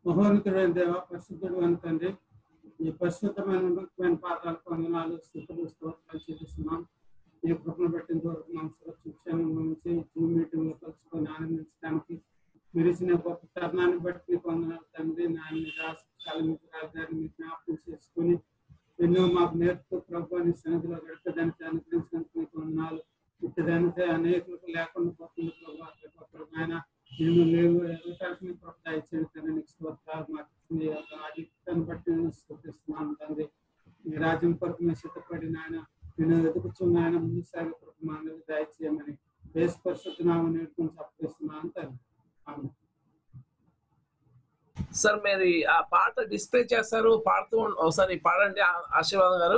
మహోన్నతుడైన దేవ పరిశుద్ధుడు అని తండ్రి ఈ పరిశుద్ధమైన ఉన్నతమైన పాదాలు వందనాలు స్థితులు స్తోత్రాలు చూపిస్తున్నాం ఈ కృపను పెట్టిన వరకు మనం సురక్షించాను నుంచి జూమ్ మీటింగ్ లో కలుసుకొని ఆనందించడానికి మీరు ఇచ్చిన గొప్ప తరుణాన్ని బట్టి మీకు వందనాలు తండ్రి నాయన రాష్ట్రాలు మీకు రాజధాని మీకు జ్ఞాపకం చేసుకుని ఎన్నో మాకు నేర్పుతూ ప్రభు నీ సన్నిధిలో గడపదానికి అనుగ్రహించినందుకు మీకు వందనాలు ఇతదంతే అనేకులకు లేకుండా పోతుంది ప్రభు అట్లా ప్రభు ఆయన నేను లేవు ఎదుటానికి మీ ప్రభు దయచేయండి తండ్రి నీకు స్తోత్రాలు మాకు ఇచ్చిన ఈ యొక్క ఆధిక్యతను బట్టి నేను స్థుతిస్తున్నాను తండ్రి మీ రాజ్యం కొరకు మేము సిద్ధపడి నాయన నేను ఎదుగుచున్నాయన ముందు సాగి ప్రభు మా మీద దయచేయమని దేశ పరిశుద్ధనామని నేర్చుకుని చెప్పేస్తున్నాను తండ్రి ఆమె సార్ మీరు ఆ పాట డిస్ప్లే చేస్తారు పాడుతూ ఉం- ఒకసారి పాడండి ఆ- ఆశీర్వాదం గారు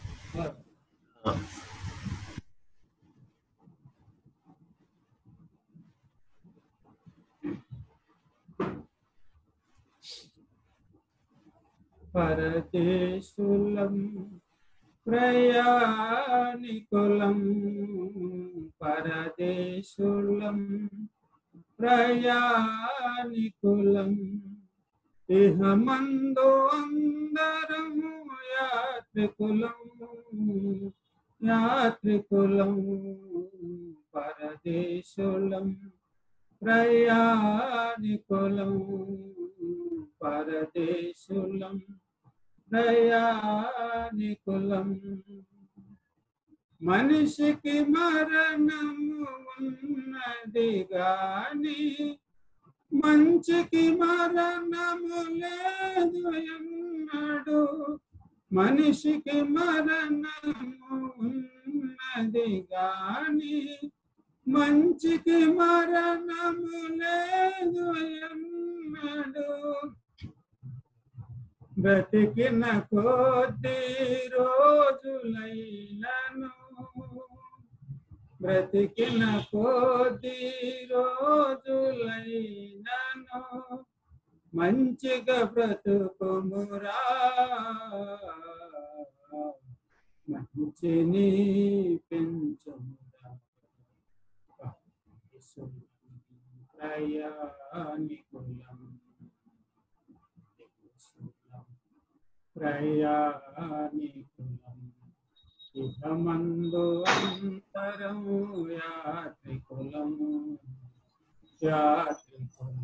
పరదేశులం ప్రయాణికులం పరదేశులం ప్రయాణికులం ఇహమందు అందరం యాత్రికులం యాత్రికులం పరదేశులం ప్రయాణికులం పరదేశులం ప్రయాణికులం మనిషికి మరణము ఉన్నది గాని మంచికి మరణము లేదు ఎన్నడు మనిషికి మరణము ఉన్నది గాని మంచికి మరణము లేదు ఎన్నడు బ్రతికిన కొద్ది రోజులైనను బ్రతికిన కొద్ది రోజులైనను మంచిగా బ్రతుకుమురా మంచిని పెంచుమురా ప్రయాణికులం ప్రయాణికులం ఇహమందు అంతరం యాత్రికులము యాత్రికులం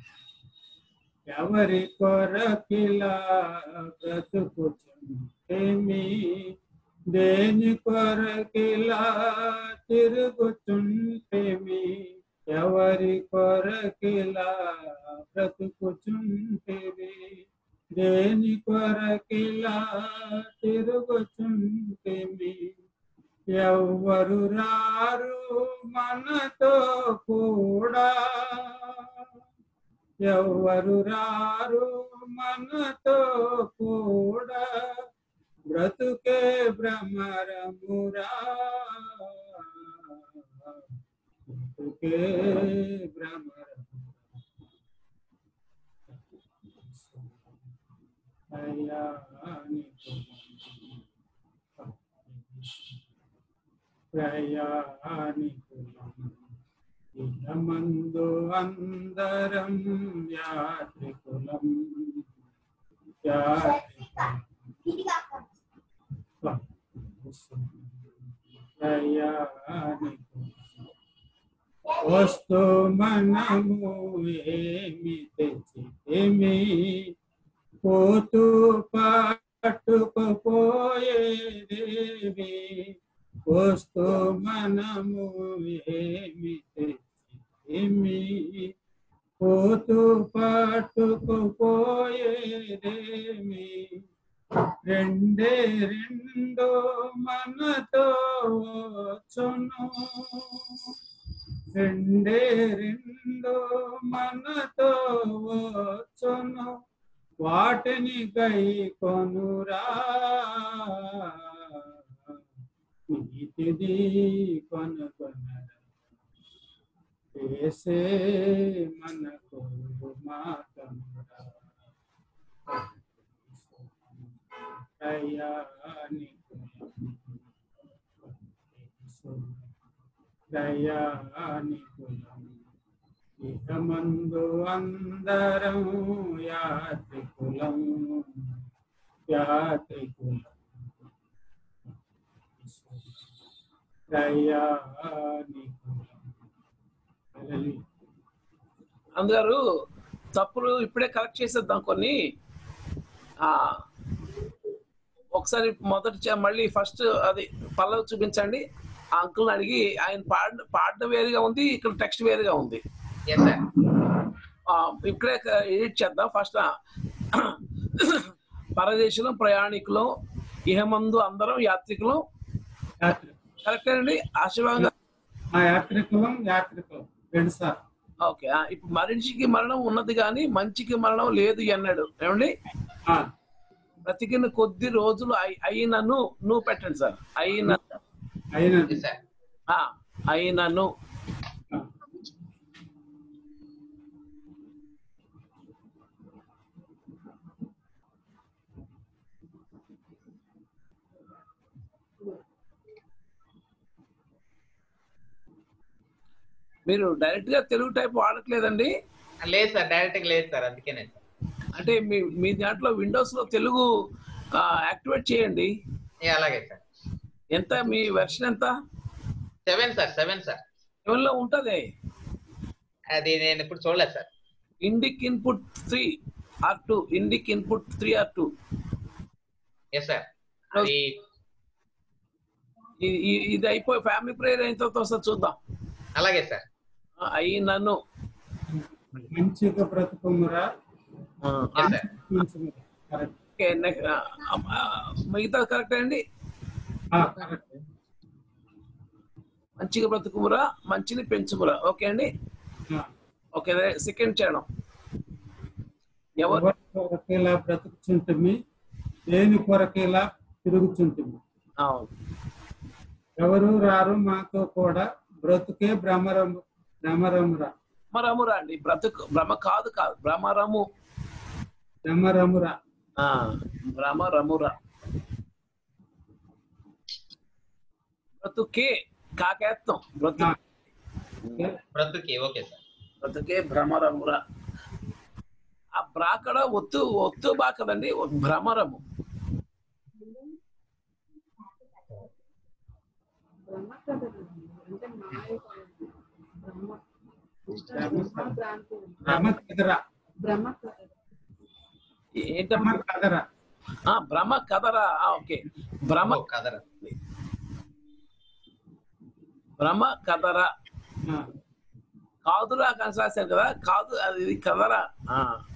ఎవరి కొరకిలా బ్రతుకుచుంటేమి దేని కొరకిలా తిరుగుచుంటేమి ఎవరి కొరకిలా బ్రతుకుచుంటేవి దేని కొరకిలా తిరుగుచుంటేమి ఎవ్వరు రారు మనతో కూడా ఎవ్వరు రారు మనతో కూడా బ్రతుకే భ్రమరమురా బ్రతుకే భ్రమరమురా ప్రయాణికులం ఇహమందు అందరం యాత్రికులం యాత్రికులం ప్రయాణికులం వస్తు మనము ఏమి తెచ్చితేమి పోతూ పట్టుకుపోయేదేవి వస్తు మనము ఏమి తెచ్చితేమి పోతూ పట్టుకుపోయేదేమి రెండే రెండు మనతో వచ్చును రెండే రెండు మనతో వచ్చును వాటిని గై కొనురా నీతిది కొనుకొనరా వేసే మనకు మాతమురా ప్రయాణికులం ప్రయాణికులం ఇహ మందు అందరం యాత్రికులం యాత్రికులం ప్రయాణికులం హల్లెలూయా. అందుగారు తప్పులు ఇప్పుడే కరెక్ట్ చేసేద్దాం కొన్ని ఆ ఒకసారి మొదటి చ- మళ్ళీ ఫస్ట్ అది పల్లవి చూపించండి ఆ అంకుల్ని అడిగి ఆయన పాడ పాడడం వేరుగా ఉంది ఇక్కడ టెక్స్ట్ వేరుగా ఉంది ఎస్ సార్ ఆ, ఇక్కడే ఎడిట్ చేద్దాం ఫస్ట్ పరదేశంలో ప్రయాణికులు ఇహమందు అందరం యాత్రికులు యాత్రికులం కరెక్ట్ అండి ఆశీర్వాదంగా ఆ యాత్రికులం యాత్రికులం రెండు సార్ ఓకే ఆ, ఇప్పుడు మనిషికి మరణం ఉన్నది కానీ మంచికి మరణం లేదు అన్నాడు ఏమండి ఆ, బ్రతికిన కొద్ది రోజులు అయి- అయినను నువ్వు పెట్టండి సార్ అయిన అయినది ఎస్ సార్ ఆ, అయినను ఆ, మీరు డైరెక్ట్ గా తెలుగు టైప్ వాడట్లేదండి లేదు సార్ డైరెక్ట్ గా లేదు సార్ అందుకేనే సార్ అంటే మీ మీ దాంట్లో విండోస్ లో తెలుగు యాక్టివేట్ చేయండి ఏ, అలాగే సార్ ఎంత మీ వెర్షన్ ఎంత seven sir seven sir seven లో ఉంటది అది నేను ఇప్పుడు చూడలేదు sir Indic input three R two Indic input three R two yes sir అది ఇది అయిపోయి ఫ్యామిలీ ప్రేయర్ అయిన తర్వాత ఒకసారి చూద్దాం అలాగే సార్ ఆ, అయినను మంచిగా బ్రతుకుమురా ఆ, ఎస్ సార్ మంచిగా కరెక్ట్ ఓకే నెక్స్ట్ మిగతా కరెక్ట్ అండి ఆ, కరెక్ట్ మంచిగా బ్రతుకుమురా మంచిని పెంచుమురా ఓకే అండి ఆ, ఓకే సెకండ్ చేయడం ఎవరు ఎవరి కొరకేలా బ్రతుకుచుంటుమి దేని కొరకేలా తిరుగుచుంటుమి అవును ఎవరు రారు మాతో కూడా బ్రతుకే భ్రమరం భ్రమరమురా భ్రమరమురా అండి బ్రతుకు భ్రమ కాదు కాదు భ్రమరము భ్రమరమురా ఆ, భ్రమరమురా బ్రతుకే కాకేత్తం బ్రతు ఆ, బ్రతుకి ఓకే సార్ బ్రతుకే భ్రమరమురా ఆ బ్రాకడ ఒత్తు ఒత్తు బా కదండి భ్రమరము బ్రహ్మ కథలు అంటే మాయ కాదు. బ్రహ్మ బ్రహ్మ భ్రాంతి భ్రమ కదరా బ్రహ్మ కథలు ఏంటమ్మా భ్రమ కదరా ఆ, భ్రమ కదరా ఆ, ఓకే భ్రమ ఓ, కదరా భ్రమ కదరా ఆ, కాదురా కని రాశారు కదా కాదు అది ఇది కదరా ఆ.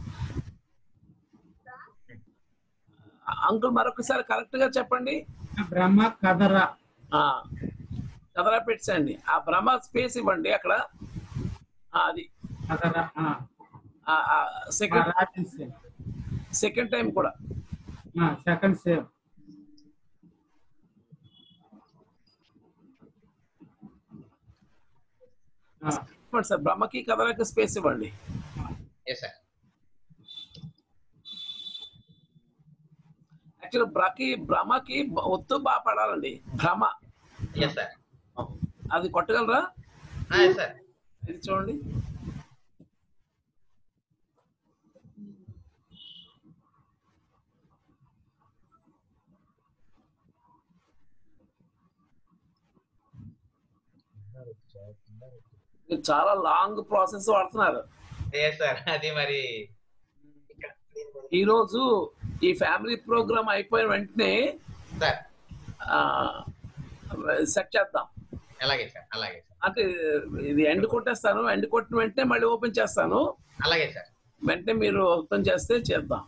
అంకుల్ మరొకసారి కరెక్ట్ గా చెప్పండి భ్రమ కదరా ఆ కదరా పెట్టండి ఆ భ్రమ స్పేస్ ఇవ్వండి అక్కడ ఆ, అది కదరా ఆ, సెకండ్ రాజన్ సేమ్ సెకండ్ టైం కూడా సెకండ్ సేమ్ ఇవ్వండి సార్ భ్రమకి కదరాకి స్పేస్ ఇవ్వండి ఎస్ సార్ యాక్చువల్ బ్రకి భ్రమకి ఒత్తు బాగా పడాలండి భ్రమ ఎస్ సార్ అది కొట్టగలరా ఎస్ సార్ ఇది చూడండి మీరు చాలా లాంగ్ ప్రాసెస్ వాడుతున్నారు ఎస్ సార్ అది మరి ఇక్కడ ఈ రోజు ఈ ఫ్యామిలీ ప్రోగ్రామ్ అయిపోయిన వెంటనే సార్ సెట్ చేద్దాం అలాగే సార్ అలాగే సార్ అంటే ఇది ఎండ్ కొట్టేస్తాను ఎండ్ కొట్టిన వెంటనే మళ్ళీ ఓపెన్ చేస్తాను అలాగే సార్ వెంటనే మీరు ఓపెన్ చేస్తే చేద్దాం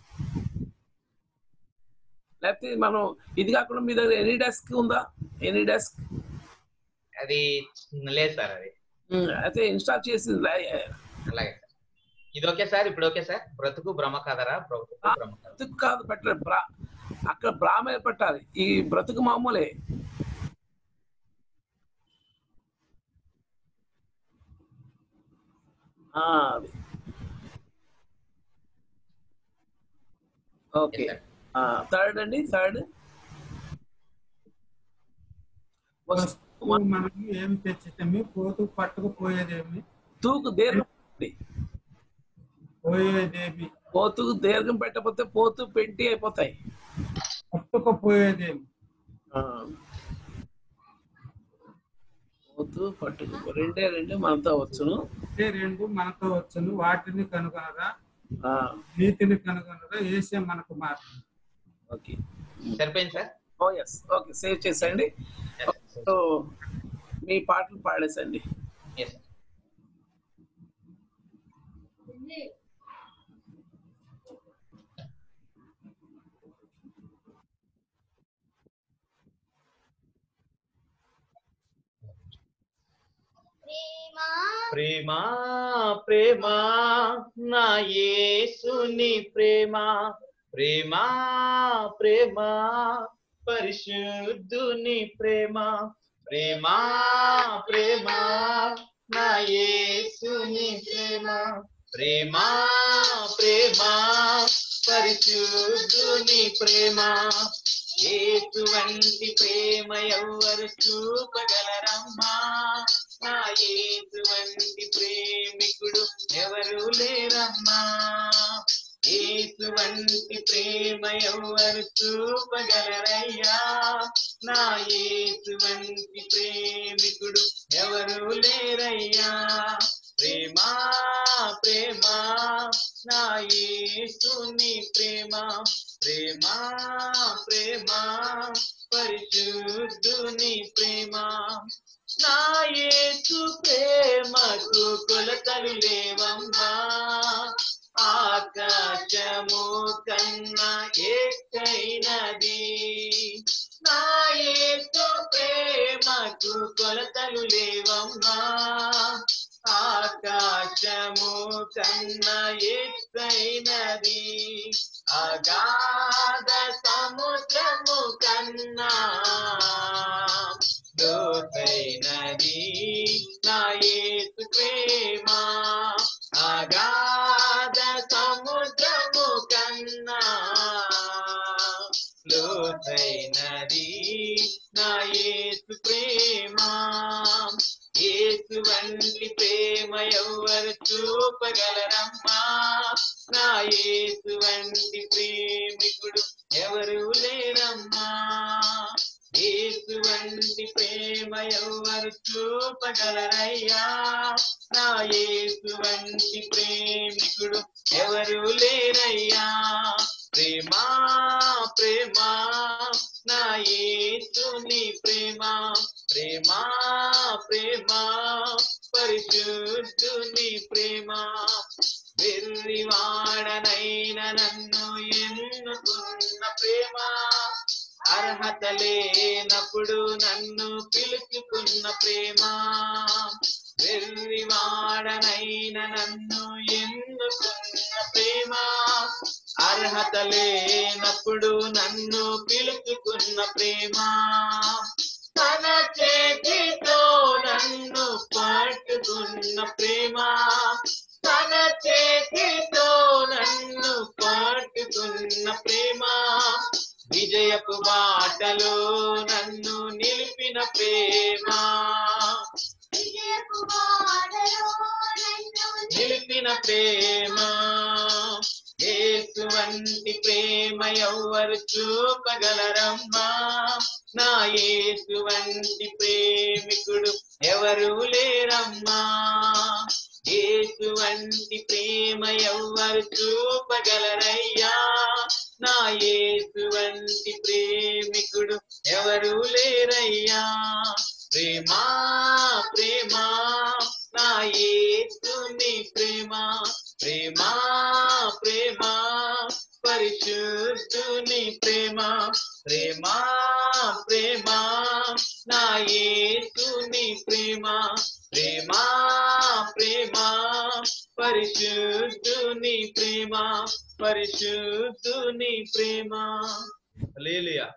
లేకపోతే మనం ఇది కాకుండా మీ దగ్గర ఎనీ డెస్క్ ఉందా ఎనీ డెస్క్ అది లేదు సార్ అది అయితే ఇన్స్టాల్ చేసి అలాగే సార్ ఇది ఓకే సార్ ఇప్పుడు ఓకే సార్ బ్రతుకు భ్రమ కదరా బ్రతుకు భ్రమ కదరా బ్రతుకు కాదు పెట్టలేదు బ్రా అక్కడ బ్రామే పెట్టాలి ఈ బ్రతుకు మామూలే ఆ, అది ఓకే Yes, sir. థర్డ్ అండి థర్డ్ వస్తువు మనం ఏమి తెచ్చితేమి పోతూ పట్టుకుపోయేదేమి తూకు దేర్ఘం పోయేదేమి పోతుకు దీర్ఘం పెట్టకపోతే పోతు పెంటి అయిపోతాయి పట్టుకపోయేదేమి ఆ. పోతు పట్టుకు రెండే రెండు మనతో వచ్చును అంటే రెండు మనతో వచ్చును వాటిని కనుగొనరా ఆ, నీతిని కనుగొనరా ఏసే మనకు మార్గం ఓకే సరిపోయింది sir oh yes okay save చేసేయండి సో మీ పాటలు పాడేసండి ఎస్ సార్ ప్రేమ ప్రేమ నా యేసుని ప్రేమ ప్రేమ ప్రేమ పరిశుద్ధుని ప్రేమ ప్రేమ ప్రేమ నా యేసుని ప్రేమ ప్రేమ ప్రేమ పరిశుద్ధుని ప్రేమ ఎటువంటి ప్రేమ ఎవరు చూపగలరమ్మా నా ఎటువంటి ప్రేమికుడు ఎవరు లేరమ్మా ఎటువంటి ప్రేమ ఎవరు చూపగలరయ్యా నా ఎటువంటి ప్రేమికుడు ఎవరు లేరయ్యా ప్రేమ ప్రేమ నా యేసుని ప్రేమ ప్రేమ ప్రేమ పరిశుద్ధుని ప్రేమ నా యేసు ప్రేమకు కొలతలు లేవమ్మా ఆకాశము కన్నా ఎక్కైనది నా యేసు ప్రేమకు కొలతలు లేవమ్మా ఆకాశము కన్నా ఎక్కైనది అగాధ సముద్రము కన్నా లోతైనది నా యేసు ప్రేమ అగాధ సముద్రము కన్నా లోతైనది నా యేసు ప్రేమ యేసు వంటి ప్రేమ ఎవరు చూపగలరమ్మా నా యేసు వంటి ప్రేమికుడు ఎవరు లేరమ్మా యేసు వంటి ప్రేమ ఎవరు చూపగలరయ్యా నా యేసు వంటి ప్రేమికుడు ఎవరు లేరయ్యా ప్రేమ ప్రేమ నా యేసుని ప్రేమ ప్రేమ ప్రేమ పరిశుద్ధుని ప్రేమ వెర్రివాడనైన నన్ను ఎన్నుకున్న ప్రేమ అర్హత లేనప్పుడు నన్ను పిలుచుకున్న ప్రేమ వెర్రివాడనైన నన్ను ఎన్నుకున్న ప్రేమ అర్హత లేనప్పుడు నన్ను పిలుచుకున్న ప్రేమ తన చేతితో నన్ను పట్టుకున్న ప్రేమ తన చేతితో నన్ను పట్టుకున్న ప్రేమ విజయపు బాటలో నన్ను నిలిపిన ప్రేమ నిలిపిన ప్రేమ యేసు వంటి ప్రేమ ఎవరు చూపగలరమ్మా నా యేసు వంటి ప్రేమికుడు ఎవరు లేరమ్మా యేసు వంటి ప్రేమ ఎవరు చూపగలరయ్యా నా యేసు వంటి ప్రేమికుడు ఎవరు లేరయ్యా ప్రేమ ప్రేమ నా యేసుని ప్రేమ ప్రేమ ప్రేమ పరిశుద్ధుని ప్రేమ ప్రేమ ప్రేమ నా యేసుని ప్రేమ ప్రేమ ప్రేమ పరిశుద్ధుని ప్రేమ పరిశుద్ధుని ప్రేమ హల్లెలూయా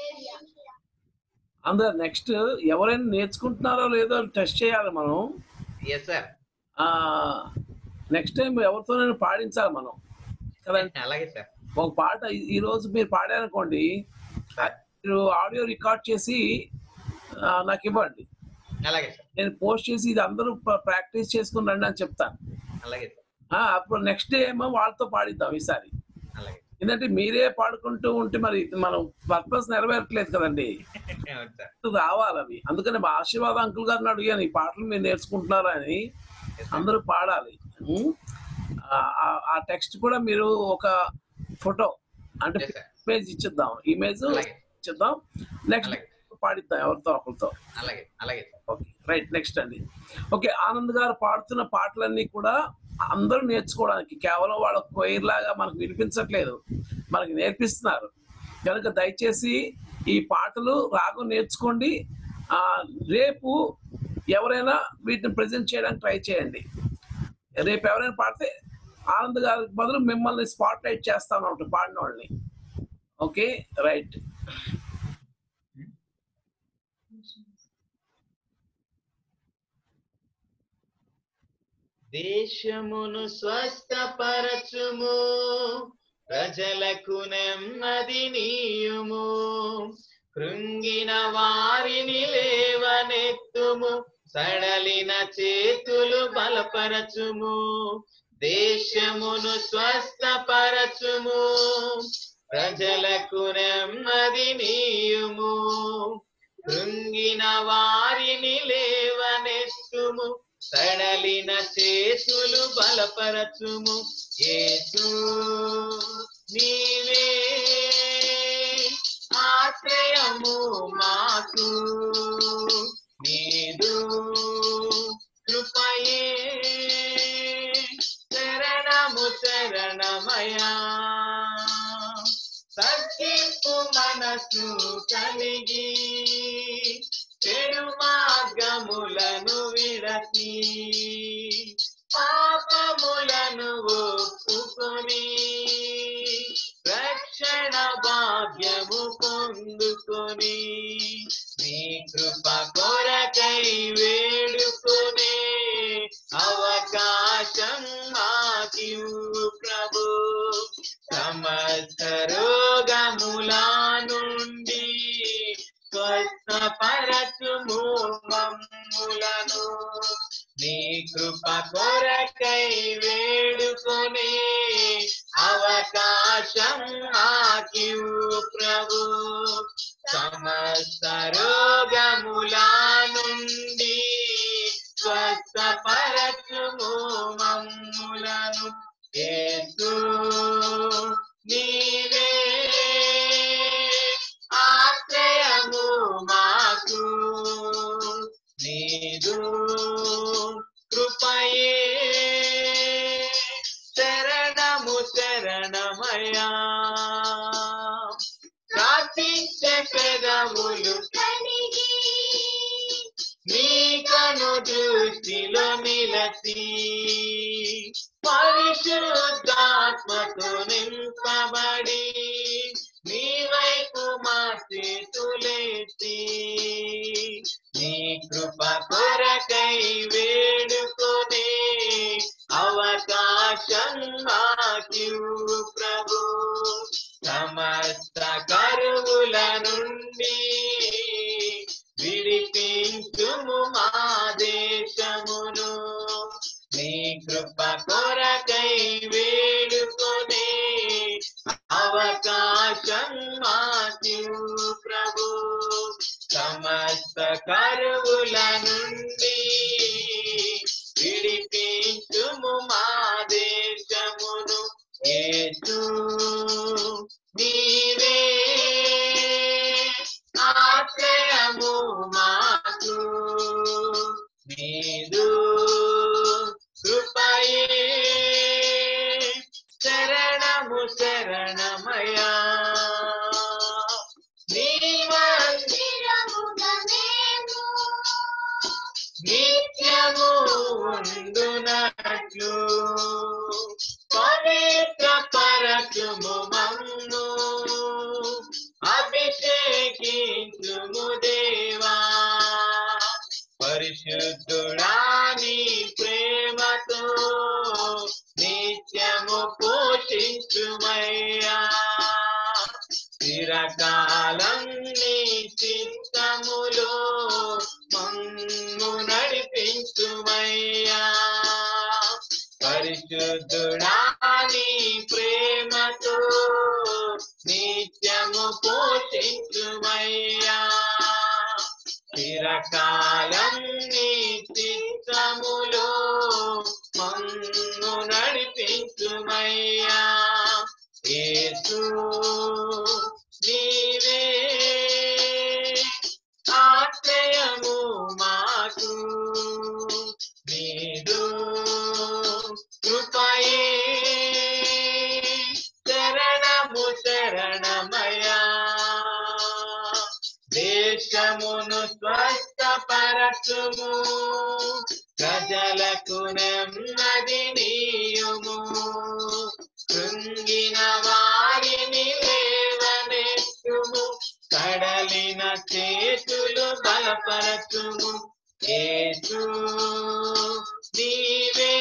అందరు నెక్స్ట్ ఎవరైనా నేర్చుకుంటున్నారో లేదో టెస్ట్ చేయాలి మనం ఎస్ సార్ ఆ నెక్స్ట్ టైం ఎవరితోనైనా పాడించాలి మనం కదండి అలాగే సార్ ఒక పాట ఈ- ఈ రోజు మీరు పాడారనుకోండి మీరు ఆడియో రికార్డ్ చేసి ఆ, నాకు ఇవ్వండి అలాగే సార్ నేను పోస్ట్ చేసి ఇది అందరూ ప్రాక్టీస్ చేసుకుని రండి అని చెప్తాను అలాగే సార్ ఆ, అప్పుడు నెక్స్ట్ డే ఏమో వాళ్ళతో పాడిద్దాం ఈసారి అలాగే ఎందుకంటే మీరే పాడుకుంటూ ఉంటే మరి మనం పర్పస్ నెరవేరట్లేదు కదండి అవును సార్ రావాలి అవి అందుకని మా ఆశీర్వాద అంకుల్ గారిని అడిగాను ఈ పాటలు మీరు నేర్చుకుంటున్నారా అని అందరూ పాడాలి ఉం? ఆ- ఆ- ఆ టెక్స్ట్ కూడా మీరు ఒక ఫోటో అంటే Yes, sir. ఇమేజ్ ఇచ్చిద్దాం ఇమేజ్ అలాగే. ఇచ్చిద్దాం నెక్స్ట్ అలాగే. పాడిద్దాం ఎవరితో ఒకరితో అలాగే అలాగే సార్ ఓకే రైట్ నెక్స్ట్ అండి ఓకే ఆనంద్ గారు పాడుతున్న పాటలన్నీ కూడా అందరూ నేర్చుకోవడానికి కేవలం వాళ్ళ కొయిర్ లాగా మనకు వినిపించట్లేదు మనకి నేర్పిస్తున్నారు కనుక దయచేసి ఈ పాటలు రాగం నేర్చుకోండి ఆ, రేపు ఎవరైనా వీటిని ప్రజెంట్ చేయడానికి ట్రై చేయండి రేపు ఎవరైనా పాడితే ఆనంద్ గారికి బదులు మిమ్మల్ని స్పాట్ లైట్ చేస్తాను ఉంటుంది పాడిన వాళ్ళని ఓకే రైట్ దేశమును స్వస్థపరచుము ప్రజలకు నెమ్మది నీయుము కృంగిన వారిని లేవనెత్తుము సడలిన చేతులు బలపరచుము దేశమును స్వస్థపరచుము ప్రజలకు నెమ్మది నీయుము కృంగిన వారిని లేవనెత్తుము సడలిన చేతులు బలపరచుము యేసు నీవే ఆశ్రయము మాకు నీదు కృపయే శరణము శరణమయా సత్యపు మనసు కలిగి చెడు మార్గములను విడచి పాపములను ఒప్పుకొని రక్షణ భాగ్యము పొందుకొని నీ కృప కొరకై వేడుకునే అవకాశం మాకివు ప్రభు సమస్త రోగముల నుండి స్వస్థపరచుము మమ్ములను నీ కృప కొరకై వేడుకొనే అవకాశం ఆకివు ప్రభు సమస్త రోగముల నుండి స్వస్థపరచుము మమ్ములను యేసు నీవే ఆశ్రయము మాకు నీదు కృపయే శరణము శరణమయా ప్రార్థించే పెదవులు కలిగి నీ కను దృష్టిలో నిలచి పరిశుద్ధాత్మతో నింపబడి నీ వైపు మా చేతులేసి నీ కృప కొరకై వేడుకొనే అవకాశం మాకివు ప్రభు సమస్త కరువుల నుండి విడిపించుము మా దేశమును నీ కృప కొరకై వేడుకొనే అవకాశం మాకివు ప్రభు సమస్త కరువుల నుండి విడిపించుము మా దేశమును యేసు నీవే ఆశ్రయము మాకు నీదు కృపయే శరణము శరణమయా నీ మందిరముగా మేము నిత్యము ఉండునట్లు పవిత్ర పరచుము మమ్ము అభిషేకించుము దేవా పరిశుద్ధుడా నీ ప్రేమతో నిత్యము పోషించుమయ్యా చిరకాలం నీ చిత్తములో మమ్ము నడిపించుమయ్యా పరిశుద్ధ మమ్ము పోషించుమయ్యా చిరకాలం నీ చిత్తములో మమ్ము నడిపించుమయ్యా యేసు నీవే ఆశ్రయము మాకు నీదు కృపయే శరణము శరణమయా దేశమును స్వస్థపరచుము ప్రజలకు నెమ్మది నీయుము కృంగిన వారిని లేవనెత్తుము కడలిన చేతులు బలపరచుము యేసు నీవే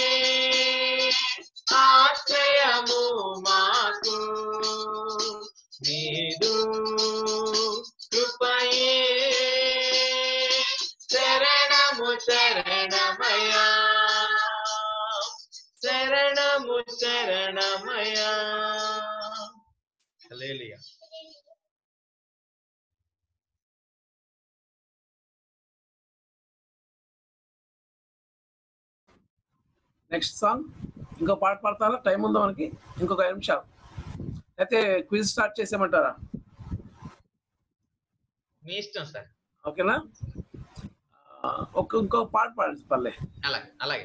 ఆశ్రయము మాకు నీదు కృపయే శరణము శరణమయా శరణము శరణమయా హల్లెలూయా నెక్స్ట్ సాంగ్ ఇంకో పాట పాడతారా టైం ఉందా మనకి ఇంకొక ఐదు నిమిషాలు అయితే క్విజ్ స్టార్ట్ చేసేయమంటారా మీ ఇష్టం సార్ ఓకేనా ఆ, ఒక ఇంకో పాట పాడండి పర్లే అలాగే అలాగే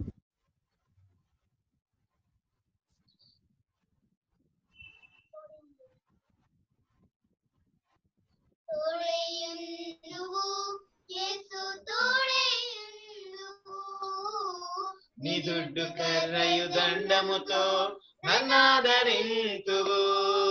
తోడేయుందువు యేసు తోడేయుందువు నీ దుడ్డు కర్రయు దండముతో నన్నాదరింతువు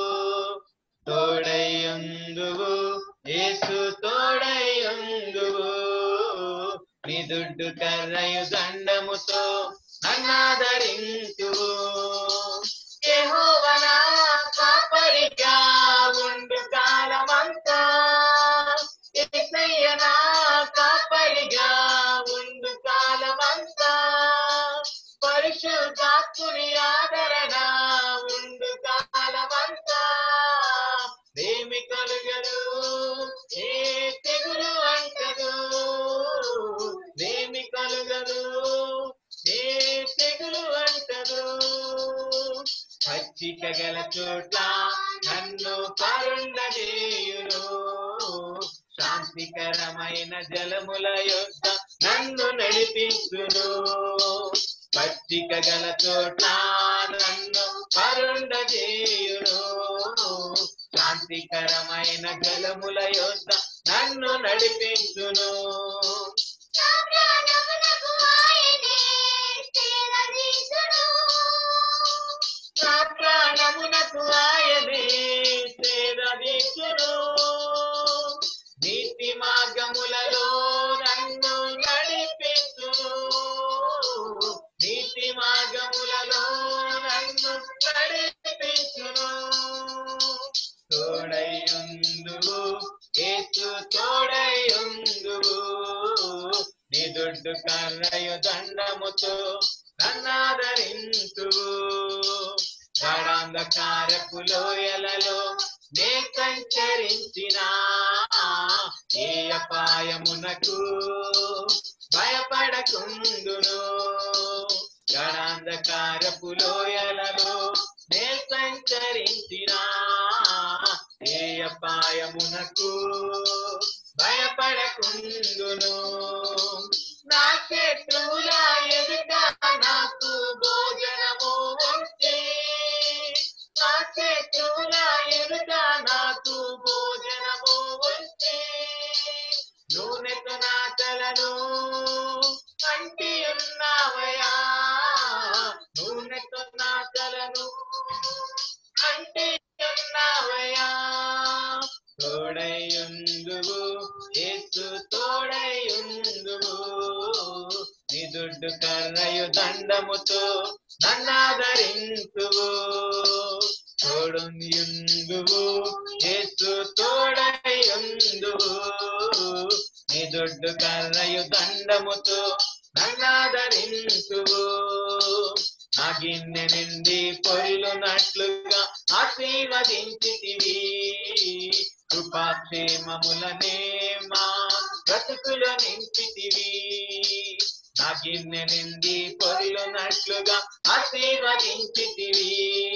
తోడయ్యుందువు యేసు తోడయ్యుందువు నీ దుడ్డు కర్రయు దండముతో నన్నాదరింతువు యెహోవనా కాపరిగా ఉండు కాలమంతా యేసయ్య నా కాపరిగా ఉండు కాలమంతా పరిశుద్ధాత్ముని ఆదరణ ఉండు కాలమంతా ఏమి కలుగదు ఏ తెగులు అంటదు ఏమి కలుగదు ఏ తెగులు అంటదు పచ్చిక గల చోట్ల నన్ను కరుండజేయును శాంతికరమైన జలముల యొద్ద నన్ను నడిపించును పచ్చిక గల చోట్ల నన్ను కరుండజేయును శాంతికరమైన జలముల యొద్ద నన్ను నడిపించును నా ప్రాణమునకు ఆయనే సేదదీసును నా ప్రాణమునకు ఆయనే సేదదీసును నీతి మార్గములలో నన్ను నడిపించును నీతి మార్గములలో నన్ను నడిపించును తోడయుందువు ఏసు తోడయుందువు నీ దొడ్డు కర్రయు దండముతో నన్నాదరింతువు గాఢాంధకారపు లోయలలో నే సంచరించిన ఏ అపాయమునకు భయపడకుందును గాఢాంధకారపు లోయలలో నే సంచరించిన ఏ అపాయమునకు భయపడకుందును నా శత్రువుల ఎదుట నాకు భోజనము ఉంటే నా శత్రువుల ఎదుట నాకు భోజనము ఉంటే నూనెతో నా తలను అంటి ఉన్నావయా నూనెతో నా తలను అంటి ఉన్నావయా తోడయుందువు యేసు తోడయుందువు నీ దుడ్డు కర్రయు దండముతో నన్నాదరింతువు తోడుందువు యేసు తోడయుందువు నీ దొడ్డు కర్రయు దండముతో నన్నాదరింతువు నా గిన్నె నిండి పొరిలునట్లుగా ఆశీర్వదించితివి కృపాక్షేమములనే మా బ్రతుకులో నింపితివి నా గిన్నె నిండి పొరిలునట్లుగా ఆశీర్వదించితివి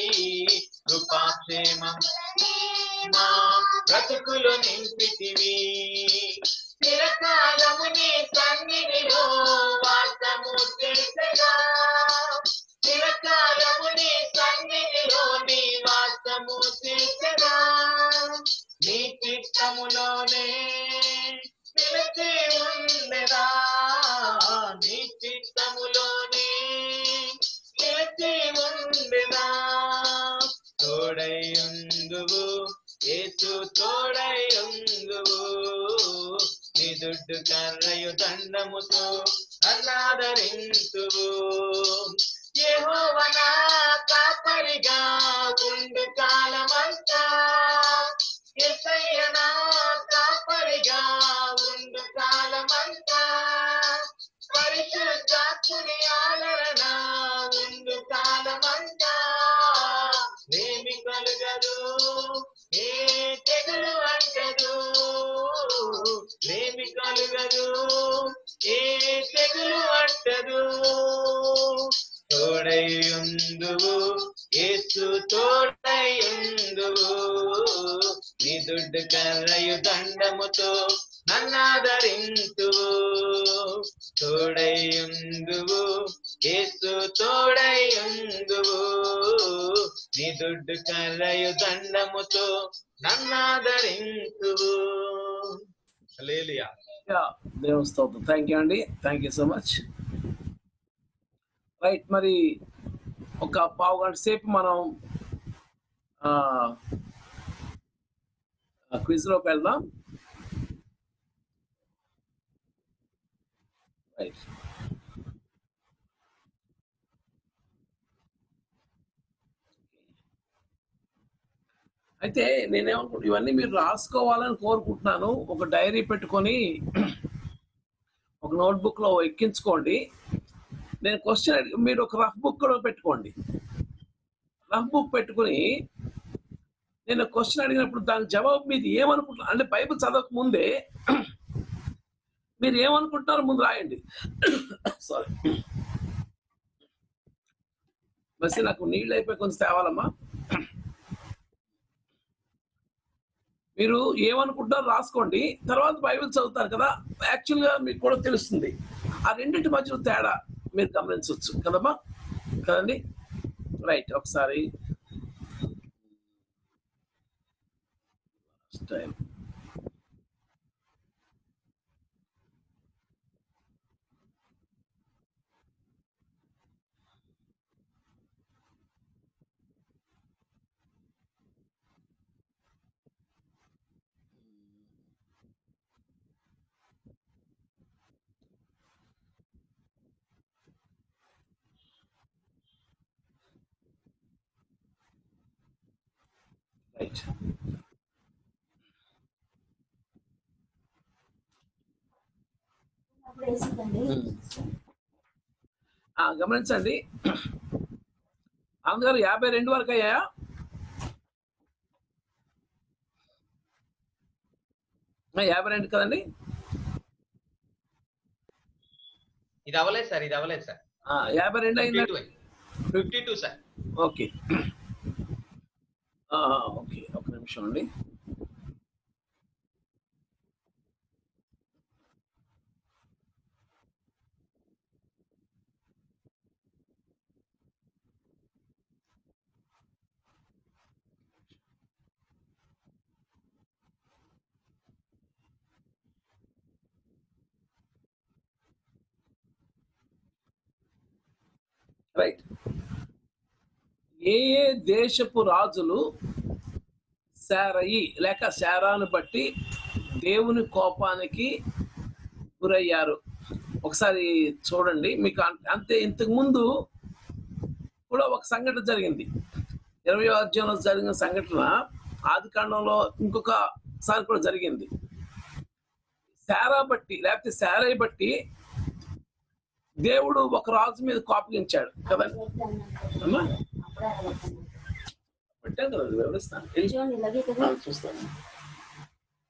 కృపాక్షేమములనే మా బ్రతుకులు నింపితివి చిరకాలము నీ సన్నిధిలో వాసము చేసగా చిరకాలము నీ సన్నిధిలో నీ వాసము చేసగా నీ చిత్తములోనే నిలిచి ఉండరా నీ చిత్తములోనే నిలిచి ఉండరా తోడయుందువు ఏసు తోడయుందువు నీ దుడ్డు కర్రయు దండముతో అన్నాదరింతువు యెహోవనా కాపరిగా ఉండు కాలమంతా ఎసయ్యనా కాపరిగా ఉండు కాలమంతా పరిశుద్ధాత్ముని ఆదరణ ఉండు కాలమంతా ఏమి కలుగదు ఏ తెగులు అంటదు ఏమి కలుగదు ఏ తెగులు అంటదు తోడయుందువు ఏసు తోడయుందువు నీ దుడ్డు కర్రయు దండముతో నన్నాదరింతువు తోడయుందువు ఏసు తోడయుందువు నీ దుడ్డు కర్రయు దండముతో నన్నాదరింతువు హల్లెలూయా యా దేవుని స్తోత్రం థ్యాంక్ యూ అండి thank you so much right మరి ఒక పావు గంట సేపు మనం క్విజ్లోకి వెళ్దాం రైట్ అయితే నేనేమనుకుంటా ఇవన్నీ మీరు రాసుకోవాలని కోరుకుంటున్నాను ఒక డైరీ పెట్టుకొని ఒక నోట్బుక్ లో ఎక్కించుకోండి నేను క్వశ్చన్ అడిగి మీరు ఒక రఫ్ బుక్ కూడా పెట్టుకోండి రఫ్ బుక్ పెట్టుకుని నేను క్వశ్చన్ అడిగినప్పుడు దానికి జవాబు మీరు ఏమనుకుంటున్నారు అంటే బైబిల్ చదవక ముందే మీరు ఏమనుకుంటున్నారో ముందు రాయండి సారీ బస్ నాకు నీళ్ళు అయిపోయి కొంచెం తేవాలమ్మా మీరు ఏమనుకుంటారో రాసుకోండి తర్వాత బైబిల్ చదువుతారు కదా యాక్చువల్ గా మీకు కూడా తెలుస్తుంది ఆ రెండింటి మధ్య తేడా మీరు గమనించవచ్చు కదమ్మా కదండి రైట్ ఒకసారి టైం రైట్ ఆ, గమనించండి ఆనంద్ గారు యాభై రెండు వరకు అయ్యాయా ఆ, యాభై రెండు కదండి ఇది అవ్వలేదు సార్ ఇది అవ్వలేదు సార్ ఆ, యాభై రెండు ఫిఫ్టీ అయిందా two fifty two sir okay ఆ, ఓకే ఒక నిమిషం అండి రైట్ ఏ ఏ దేశపు రాజులు శారయి లేక శారాను బట్టి దేవుని కోపానికి గురయ్యారు ఒకసారి చూడండి మీకు అం- అంతే ఇంతకు ముందు కూడా ఒక సంఘటన జరిగింది ఇరవై అధ్యాయంలో జరిగిన సంఘటన ఆది కాండంలో ఇంకొకసారి కూడా జరిగింది శారా బట్టి లేకపోతే శారై బట్టి దేవుడు ఒక రాజు మీద కోపగించాడు కదండి అమ్మా పెట్టాను కదా వివరిస్తాను ఆ, చూస్తాను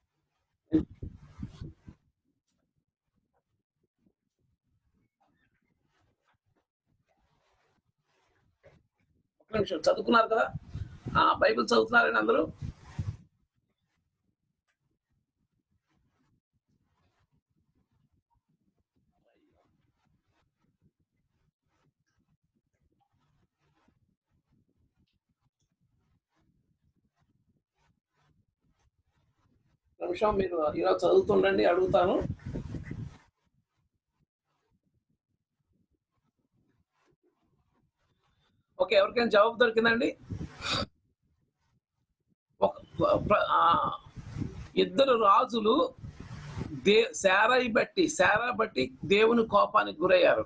ఒక్క నిమిషం చదువుకున్నారు కదా ఆ, బైబిల్ చదువుతున్నారండి అందరూ ఒక్క నిమిషం మీరు ఇలా చదువుతుండండి అడుగుతాను ఓకే ఎవరికైనా జవాబు దొరికిందండి ఒక ప్ర- ఆ, ఇద్దరు రాజులు దే శారాయి బట్టి శారా బట్టి దేవుని కోపానికి గురయ్యారు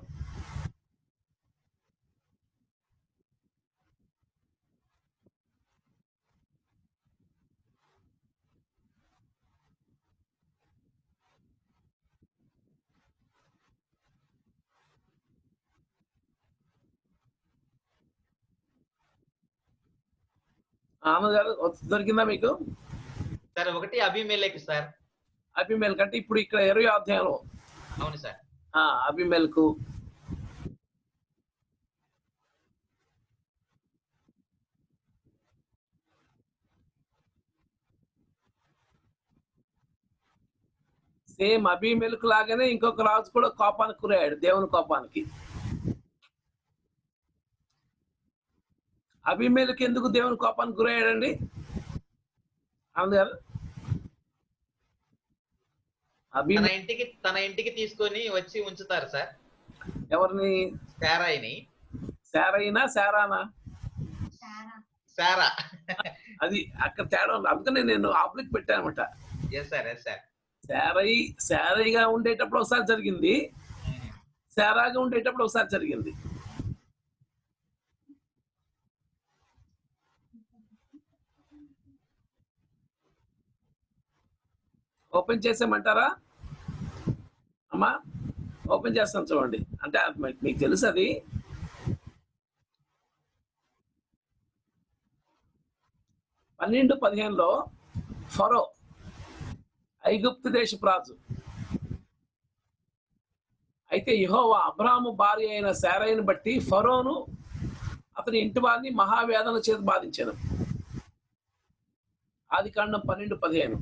ఆనంద్ గారు దొరికిందా మీకు సార్ ఒకటి అభిమేలకి సార్ అభిమేల్ కంటే ఇప్పుడు ఇక్కడ ఇరవై అధ్యాయంలో అవును సార్ ఆ, అభిమేల్కు సేమ్ అభిమేలకు లాగానే ఇంకొక రాజు కూడా కోపానికి గురయ్యాడు దేవుని కోపానికి అభిమేలకు ఎందుకు దేవుని కోపానికి గురయ్యాడండి ఆనంద్ గారు అభి తన ఇంటికి తన ఇంటికి తీసుకొని వచ్చి ఉంచుతారు సార్ ఎవరిని శారాయిని శారైనా శారానా సారా శారా అది అక్కడ తేడా ఉంది అందుకని నేను ఆబ్లిక్ పెట్టాను అనమాట ఎస్ సార్ ఎస్ సార్ శారై శారైగా ఉండేటప్పుడు ఒకసారి జరిగింది శారాగా ఉండేటప్పుడు ఒకసారి జరిగింది ఓపెన్ చేసేయమంటారా అమ్మా ఓపెన్ చేస్తాను చూడండి అంటే అది మీకు- మీకు తెలుసు అది పన్నెండు పదిహేనులో ఫరో ఐగుప్తు దేశపు రాజు అయితే యెహోవా అబ్రాహాము భార్య అయిన శారైని బట్టి ఫరోను అతని ఇంటి వారిని మహావేదన చేత బాధించాను ఆది కాండం పన్నెండు పదిహేను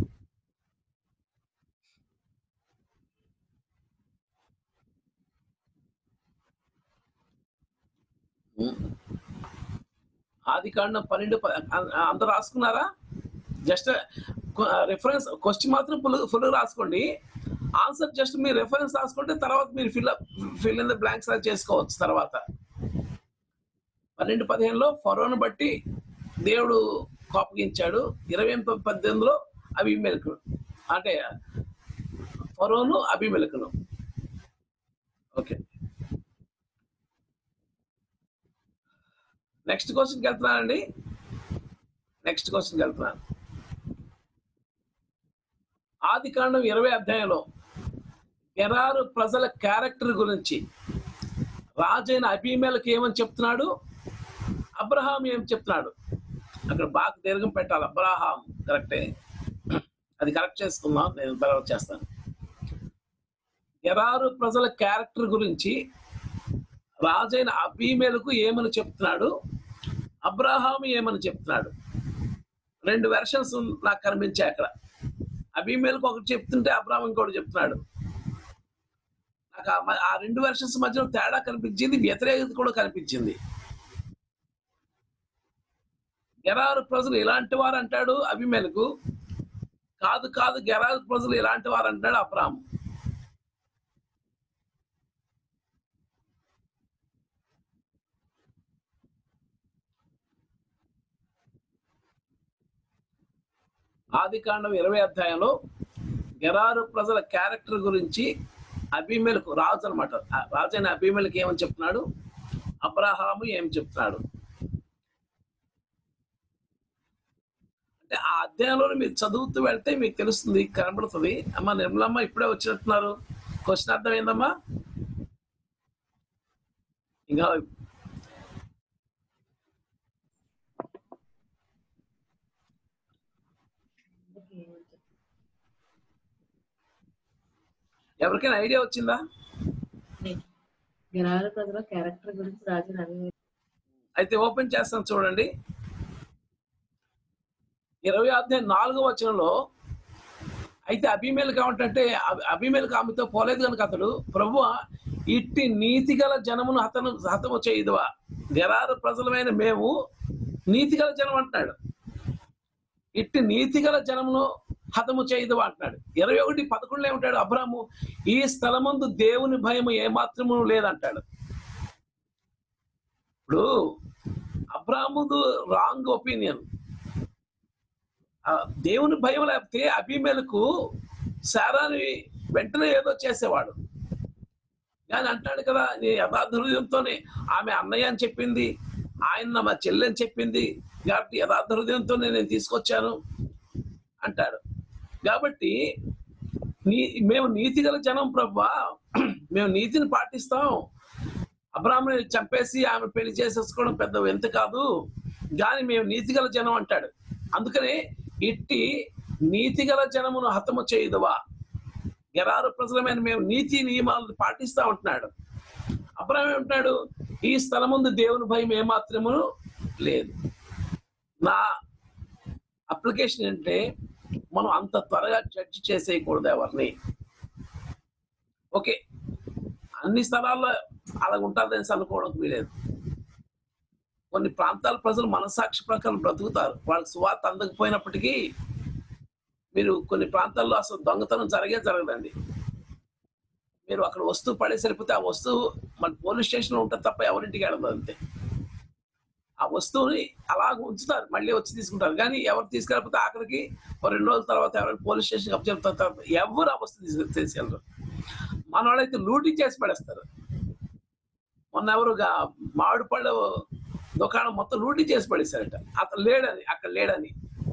ఆది కాండం పన్నెండు ప- అ- అందరూ రాసుకున్నారా జస్ట్ రిఫరెన్స్ క్వశ్చన్ మాత్రం ఫుల్ ఫుల్ రాసుకోండి ఆన్సర్ జస్ట్ మీరు రెఫరెన్స్ రాసుకుంటే తర్వాత మీరు fill fill in the blanks అది చేసుకోవచ్చు తర్వాత పన్నెండు పదిహేనులో ఫరోను బట్టి దేవుడు కోపగించాడు ఇరవై ఎనిమిది పద్దెనిమిదిలో అభిమెలకును అంటే ఫరోను అభిమెలకును ఓకే నెక్స్ట్ క్వశ్చన్కి వెళ్తున్నానండి నెక్స్ట్ క్వశ్చన్కి వెళ్తున్నాను ఆది కాండం ఇరవై అధ్యాయంలో గెరారు ప్రజల క్యారెక్టర్ గురించి రాజైన అభిమేలకు ఏమని చెప్తున్నాడు అబ్రహాం ఏం చెప్తున్నాడు అక్కడ బాగా దీర్ఘం పెట్టాలి అబ్రహాం కరెక్టే అది కరెక్ట్ చేసుకుందాం నేను తర్వాత చేస్తాను గెరారు ప్రజల క్యారెక్టర్ గురించి రాజైన అభిమేలకు ఏమని చెప్తున్నాడు అబ్రహాం ఏమని చెప్తున్నాడు రెండు వెర్షన్స్ నాకు కనిపించాయి అక్కడ అభిమేలకు ఒకటి చెప్తుంటే అబ్రాహం ఇంకోటి చెప్తున్నాడు నాకు ఆ మ- ఆ రెండు వెర్షన్స్ మధ్యలో తేడా కనిపించింది వ్యతిరేకత కూడా కనిపించింది గెరారు ప్రజలు ఇలాంటి వారు అంటాడు అభిమేలకు కాదు కాదు గెరారు ప్రజలు ఇలాంటి వారు అంటాడు అబ్రాహం ఆది కాండం ఇరవై అధ్యాయంలో గెరారు ప్రజల క్యారెక్టర్ గురించి అభిమేలకు రాజు అనమాట రాజైన అభిమేలకు ఏమని చెప్తున్నాడు అబ్రహాము ఏం చెప్తున్నాడు అంటే ఆ అధ్యాయంలో మీరు చదువుతూ వెళ్తే మీకు తెలుస్తుంది కనబడుతుంది అమ్మ నిర్మలమ్మ ఇప్పుడే వచ్చినట్టున్నారు క్వశ్చన్ అర్థమైందమ్మా ఇంకా ఎవరికైనా ఐడియా వచ్చిందా గెరాల ప్రజల క్యారెక్టర్ గురించి రాజు నవీన్ అయితే ఓపెన్ చేస్తాను చూడండి ఇరవై అధ్యాయం నాలుగో వచనంలో అయితే అభిమేలకు ఏమంటే అభిమేలకు ఆమెతో పోలేదు కనుక అతడు ప్రభు ఇట్టి నీతిగల జనమును అతను హతము చేయదువా గెరారు ప్రజలమైన మేము నీతిగల జనం అంటున్నాడు ఇట్టి నీతిగల జనమును హతము చేయదు అంటున్నాడు ఇరవై ఒకటి పదకొండులో ఏమంటాడు అబ్రాము ఈ స్థలమందు దేవుని భయం ఏమాత్రము లేదంటాడు ఇప్పుడు అబ్రాముదు రాంగ్ ఒపీనియన్ దేవుని భయం లేకపోతే అభిమేలకు శారాని వెంటనే ఏదో చేసేవాడు కానీ అంటాడు కదా నీ యథార్థ హృదయంతోనే ఆమె అన్నయ్య అని చెప్పింది ఆయన మా చెల్లి అని చెప్పింది కాబట్టి యథార్థ హృదయంతోనే నేను తీసుకొచ్చాను అంటాడు కాబట్టి నీ మేము నీతిగల జనం ప్రభా మేము నీతిని పాటిస్తాం అబ్రాహ్మణి చంపేసి ఆమె పెళ్లి చేసేసుకోవడం పెద్ద ఎంత కాదు కానీ మేము నీతిగల జనం అంటాడు అందుకనే ఇట్టి నీతిగల జనమును హతము చేయదువా గెరారు ప్రజలమైన మేము నీతి నియమాలను పాటిస్తా ఉంటున్నాడు అబ్రాహం ఏమంటున్నాడు ఈ స్థలం ముందు దేవుని భయం ఏమాత్రము లేదు నా అప్లికేషన్ ఏంటంటే మనం అంత త్వరగా జడ్జి చేసేయకూడదు ఎవరిని ఓకే అన్ని స్థలాల్లో అలా ఉంటుందని అనుకోవడం వీలేదు కొన్ని ప్రాంతాల ప్రజలు మనసాక్షి ప్రకారం బ్రతుకుతారు వాళ్ళకి సువార్త అందకపోయినప్పటికీ మీరు కొన్ని ప్రాంతాల్లో అసలు దొంగతనం జరిగే జరగదండి మీరు అక్కడ వస్తువు పడేసి వెళ్ళిపోతే ఆ వస్తువు మన పోలీస్ స్టేషన్లో ఉంటుంది తప్ప ఎవరింటికి వెళ్ళదు అంతే ఆ వస్తువుని అలాగ ఉంచుతారు మళ్ళీ వచ్చి తీసుకుంటారు కానీ ఎవరు తీసుకెళ్ళిపోతే ఆఖరికి ఒక రెండు రోజుల తర్వాత ఎవరైనా పోలీస్ స్టేషన్ అప్ చెప్తారు తర్వాత ఎవరు ఆ వస్తువు తీసుకు తీసుకెళ్ళరు మన వాళ్ళైతే లూటింగ్ చేసి పడేస్తారు మొన్న ఎవరు గా- మామిడి పళ్ళు దుకాణం మొత్తం లూటీ చేసి పడేశారట అతను లేడని అక్కడ లేడని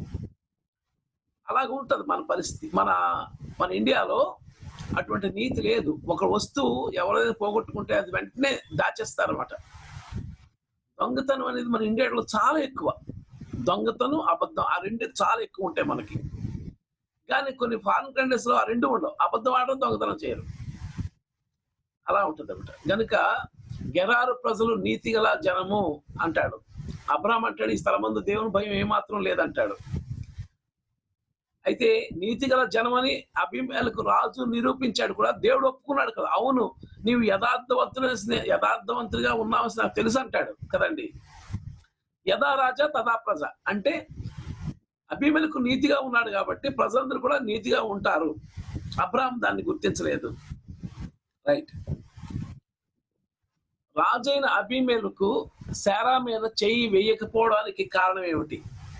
అలాగ ఉంటది మన పరిస్థితి మన మన ఇండియాలో అటువంటి నీతి లేదు ఒక వస్తువు ఎవరైనా పోగొట్టుకుంటే అది వెంటనే దాచేస్తారన్నమాట దొంగతనం అనేది మన ఇండియాలో చాలా ఎక్కువ దొంగతనం అబద్ధం ఆ రెండు చాలా ఎక్కువ ఉంటాయి మనకి కానీ కొన్ని ఫారిన్ కంట్రీస్ లో ఆ రెండు ఉండవు అబద్ధం ఆడడం దొంగతనం చేయరు అలా ఉంటుంది అనమాట కనుక గెరారు ప్రజలు నీతిగల జనము అంటాడు అబ్రాహం అంటాడు ఈ స్థలమందు దేవుని భయం ఏమాత్రం లేదంటాడు అయితే నీతిగల జనమని అభిమేలకు రాజు నిరూపించాడు కూడా దేవుడు ఒప్పుకున్నాడు కదా అవును నీవు యథార్థవంతుల యథార్థవంతుడిగా ఉన్నావని నాకు తెలుసు అంటాడు కదండి యథా రాజా తథా ప్రజ అంటే అభిమేలకు నీతిగా ఉన్నాడు కాబట్టి ప్రజలందరూ కూడా నీతిగా ఉంటారు అబ్రాహం దాన్ని గుర్తించలేదు రైట్ రాజైన అభిమేలకు శారా మీద చెయ్యి వేయకపోవడానికి కారణం ఏమిటి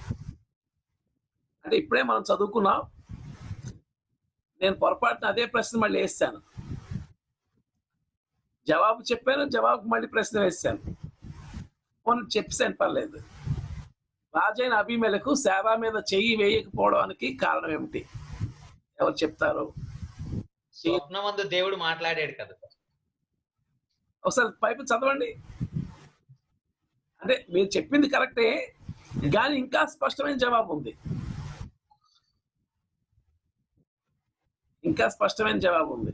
అంటే ఇప్పుడే మనం చదువుకున్నాం నేను పొరపాటున అదే ప్రశ్న మళ్ళీ వేస్తాను జవాబు చెప్పాను జవాబు మళ్ళీ ప్రశ్న వేస్తాను పోనీ చెప్పాను పర్లేదు రాజైన అభిమేలకు శారా మీద చెయ్యి వేయకపోవడానికి కారణం ఏమిటి ఎవరు చెప్తారు స్వప్నమందు దేవుడు మాట్లాడాడు కదా సార్ ఒకసారి పైపు చదవండి అంటే మీరు చెప్పింది కరెక్టే కానీ ఇంకా స్పష్టమైన జవాబు ఉంది ఇంకా స్పష్టమైన జవాబు ఉంది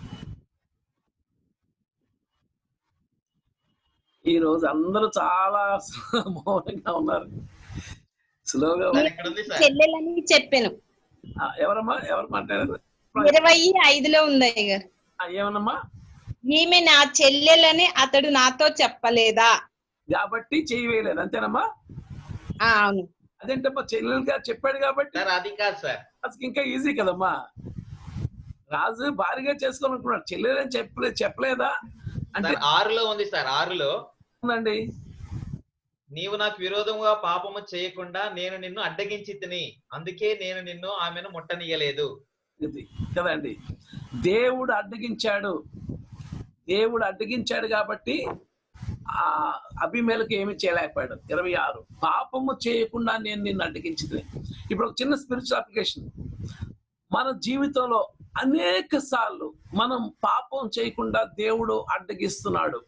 ఈ రోజు అందరూ చాలా మౌనంగా ఉన్నారు స్లోగా సార్ ఇక్కడ ఉంది సార్ చెల్లెలని చెప్పాను ఆ, ఎవరమ్మా ఎవరు మాట్లాడారు ఇరవై ఐదులో ఉంది అయ్య గారు ఆ, ఏమన్నమ్మా ఈమె నా చెల్లెలని అతడు నాతో చెప్పలేదా కాబట్టి చేయి వేయలేదు అంతేనమ్మా ఆ, అవును అదేంటమ్మా చెల్లెలుగా చెప్పాడు కాబట్టి సార్ అది కాదు సార్ రాజుకి ఇంకా ఈజీ కదమ్మా రాజు భారీగా చేసుకోవాలనుకున్నాడు చెల్లెలని చెప్పలే చెప్పలేదా అంటే సార్ ఆరులో ఉంది సార్ ఆరులో ఉందండి నీవు నాకు విరోధముగా పాపము చేయకుండా నేను నిన్ను అడ్డగించి తిని అందుకే నేను నిన్ను ఆమెను ముట్టనీయలేదు ఇది కదండి దేవుడు అడ్డగించాడు దేవుడు అడ్డగించాడు కాబట్టి ఆ అభిమేలకు ఏమి చేయలేకపోయాడు ఇరవై ఆరు పాపము చేయకుండా నేను నిన్ను అడ్డగించింది ఇప్పుడు ఒక చిన్న స్పిరిచువల్ అప్లికేషన్ మన జీవితంలో అనేక సార్లు మనం పాపం చేయకుండా దేవుడు అడ్డగిస్తున్నాడు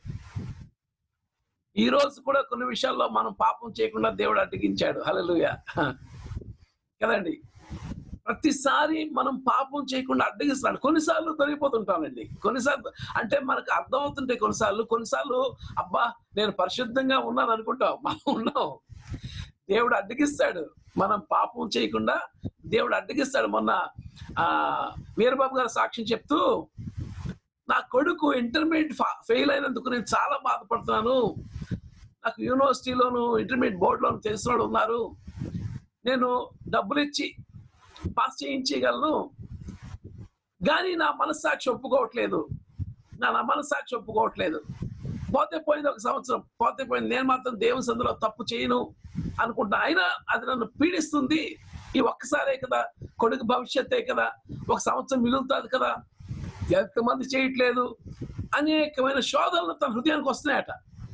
ఈ రోజు కూడా కొన్ని విషయాల్లో మనం పాపం చేయకుండా దేవుడు అడ్డగించాడు హల్లెలూయా కదండి ప్రతిసారి మనం పాపం చేయకుండా అడ్డగిస్తున్నాడు కొన్నిసార్లు దొరికిపోతుంటామండి కొన్నిసార్లు అంటే మనకు అర్థమవుతుంటే కొన్నిసార్లు కొన్నిసార్లు అబ్బా నేను పరిశుద్ధంగా ఉన్నాను అనుకుంటాం మనం ఉన్నాం దేవుడు అడ్డగిస్తాడు మనం పాపం చేయకుండా దేవుడు అడ్డగిస్తాడు మొన్న ఆ వీరబాబు గారు సాక్ష్యం చెప్తూ నా కొడుకు ఇంటర్మీడియట్ ఫెయిల్ అయినందుకు నేను చాలా బాధపడుతున్నాను నాకు యూనివర్సిటీలోను ఇంటర్మీడియట్ బోర్డులోను తెలిసిన వాళ్ళు ఉన్నారు నేను డబ్బులు ఇచ్చి పాస్ చేయించగలను కానీ నా మనస్సాక్షి ఒప్పుకోవట్లేదు నా నా మనస్సాక్షి ఒప్పుకోవట్లేదు పోతే పోయింది ఒక సంవత్సరం పోతే పోయింది నేను మాత్రం దేవుని సందులో తప్పు చేయను అనుకుంటా అయినా అది నన్ను పీడిస్తుంది ఈ ఒక్కసారే కదా కొడుకు భవిష్యత్తే కదా ఒక సంవత్సరం మిగులుతుంది కదా ఎంతమంది చేయట్లేదు అనేకమైన శోధనలు తన హృదయానికి వస్తున్నాయట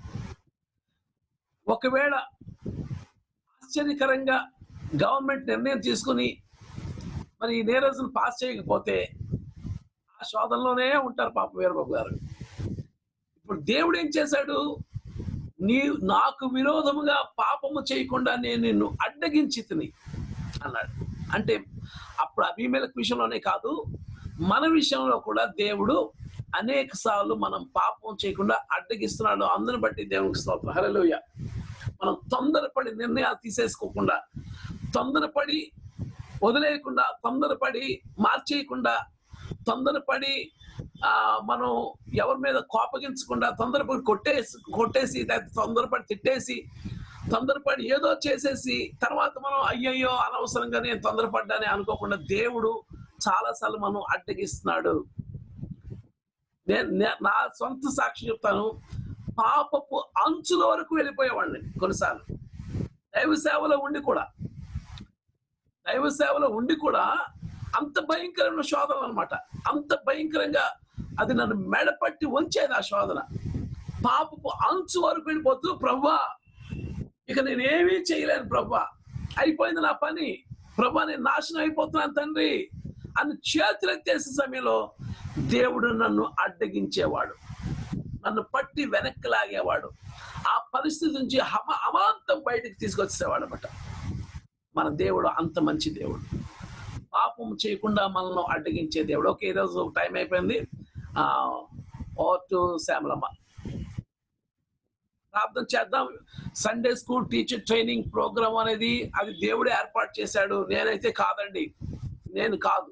ఒకవేళ ఆశ్చర్యకరంగా గవర్నమెంట్ నిర్ణయం తీసుకుని మరి ఈ నేరజును పాస్ చేయకపోతే ఆ శోధనలోనే ఉంటారు పాప వీరబాబు గారు ఇప్పుడు దేవుడు ఏం చేశాడు నీ నాకు విరోధముగా పాపము చేయకుండా నేను నిన్ను అడ్డగించి తిని అన్నాడు అంటే అప్పుడు అభిమేలకు విషయంలోనే కాదు మన విషయంలో కూడా దేవుడు అనేక సార్లు మనం పాపం చేయకుండా అడ్డగిస్తున్నాడు అందరిని బట్టి దేవునికి స్తోత్రం హల్లెలూయా మనం తొందరపడి నిర్ణయాలు తీసేసుకోకుండా తొందరపడి వదిలేయకుండా తొందరపడి మార్చేయకుండా తొందరపడి ఆ మనం ఎవరి మీద కోపగించకుండా తొందరపడి కొట్టేసి కొట్టేసి లేకపోతే తొందరపడి తిట్టేసి తొందరపడి ఏదో చేసేసి తర్వాత మనం అయ్యయ్యో అనవసరంగా నేను తొందరపడ్డానే అనుకోకుండా దేవుడు చాలాసార్లు మనం అడ్డగిస్తున్నాడు నేను నే- నా సొంత సాక్షి చెప్తాను పాపపు అంచుల వరకు వెళ్ళిపోయేవాడిని కొన్నిసార్లు దైవ సేవలో ఉండి కూడా దైవ సేవలో ఉండి కూడా అంత భయంకరమైన శోధన అన్నమాట అంత భయంకరంగా అది నన్ను మెడపట్టి వంచేది ఆ శోధన పాపపు అంచు వరకు వెళ్ళిపోతూ ప్రవ్వా ఇక నేను ఏమీ చేయలేను ప్రవ్వా అయిపోయింది నా పని ప్రభా నేను నాశనం అయిపోతున్నాను తండ్రి అని చేతులెత్తేసే సమయంలో దేవుడు నన్ను అడ్డగించేవాడు నన్ను పట్టి వెనక్కి లాగేవాడు ఆ పరిస్థితి నుంచి హమ అమాంతం బయటికి తీసుకొచ్చేవాడు అనమాట మన దేవుడు అంత మంచి దేవుడు పాపం చేయకుండా మనల్ని అడ్డగించే దేవుడు ఓకే ఈరోజు టైం అయిపోయింది ఓ టు శ్యామలమ్మ ప్రార్థన చేద్దాం Sunday school teacher training programme అనేది అది దేవుడే ఏర్పాటు చేశాడు నేనైతే కాదండి నేను కాదు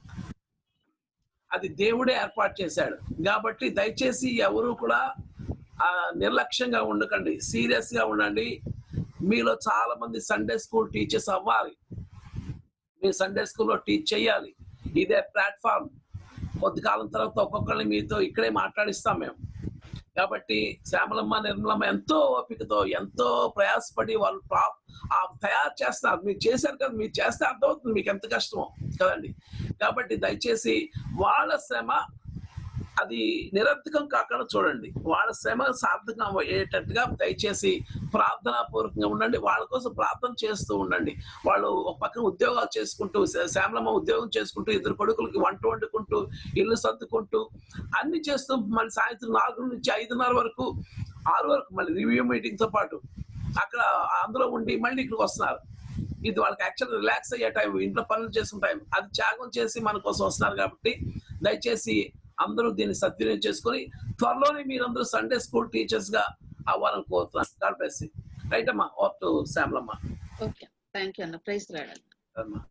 అది దేవుడే ఏర్పాటు చేశాడు కాబట్టి దయచేసి ఎవరు కూడా ఆ, నిర్లక్ష్యంగా ఉండకండి సీరియస్ గా ఉండండి మీలో చాలా మంది సండే స్కూల్ టీచర్స్ అవ్వాలి మీరు సండే స్కూల్లో టీచ్ చేయాలి ఇదే ప్లాట్ఫామ్ కొద్ది కాలం తర్వాత ఒక్కొక్కరిని మీతో ఇక్కడే మాట్లాడిస్తాం మేము కాబట్టి శ్యామలమ్మ నిర్మలమ్మ ఎంతో ఓపికతో ఎంతో ప్రయాసపడి వాళ్ళు ప్రా- ఆ తయారు చేస్తున్నారు మీరు చేశారు కదా మీరు చేస్తే అర్థమవుతుంది మీకు ఎంత కష్టమో కదండి కాబట్టి దయచేసి వాళ్ళ శ్రమ అది నిరర్థకం కాకుండా చూడండి వాళ్ళ శ్రమ సార్థకం అయ్యేటట్టుగా దయచేసి ప్రార్థనా పూర్వకంగా ఉండండి వాళ్ళ కోసం ప్రార్థన చేస్తూ ఉండండి వాళ్ళు ఒక పక్కన ఉద్యోగాలు చేసుకుంటూ శ- శ్యామలమ్మ ఉద్యోగం చేసుకుంటూ ఇద్దరు కొడుకులకి వంట వండుకుంటూ ఇల్లు సర్దుకుంటూ అన్ని చేస్తూ మళ్ళీ సాయంత్రం నాలుగు నుంచి ఐదున్నర వరకు ఆరు వరకు మళ్ళీ రివ్యూ మీటింగ్ తో పాటు అక్కడ అందులో ఉండి మళ్ళీ ఇక్కడికి వస్తున్నారు ఇది వాళ్ళకి యాక్చువల్ రిలాక్స్ అయ్యే టైం ఇంట్లో పనులు చేసుకునే టైం అది త్యాగం చేసి మన కోసం వస్తున్నారు కాబట్టి దయచేసి అందరూ దీన్ని సద్వినియోగం చేసుకొని త్వరలోనే మీరందరూ సండే స్కూల్ టీచర్స్ గా అవ్వాలని కోరుతున్నాను గాడ్ బ్లెస్ రైట్ అమ్మా oh to Shyamalamma okay thank you అన్న ప్రైజ్ రాడండి అమ్మా.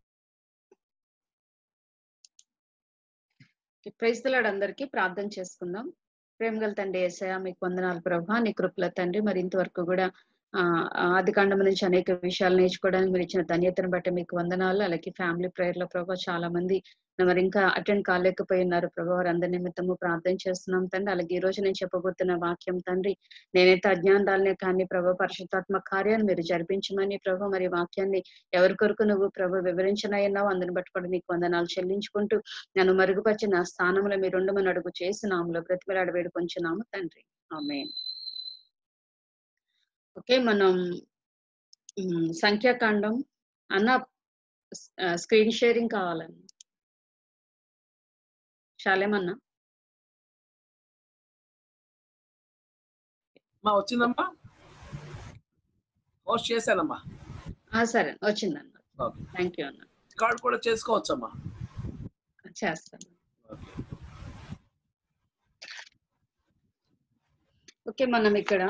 ప్రైజ్ దలాడ్ అందరికీ ప్రార్థన చేసుకుందాం ప్రేమగల తండ్రి ఏసయ మీకు వందనాలు ప్రభా నీ కృపల తండ్రి మరి ఇంతవరకు కూడా ఆ ఆది కాండం నుంచి అనేక విషయాలు నేర్చుకోవడానికి మీరు ఇచ్చిన ధన్యతను బట్టి మీకు వందనాలు అలాగే ఫ్యామిలీ ప్రేయర్ లో ప్రభా చాలా మంది మరి ఇంకా అటెండ్ కాలేకపోయి ఉన్నారు ప్రభా వారందరి నిమిత్తము ప్రార్థన చేస్తున్నాం తండ్రి అలాగే ఈ రోజు నేను చెప్పబోతున్న వాక్యం తండ్రి నేనైతే అజ్ఞానాలనే కానీ ప్రభా పరిశుద్ధాత్మ కార్యాన్ని మీరు జరిపించమని ప్రభా మరి వాక్యాన్ని ఎవరి కొరకు నువ్వు ప్రభు వివరించనయ్యన్నావు అందుని బట్టి కూడా నీకు వందనాలు చెల్లించుకుంటూ నన్ను మరుగుపరిచి నా స్థానంలో మీరు ఉండమని అడుగు చేసినాములో బ్రతిమలాడ వేడుకొంచున్నాము తండ్రి ఆమె ఓకే మనం ఉమ్, సంఖ్యాకాండం అన్న స్క్రీన్ షేరింగ్ కావాలండి శాలేమన్నా అమ్మా వచ్చిందమ్మా హోస్ట్ చేశానమ్మా ఆ, సరే వచ్చిందన్న ఓకే థ్యాంక్ యూ అన్న రికార్డ్ కూడా చేసుకోవచ్చమ్మా చేస్తాను ఓకే మనం ఇక్కడ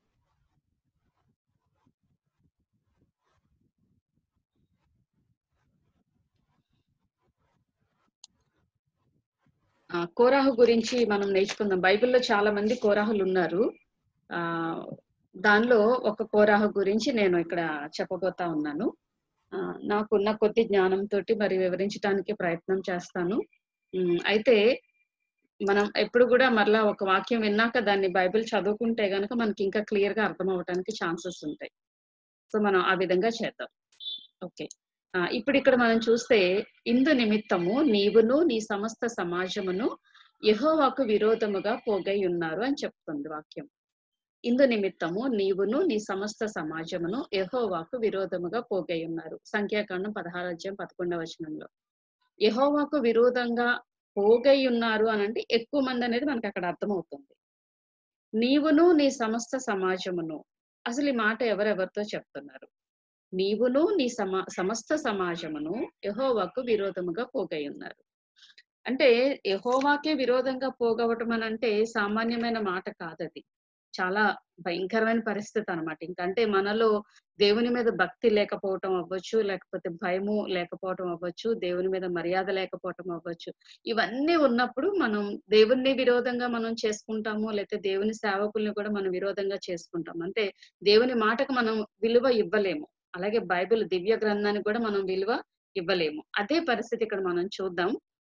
ఆ, కోరాహు గురించి మనం నేర్చుకుందాం బైబిల్లో చాలా మంది కోరాహులు ఉన్నారు ఆ దానిలో ఒక కోరాహు గురించి నేను ఇక్కడ చెప్పబోతా ఉన్నాను ఆ, నాకున్న కొద్ది జ్ఞానంతో మరి వివరించడానికి ప్రయత్నం చేస్తాను ఉమ్, అయితే మనం ఎప్పుడు కూడా మరలా ఒక వాక్యం విన్నాక దాన్ని బైబిల్ చదువుకుంటే గనుక మనకి ఇంకా క్లియర్ గా అర్థం అవ్వడానికి ఛాన్సెస్ ఉంటాయి సో మనం ఆ విధంగా చేద్దాం ఓకే ఆ, ఇప్పుడు ఇక్కడ మనం చూస్తే ఇందు నిమిత్తము నీవును నీ సమస్త సమాజమును యెహోవాకు విరోధముగా పోగై ఉన్నారు అని చెప్తుంది వాక్యం ఇందు నిమిత్తము నీవును నీ సమస్త సమాజమును యెహోవాకు విరోధముగా పోగై ఉన్నారు సంఖ్యాకాండం పదహారు అధ్యాయం పదకొండవ వచనంలో యెహోవాకు విరోధంగా పోగై ఉన్నారు అని అంటే ఎక్కువ మంది అనేది మనకు అక్కడ అర్థమవుతుంది నీవును నీ సమస్త సమాజమును అసలు ఈ మాట ఎవరెవరితో చెప్తున్నారు నీవును నీ సమా సమస్త సమాజమును యహోవాకు విరోధముగా పోగై ఉన్నారు అంటే యహోవాకే విరోధంగా పోగవటం అని అంటే సామాన్యమైన మాట కాదది చాలా భయంకరమైన పరిస్థితి అనమాట ఇంకంటే మనలో దేవుని మీద భక్తి లేకపోవటం అవ్వచ్చు లేకపోతే భయము లేకపోవటం అవ్వచ్చు దేవుని మీద మర్యాద లేకపోవటం అవ్వచ్చు ఇవన్నీ ఉన్నప్పుడు మనం దేవుణ్ణి విరోధంగా మనం చేసుకుంటాము లేకపోతే దేవుని సేవకుల్ని కూడా మనం విరోధంగా చేసుకుంటాం అంటే దేవుని మాటకు మనం విలువ ఇవ్వలేము అలాగే బైబిల్ దివ్య గ్రంథానికి కూడా మనం విలువ ఇవ్వలేము అదే పరిస్థితి ఇక్కడ మనం చూద్దాం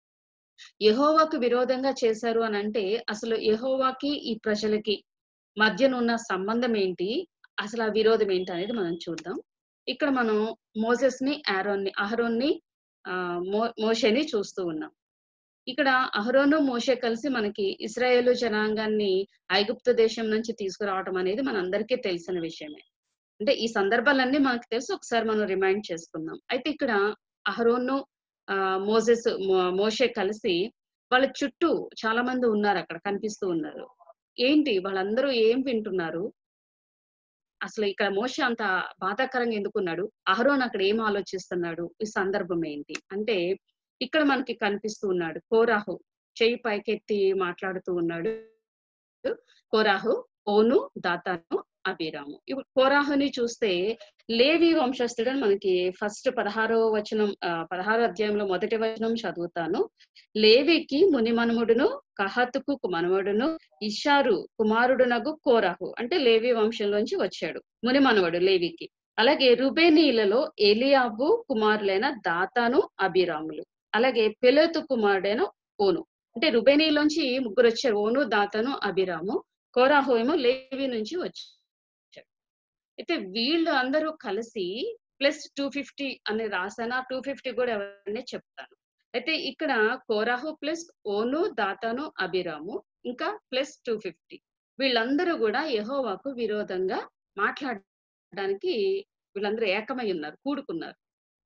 యహోవాకు విరోధంగా చేశారు అని అంటే అసలు యహోవాకి ఈ ప్రజలకి మధ్యనున్న సంబంధం ఏంటి అసలు ఆ విరోధం ఏంటి అనేది మనం చూద్దాం ఇక్కడ మనం మోసెస్ ని ఆరోన్ ని అహరోన్ ని ఆ మో మోషేని చూస్తూ ఉన్నాం ఇక్కడ అహరోను మోషే కలిసి మనకి ఇస్రాయేలు జనాంగాన్ని ఐగుప్తు దేశం నుంచి తీసుకురావటం అనేది మనందరికీ తెలిసిన విషయమే అంటే ఈ సందర్భాలన్నీ మనకు తెలుసు ఒకసారి మనం రిమైండ్ చేసుకుందాం అయితే ఇక్కడ అహరోను ఆ మోజెస్ మో- మోషే కలిసి వాళ్ళ చుట్టూ చాలా మంది ఉన్నారు అక్కడ కనిపిస్తూ ఉన్నారు ఏంటి వాళ్ళందరూ ఏం వింటున్నారు అసలు ఇక్కడ మోషే అంత బాధాకరంగా ఎందుకున్నాడు అహరోన్ అక్కడ ఏం ఆలోచిస్తున్నాడు ఈ సందర్భం ఏంటి అంటే ఇక్కడ మనకి కనిపిస్తూ ఉన్నాడు కోరాహు చెయ్యి పైకెత్తి మాట్లాడుతూ ఉన్నాడు కోరాహు ఓను దాతాను అభిరాము ఇప్పుడు కోరాహుని చూస్తే లేవి వంశస్థుడు అని మనకి ఫస్ట్ పదహారో వచనం ఆ, పదహారో అధ్యాయంలో మొదటి వచనం చదువుతాను లేవికి మునిమనుముడును కహతుకు మనవడును ఇషారు కుమారుడునగు కోరాహు అంటే లేవి వంశంలోంచి వచ్చాడు మునిమనవడు లేవికి అలాగే రుబేనీలలో ఎలియాబు కుమారులైన దాతాను అభిరాములు అలాగే పెలోతు కుమారుడైన ఓను అంటే రుబేనీలోంచి ముగ్గురు వచ్చారు ఓను దాతను అభిరాము కోరాహు ఏమో లేవి నుంచి వచ్చాడు అయితే వీళ్ళు అందరూ కలిసి ప్లస్ టూ ఫిఫ్టీ అని రాసాను టూ ఫిఫ్టీ కూడా ఎవరిని చెప్తాను అయితే ఇక్కడ కోరాహు ప్లస్ ఓను దాతాను అభిరాము ఇంకా ప్లస్ టూ ఫిఫ్టీ వీళ్ళందరూ కూడా యెహోవాకు విరోధంగా మాట్లాడడానికి వీళ్ళందరూ ఏకమై ఉన్నారు కూడుకున్నారు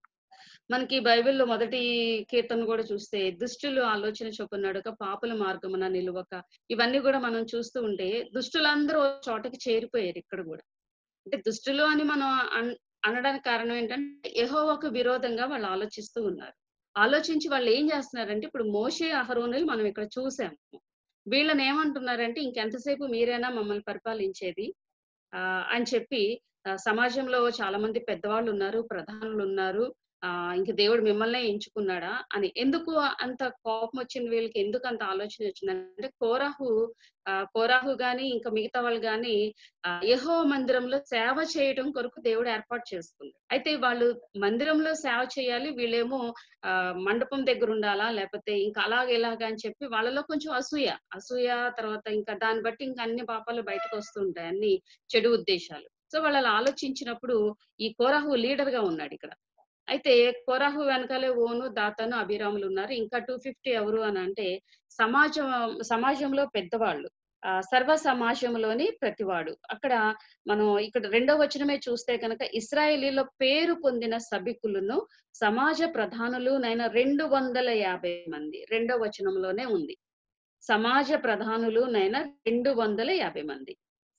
మనకి బైబిల్లో మొదటి కీర్తన కూడా చూస్తే దుష్టులు ఆలోచన చొప్పున్నాడుక పాపుల మార్గమున నిలువక ఇవన్నీ కూడా మనం చూస్తూ ఉంటే దుష్టులందరూ ఓ చోటకి చేరిపోయారు ఇక్కడ కూడా అంటే దుష్టులు అని మనం అన్- అనడానికి కారణం ఏంటంటే యెహోవాకు విరోధంగా వాళ్ళు ఆలోచిస్తూ ఉన్నారు ఆలోచించి వాళ్ళు ఏం చేస్తున్నారంటే ఇప్పుడు మోషే అహరోనులు మనం ఇక్కడ చూసాము వీళ్ళని ఏమంటున్నారంటే ఇంకెంతసేపు మీరైనా మమ్మల్ని పరిపాలించేది ఆ అని చెప్పి ఆ, సమాజంలో చాలా మంది పెద్దవాళ్ళు ఉన్నారు ప్రధానులు ఉన్నారు ఆ ఇంక దేవుడు మిమ్మల్నే ఎంచుకున్నాడా అని ఎందుకు అంత కోపం వచ్చింది వీళ్ళకి ఎందుకు అంత ఆలోచన వచ్చిందంటే కోరాహు ఆ కోరాహు గాని ఇంకా మిగతా వాళ్ళు గాని యహో మందిరంలో సేవ చేయడం కొరకు దేవుడు ఏర్పాటు చేసుకుంది అయితే వాళ్ళు మందిరంలో సేవ చేయాలి వీళ్ళేమో ఆ మండపం దగ్గర ఉండాలా లేకపోతే ఇంకా అలాగ ఇలాగా అని చెప్పి వాళ్ళలో కొంచెం అసూయ అసూయ తర్వాత ఇంకా దాన్ని బట్టి ఇంకా అన్ని పాపాలు బయటకు వస్తూ ఉంటాయి అన్ని చెడు ఉద్దేశాలు సో వాళ్ళు అలా ఆలోచించినప్పుడు ఈ కోరాహు లీడర్ గా ఉన్నాడు ఇక్కడ అయితే కోరాహు వెనకాలే ఓను దాతను అభిరాములు ఉన్నారు ఇంకా టూ ఫిఫ్టీ ఎవరు అని అంటే సమాజం సమాజంలో పెద్దవాళ్ళు ఆ సర్వ సమాజంలోని ప్రతివాడు అక్కడ మనం ఇక్కడ రెండో వచనమే చూస్తే కనుక ఇస్రాయేలీలో పేరు పొందిన సభికులను సమాజ ప్రధానులు నైనా రెండు వందల యాభై మంది రెండో వచనంలోనే ఉంది సమాజ ప్రధానులు నైనా రెండు వందల యాభై మంది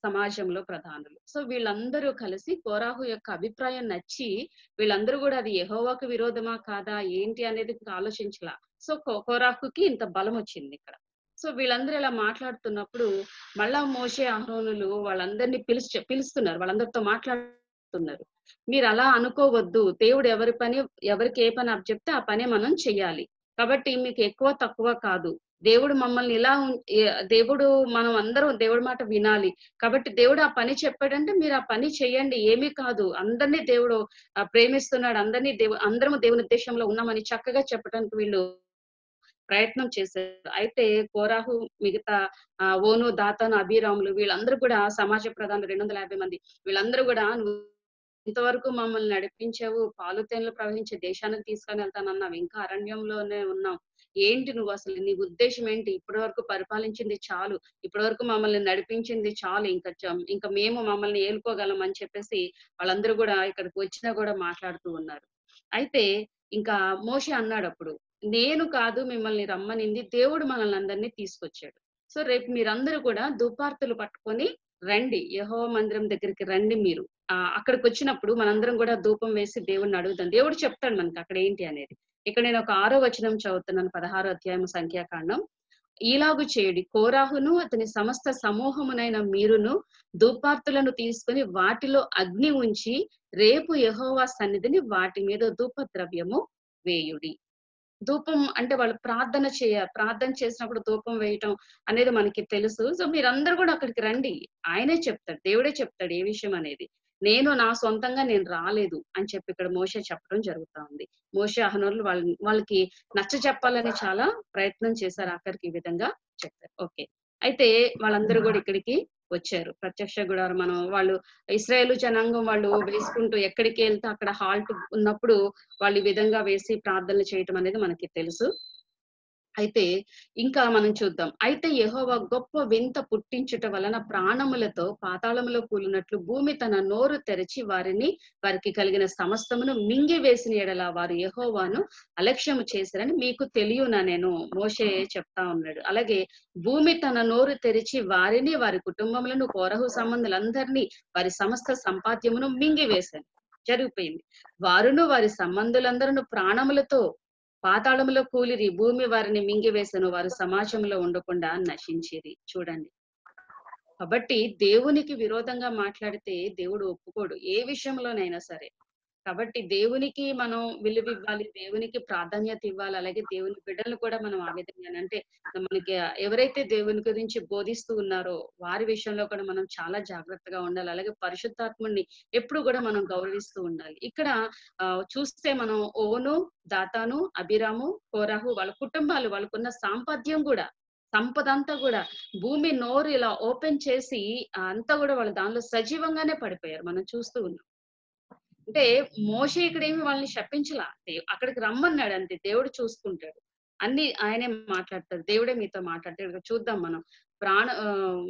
సమాజంలో ప్రధానులు సో వీళ్ళందరూ కలిసి కోరాహు యొక్క అభిప్రాయం నచ్చి వీళ్ళందరూ కూడా అది యెహోవాకు విరోధమా కాదా ఏంటి అనేది ఆలోచించలా సో కో- కోరాహుకి ఇంత బలం వచ్చింది ఇక్కడ సో వీళ్ళందరూ ఇలా మాట్లాడుతున్నప్పుడు మళ్ళా మోసే అహరోనులు వాళ్ళందరినీ పిలిచి పిలుస్తున్నారు వాళ్ళందరితో మాట్లాడుతున్నారు మీరు అలా అనుకోవద్దు దేవుడు ఎవరి పని ఎవరికి ఏ పని చెప్తే ఆ పనే మనం చెయ్యాలి కాబట్టి మీకు ఎక్కువ తక్కువ కాదు దేవుడు మమ్మల్ని ఇలా ఉం- ఏ- దేవుడు మనం అందరం దేవుడి మాట వినాలి కాబట్టి దేవుడు ఆ పని చెప్పాడంటే మీరు ఆ పని చేయండి ఏమీ కాదు అందరినీ దేవుడు ఆ, ప్రేమిస్తున్నాడు అందరినీ దేవు అందరం దేవుని ఉద్దేశంలో ఉన్నామని చక్కగా చెప్పడానికి వీళ్ళు ప్రయత్నం చేశారు అయితే కోరాహు మిగతా ఆ, ఓను దాతాను అభిరాములు వీళ్ళందరూ కూడా సమాజ ప్రధానులు రెండు వందల యాభై మంది వీళ్ళందరూ కూడా నువ్వు ఇంతవరకు మమ్మల్ని నడిపించావు పాలు తేనెలు ప్రవహించే దేశానికి తీసుకొని వెళ్తానన్నావు ఇంకా అరణ్యంలోనే ఉన్నాం ఏంటి నువ్వు అసలు నీ ఉద్దేశం ఏంటి ఇప్పటి వరకు పరిపాలించింది చాలు ఇప్పటి వరకు మమ్మల్ని నడిపించింది చాలు ఇంకా చ- ఇంకా మేము మమ్మల్ని ఏలుకోగలం అని చెప్పేసి వాళ్ళందరూ కూడా ఇక్కడికి వచ్చినా కూడా మాట్లాడుతూ ఉన్నారు అయితే ఇంకా మోషే అన్నాడు అప్పుడు నేను కాదు మిమ్మల్ని రమ్మనింది దేవుడు మనల్ని అందరినీ తీసుకొచ్చాడు సో రేపు మీరందరూ కూడా దుపార్తులు పట్టుకొని రండి యహో మందిరం దగ్గరికి రండి మీరు ఆ అక్కడికి వచ్చినప్పుడు మనందరం కూడా ధూపం వేసి దేవుడిని అడుగుతాం దేవుడు చెప్తాడు మనకి అక్కడ ఏంటి అనేది ఇక్కడ నేను ఒక ఆరో వచనం చదువుతున్నాను పదహారో అధ్యాయం సంఖ్యాకాండం ఈలాగు చేయుడి కోరాహును అతని సమస్త సమూహమునైన మీరును ధూపార్తులను తీసుకొని వాటిలో అగ్ని ఉంచి రేపు యెహోవా సన్నిధిని వాటి మీద ధూప ద్రవ్యము వేయుడి ధూపం అంటే వాళ్ళు ప్రార్థన చేయ ప్రార్థన చేసినప్పుడు ధూపం వేయటం అనేది మనకి తెలుసు సో మీరందరూ కూడా అక్కడికి రండి ఆయనే చెప్తాడు దేవుడే చెప్తాడు ఏ విషయం అనేది నేను నా సొంతంగా నేను రాలేదు అని చెప్పి ఇక్కడ మోసే చెప్పడం జరుగుతా ఉంది మోసే అహనోర్లు వాళ్ళ వాళ్ళకి నచ్చ చెప్పాలని చాలా ప్రయత్నం చేశారు ఆఖరికి ఈ విధంగా చెప్పారు ఓకే అయితే వాళ్ళందరూ కూడా ఇక్కడికి వచ్చారు ప్రత్యక్ష గుడారం మనం వాళ్ళు ఇస్రాయేల్ జనాంగం వాళ్ళు వేసుకుంటూ ఎక్కడికి వెళ్తే అక్కడ హాల్ట్ ఉన్నప్పుడు వాళ్ళు ఈ విధంగా వేసి ప్రార్థనలు చేయటం అనేది మనకి తెలుసు అయితే ఇంకా మనం చూద్దాం అయితే యెహోవా గొప్ప వింత పుట్టించుట వలన ప్రాణములతో పాతాళములో కూలినట్లు భూమి తన నోరు తెరిచి వారిని వారికి కలిగిన సమస్తమును మింగి వేసిన ఎడల వారు యెహోవాను అలక్ష్యము చేశారని మీకు తెలియనా నేను మోషే చెప్తా ఉన్నాడు అలాగే భూమి తన నోరు తెరిచి వారిని వారి కుటుంబములను కోరహు సంబంధులందరినీ వారి సమస్త సంపాద్యమును మింగి వేశాను జరిగిపోయింది వారును వారి సంబంధులందరూ ప్రాణములతో పాతాళములో కూలిరి భూమి వారిని మింగివేసను వారు సమాజంలో ఉండకుండా నశించిరి చూడండి కాబట్టి దేవునికి విరోధంగా మాట్లాడితే దేవుడు ఒప్పుకోడు ఏ విషయంలోనైనా సరే కాబట్టి దేవునికి మనం విలువ ఇవ్వాలి దేవునికి ప్రాధాన్యత ఇవ్వాలి అలాగే దేవుని బిడ్డలు కూడా మనం ఆ విధంగా అంటే మనకి ఎవరైతే దేవుని గురించి బోధిస్తూ ఉన్నారో వారి విషయంలో కూడా మనం చాలా జాగ్రత్తగా ఉండాలి అలాగే పరిశుద్ధాత్ముడిని ఎప్పుడు కూడా మనం గౌరవిస్తూ ఉండాలి ఇక్కడ ఆ, చూస్తే మనం ఓను దాతాను అభిరాము కోరాహు వాళ్ళ కుటుంబాలు వాళ్ళకున్న సాంపద్యం కూడా సంపద అంతా కూడా భూమి నోరు ఇలా ఓపెన్ చేసి ఆ అంతా కూడా వాళ్ళు దానిలో సజీవంగానే పడిపోయారు మనం చూస్తూ ఉన్నాం అంటే మోషే ఇక్కడ ఏమి వాళ్ళని శపించలా దే- అక్కడికి రమ్మన్నాడు అంతే దేవుడు చూసుకుంటాడు అన్ని ఆయనే మాట్లాడతాడు దేవుడే మీతో మాట్లాడతాడు ఇక్కడ చూద్దాం మనం ప్రాణ ఆ,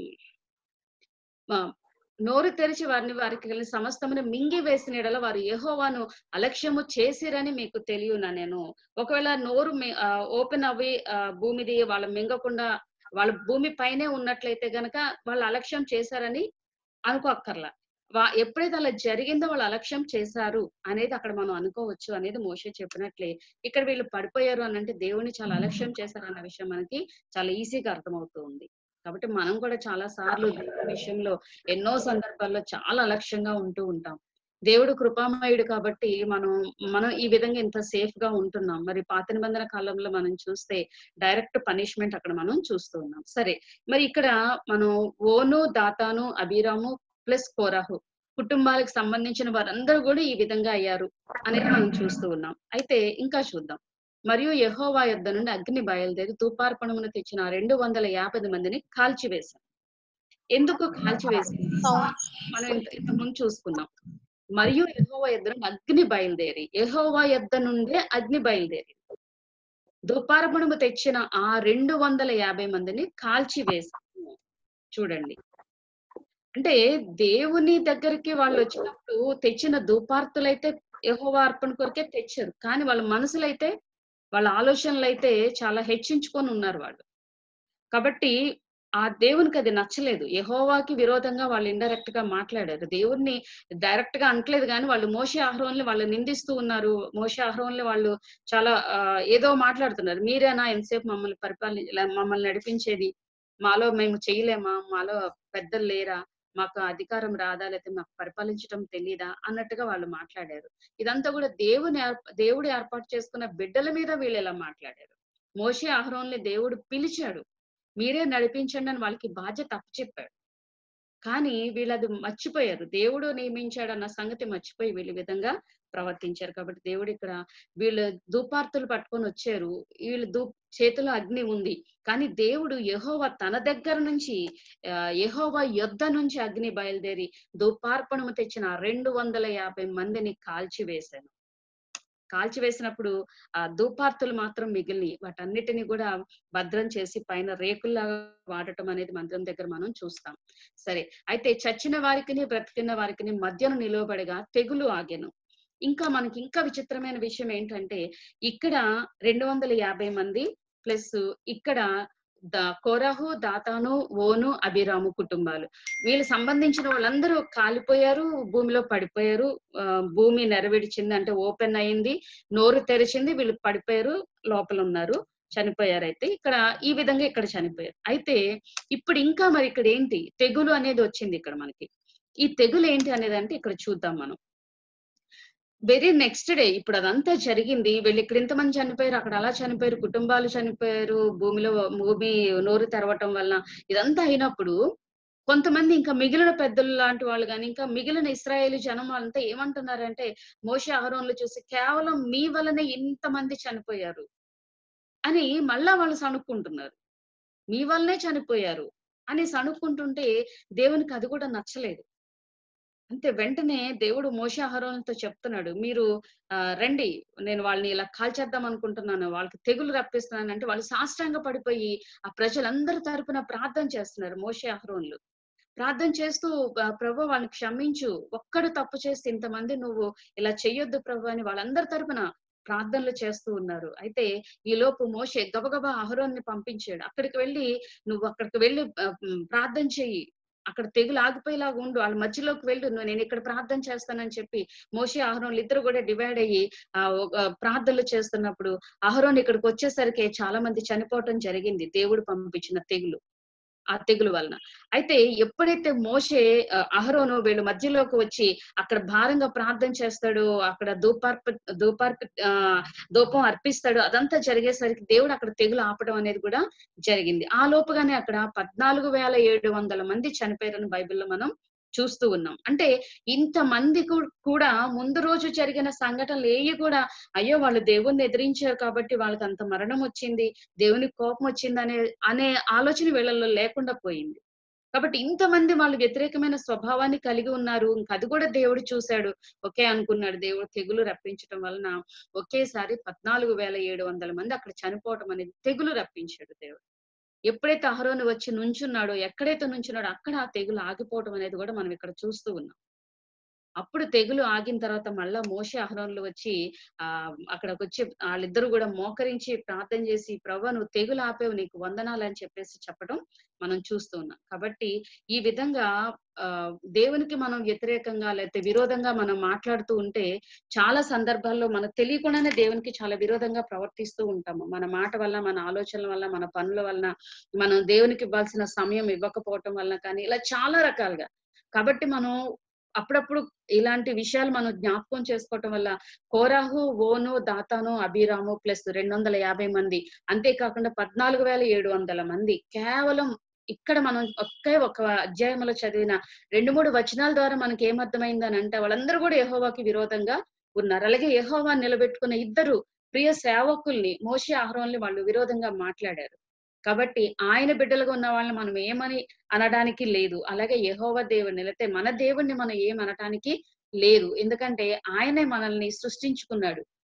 ఆ, నోరు తెరిచి వారిని వారికి కలిగిన సమస్తమును మింగి వేసిన ఎడల వారు యెహోవాను అలక్ష్యము చేసిరని మీకు తెలియనా నేను ఒకవేళ నోరు ఓపెన్ అవ్వి ఆ, భూమిది వాళ్ళ మింగకుండా వాళ్ళ భూమి పైనే ఉన్నట్లయితే గనక వాళ్ళు అలక్ష్యం చేశారని అనుకోక్కర్లా వా ఎప్పుడైతే అలా జరిగిందో వాళ్ళు అలక్ష్యం చేశారు అనేది అక్కడ మనం అనుకోవచ్చు అనేది మోషే చెప్పినట్లే ఇక్కడ వీళ్ళు పడిపోయారు అని అంటే దేవుని చాలా అలక్ష్యం చేశారు అన్న విషయం మనకి చాలా ఈజీగా అర్థమవుతూ ఉంది కాబట్టి మనం కూడా చాలా సార్లు దేవుని విషయంలో ఎన్నో సందర్భాల్లో చాలా అలక్ష్యంగా ఉంటూ ఉంటాం దేవుడు కృపామయుడు కాబట్టి మనం మనం ఈ విధంగా ఇంత సేఫ్ గా ఉంటున్నాం మరి పాత నిబంధన కాలంలో మనం చూస్తే డైరెక్ట్ పనిష్మెంట్ అక్కడ మనం చూస్తూ ఉన్నాం సరే మరి ఇక్కడ మనం ఓను దాతాను అభిరాము ప్లస్ కోరాహు కుటుంబాలకు సంబంధించిన వారందరూ కూడా ఈ విధంగా అయ్యారు అనేది మనం చూస్తూ ఉన్నాం అయితే ఇంకా చూద్దాం మరియు యెహోవా యొద్ద నుండి అగ్ని బయలుదేరి తూపార్పణమును తెచ్చిన ఆ రెండు వందల యాభై మందిని కాల్చివేశారు ఎందుకు కాల్చివేసింది మనం ఇంత ఇంత ముందు చూసుకున్నాం మరియు యెహోవా యొద్ద నుండి అగ్ని బయలుదేరి యెహోవా యొద్ద నుండే అగ్ని బయలుదేరి దుపార్పణము తెచ్చిన ఆ రెండు వందల యాభై మందిని కాల్చివేశారు చూడండి అంటే దేవుని దగ్గరికి వాళ్ళు వచ్చినప్పుడు తెచ్చిన ధూపార్తులైతే యెహోవా అర్పణ కొరకే తెచ్చారు కానీ వాళ్ళ మనసులైతే వాళ్ళ ఆలోచనలు అయితే చాలా హెచ్చించుకొని ఉన్నారు వాళ్ళు కాబట్టి ఆ దేవునికి అది నచ్చలేదు యెహోవాకి విరోధంగా వాళ్ళు ఇండైరెక్ట్ గా మాట్లాడారు దేవుణ్ణి డైరెక్ట్ గా అనట్లేదు కానీ వాళ్ళు మోసే ఆహ్రోన్లు వాళ్ళు నిందిస్తూ ఉన్నారు మోసే ఆహ్రోన్లు వాళ్ళు చాలా ఆ, ఏదో మాట్లాడుతున్నారు మీరేనా ఎంతసేపు మమ్మల్ని పరిపాలన ఇలా మమ్మల్ని నడిపించేది మాలో మేము చేయలేమా మాలో పెద్దలు లేరా మాకు అధికారం రాదా లేకపోతే మాకు పరిపాలించడం తెలీదా అన్నట్టుగా వాళ్ళు మాట్లాడారు ఇదంతా కూడా దేవుని ఏర్ప- దేవుడు ఏర్పాటు చేసుకున్న బిడ్డల మీద వీళ్ళు ఇలా మాట్లాడారు మోషే అహరోన్ని దేవుడు పిలిచాడు మీరే నడిపించండి అని వాళ్ళకి బాధ్యత అప్పచెప్పాడు కానీ వీళ్ళు అది మర్చిపోయారు దేవుడు నియమించాడు అన్న సంగతి మర్చిపోయి వీళ్ళు ఈ విధంగా ప్రవర్తించారు కాబట్టి దేవుడు ఇక్కడ వీళ్ళు ధూపార్తులు పట్టుకొని వచ్చారు వీళ్ళు ధూ చేతిలో అగ్ని ఉంది కానీ దేవుడు యెహోవా తన దగ్గర నుంచి ఆ, యెహోవా యొద్ద నుంచి అగ్ని బయలుదేరి ధూపార్పణము తెచ్చిన రెండు వందల యాభై మందిని కాల్చివేశాను కాల్చివేసినప్పుడు ఆ ధూపార్తులు మాత్రం మిగిలి వాటన్నిటిని కూడా భద్రం చేసి పైన రేకుల్లాగా వాడటం అనేది మందిరం దగ్గర మనం చూస్తాం సరే అయితే చచ్చిన వారికిని బ్రతికిన వారికిని మధ్యను నిలువబడిగా తెగులు ఆగెను ఇంకా మనకి ఇంకా విచిత్రమైన విషయం ఏంటంటే ఇక్కడ రెండు వందల యాభై మంది ప్లస్ ఇక్కడ ద కోరాహు దాతాను ఓను అభిరాము కుటుంబాలు వీళ్ళు సంబంధించిన వాళ్ళందరూ కాలిపోయారు భూమిలో పడిపోయారు ఆ, భూమి నెరవేర్చింది అంటే ఓపెన్ అయింది నోరు తెరిచింది వీళ్ళు పడిపోయారు లోపల ఉన్నారు చనిపోయారు అయితే ఇక్కడ ఈ విధంగా ఇక్కడ చనిపోయారు అయితే ఇప్పుడు ఇంకా మరి ఇక్కడ ఏంటి తెగులు అనేది వచ్చింది ఇక్కడ మనకి ఈ తెగులు ఏంటి అనేది అంటే ఇక్కడ చూద్దాం మనం వెరీ నెక్స్ట్ డే ఇప్పుడు అదంతా జరిగింది వీళ్ళు ఇక్కడ ఇంతమంది చనిపోయారు అక్కడ అలా చనిపోయారు కుటుంబాలు చనిపోయారు భూమిలో భూమి నోరు తెరవటం వల్ల ఇదంతా అయినప్పుడు కొంతమంది ఇంకా మిగిలిన పెద్దలు లాంటి వాళ్ళు కానీ ఇంకా మిగిలిన ఇస్రాయేల్ జనం అంతా ఏమంటున్నారంటే మోషే అహరోన్లు చూసి కేవలం మీ వలనే ఇంతమంది చనిపోయారు అని మళ్ళా వాళ్ళు సణుక్కుంటున్నారు మీ వల్లనే చనిపోయారు అని సణుక్కుంటుంటే దేవునికి అది కూడా నచ్చలేదు అంతే వెంటనే దేవుడు మోషే అహరోన్తో చెప్తున్నాడు మీరు ఆ, రండి నేను వాళ్ళని ఇలా కాల్చేద్దాం అనుకుంటున్నాను వాళ్ళకి తెగులు రప్పిస్తున్నాను అంటే వాళ్ళు సాష్టాంగ పడిపోయి ఆ ప్రజలందరి తరపున ప్రార్థన చేస్తున్నారు మోషే అహరోన్లు ప్రార్థన చేస్తూ "ఆ, ప్రభు వాళ్ళని క్షమించు ఒక్కడు తప్పు చేస్తే ఇంతమంది నువ్వు ఇలా చెయ్యొద్దు ప్రభు అని వాళ్ళందరి తరపున ప్రార్థనలు చేస్తూ ఉన్నారు అయితే ఈ లోపు మోషే గబగబా అహరోన్ని పంపించాడు అక్కడికి వెళ్ళి నువ్వు అక్కడికి వెళ్ళి ఆ, ఉమ్, ప్రార్థన చెయ్యి అక్కడ తెగులు ఆగిపోయేలాగా ఉండు వాళ్ళ మధ్యలోకి వెళ్ళు నువ్వు నేను ఇక్కడ ప్రార్థన చేస్తానని చెప్పి మోషే అహరోన్లు ఇద్దరు కూడా డివైడ్ అయ్యి ఆ ఒక ప్రార్థనలు చేస్తున్నప్పుడు అహరోన్ ఇక్కడికి వచ్చేసరికి చాలా మంది చనిపోవటం జరిగింది దేవుడు పంపించిన తెగులు ఆ తెగులు వలన అయితే ఎప్పుడైతే మోషే ఆ, అహరోను వీళ్ళు మధ్యలోకి వచ్చి అక్కడ భారంగా ప్రార్థన చేస్తాడు అక్కడ ధూపార్ప ధూపార్ప ఆ ధూపం అర్పిస్తాడు అదంతా జరిగేసరికి దేవుడు అక్కడ తెగులు ఆపడం అనేది కూడా జరిగింది ఆ లోపుగానే అక్కడ పద్నాలుగు వేల ఏడు వందల మంది చనిపోయారని బైబిల్లో మనం చూస్తూ ఉన్నాం అంటే ఇంత మంది కూడా ముందు రోజు జరిగిన సంఘటనలు ఏవి కూడా అయ్యో వాళ్ళు దేవుణ్ణి ఎదిరించారు కాబట్టి వాళ్ళకి అంత మరణం వచ్చింది దేవునికి కోపం వచ్చింది అనే అనే ఆలోచన వీళ్ళలో లేకుండా పోయింది కాబట్టి ఇంతమంది వాళ్ళు వ్యతిరేకమైన స్వభావాన్ని కలిగి ఉన్నారు ఇంకా అది కూడా దేవుడు చూశాడు ఒకే అనుకున్నాడు దేవుడు తెగులు రప్పించడం వలన ఒకేసారి పద్నాలుగు వేల ఏడు వందల మంది అక్కడ చనిపోవటం అనేది తెగులు రప్పించాడు దేవుడు ఎప్పుడైతే అహరోను వచ్చి నుంచున్నాడో ఎక్కడైతే నుంచున్నాడో అక్కడ ఆ తెగులు ఆగిపోవటం అనేది కూడా మనం ఇక్కడ చూస్తూ ఉన్నాం అప్పుడు తెగులు ఆగిన తర్వాత మళ్ళా మోషే అహరోన్లు వచ్చి ఆ అక్కడికి వచ్చి వాళ్ళిద్దరూ కూడా మోకరించి ప్రార్థన చేసి ప్రభు నువ్వు తెగులు ఆపేవు నీకు వందనాలు అని చెప్పేసి చెప్పడం మనం చూస్తూ ఉన్నాం కాబట్టి ఈ విధంగా ఆ దేవునికి మనం వ్యతిరేకంగా లేకపోతే విరోధంగా మనం మాట్లాడుతూ ఉంటే చాలా సందర్భాల్లో మనకు తెలియకుండానే దేవునికి చాలా విరోధంగా ప్రవర్తిస్తూ ఉంటాము మన మాట వల్ల మన ఆలోచనల వల్ల మన పనుల వలన మనం దేవునికి ఇవ్వాల్సిన సమయం ఇవ్వకపోవటం వలన కానీ ఇలా చాలా రకాలుగా కాబట్టి మనం అప్పుడప్పుడు ఇలాంటి విషయాలు మనం జ్ఞాపకం చేసుకోవటం వల్ల కోరాహు ఓను దాతాను అభిరాము ప్లస్ రెండు వందల యాభై మంది అంతేకాకుండా పద్నాలుగు వేల ఏడు వందల మంది కేవలం ఇక్కడ మనం ఒకే ఒక అధ్యాయంలో చదివిన రెండు మూడు వచనాల ద్వారా మనకి ఏమర్థమైందని అంటే వాళ్ళందరూ కూడా యెహోవాకి విరోధంగా ఉన్నారు అలాగే యెహోవా నిలబెట్టుకున్న ఇద్దరు ప్రియ సేవకుల్ని మోషే ఆహ్రోన్లు వాళ్ళు విరోధంగా మాట్లాడారు కాబట్టి ఆయన బిడ్డలుగా ఉన్న వాళ్ళని మనం ఏమని అనడానికి లేదు అలాగే యెహోవా దేవుడిని లేకపోతే మన దేవుణ్ణి మనం ఏమనటానికి లేదు ఎందుకంటే ఆయనే మనల్ని సృష్టించుకున్నాడు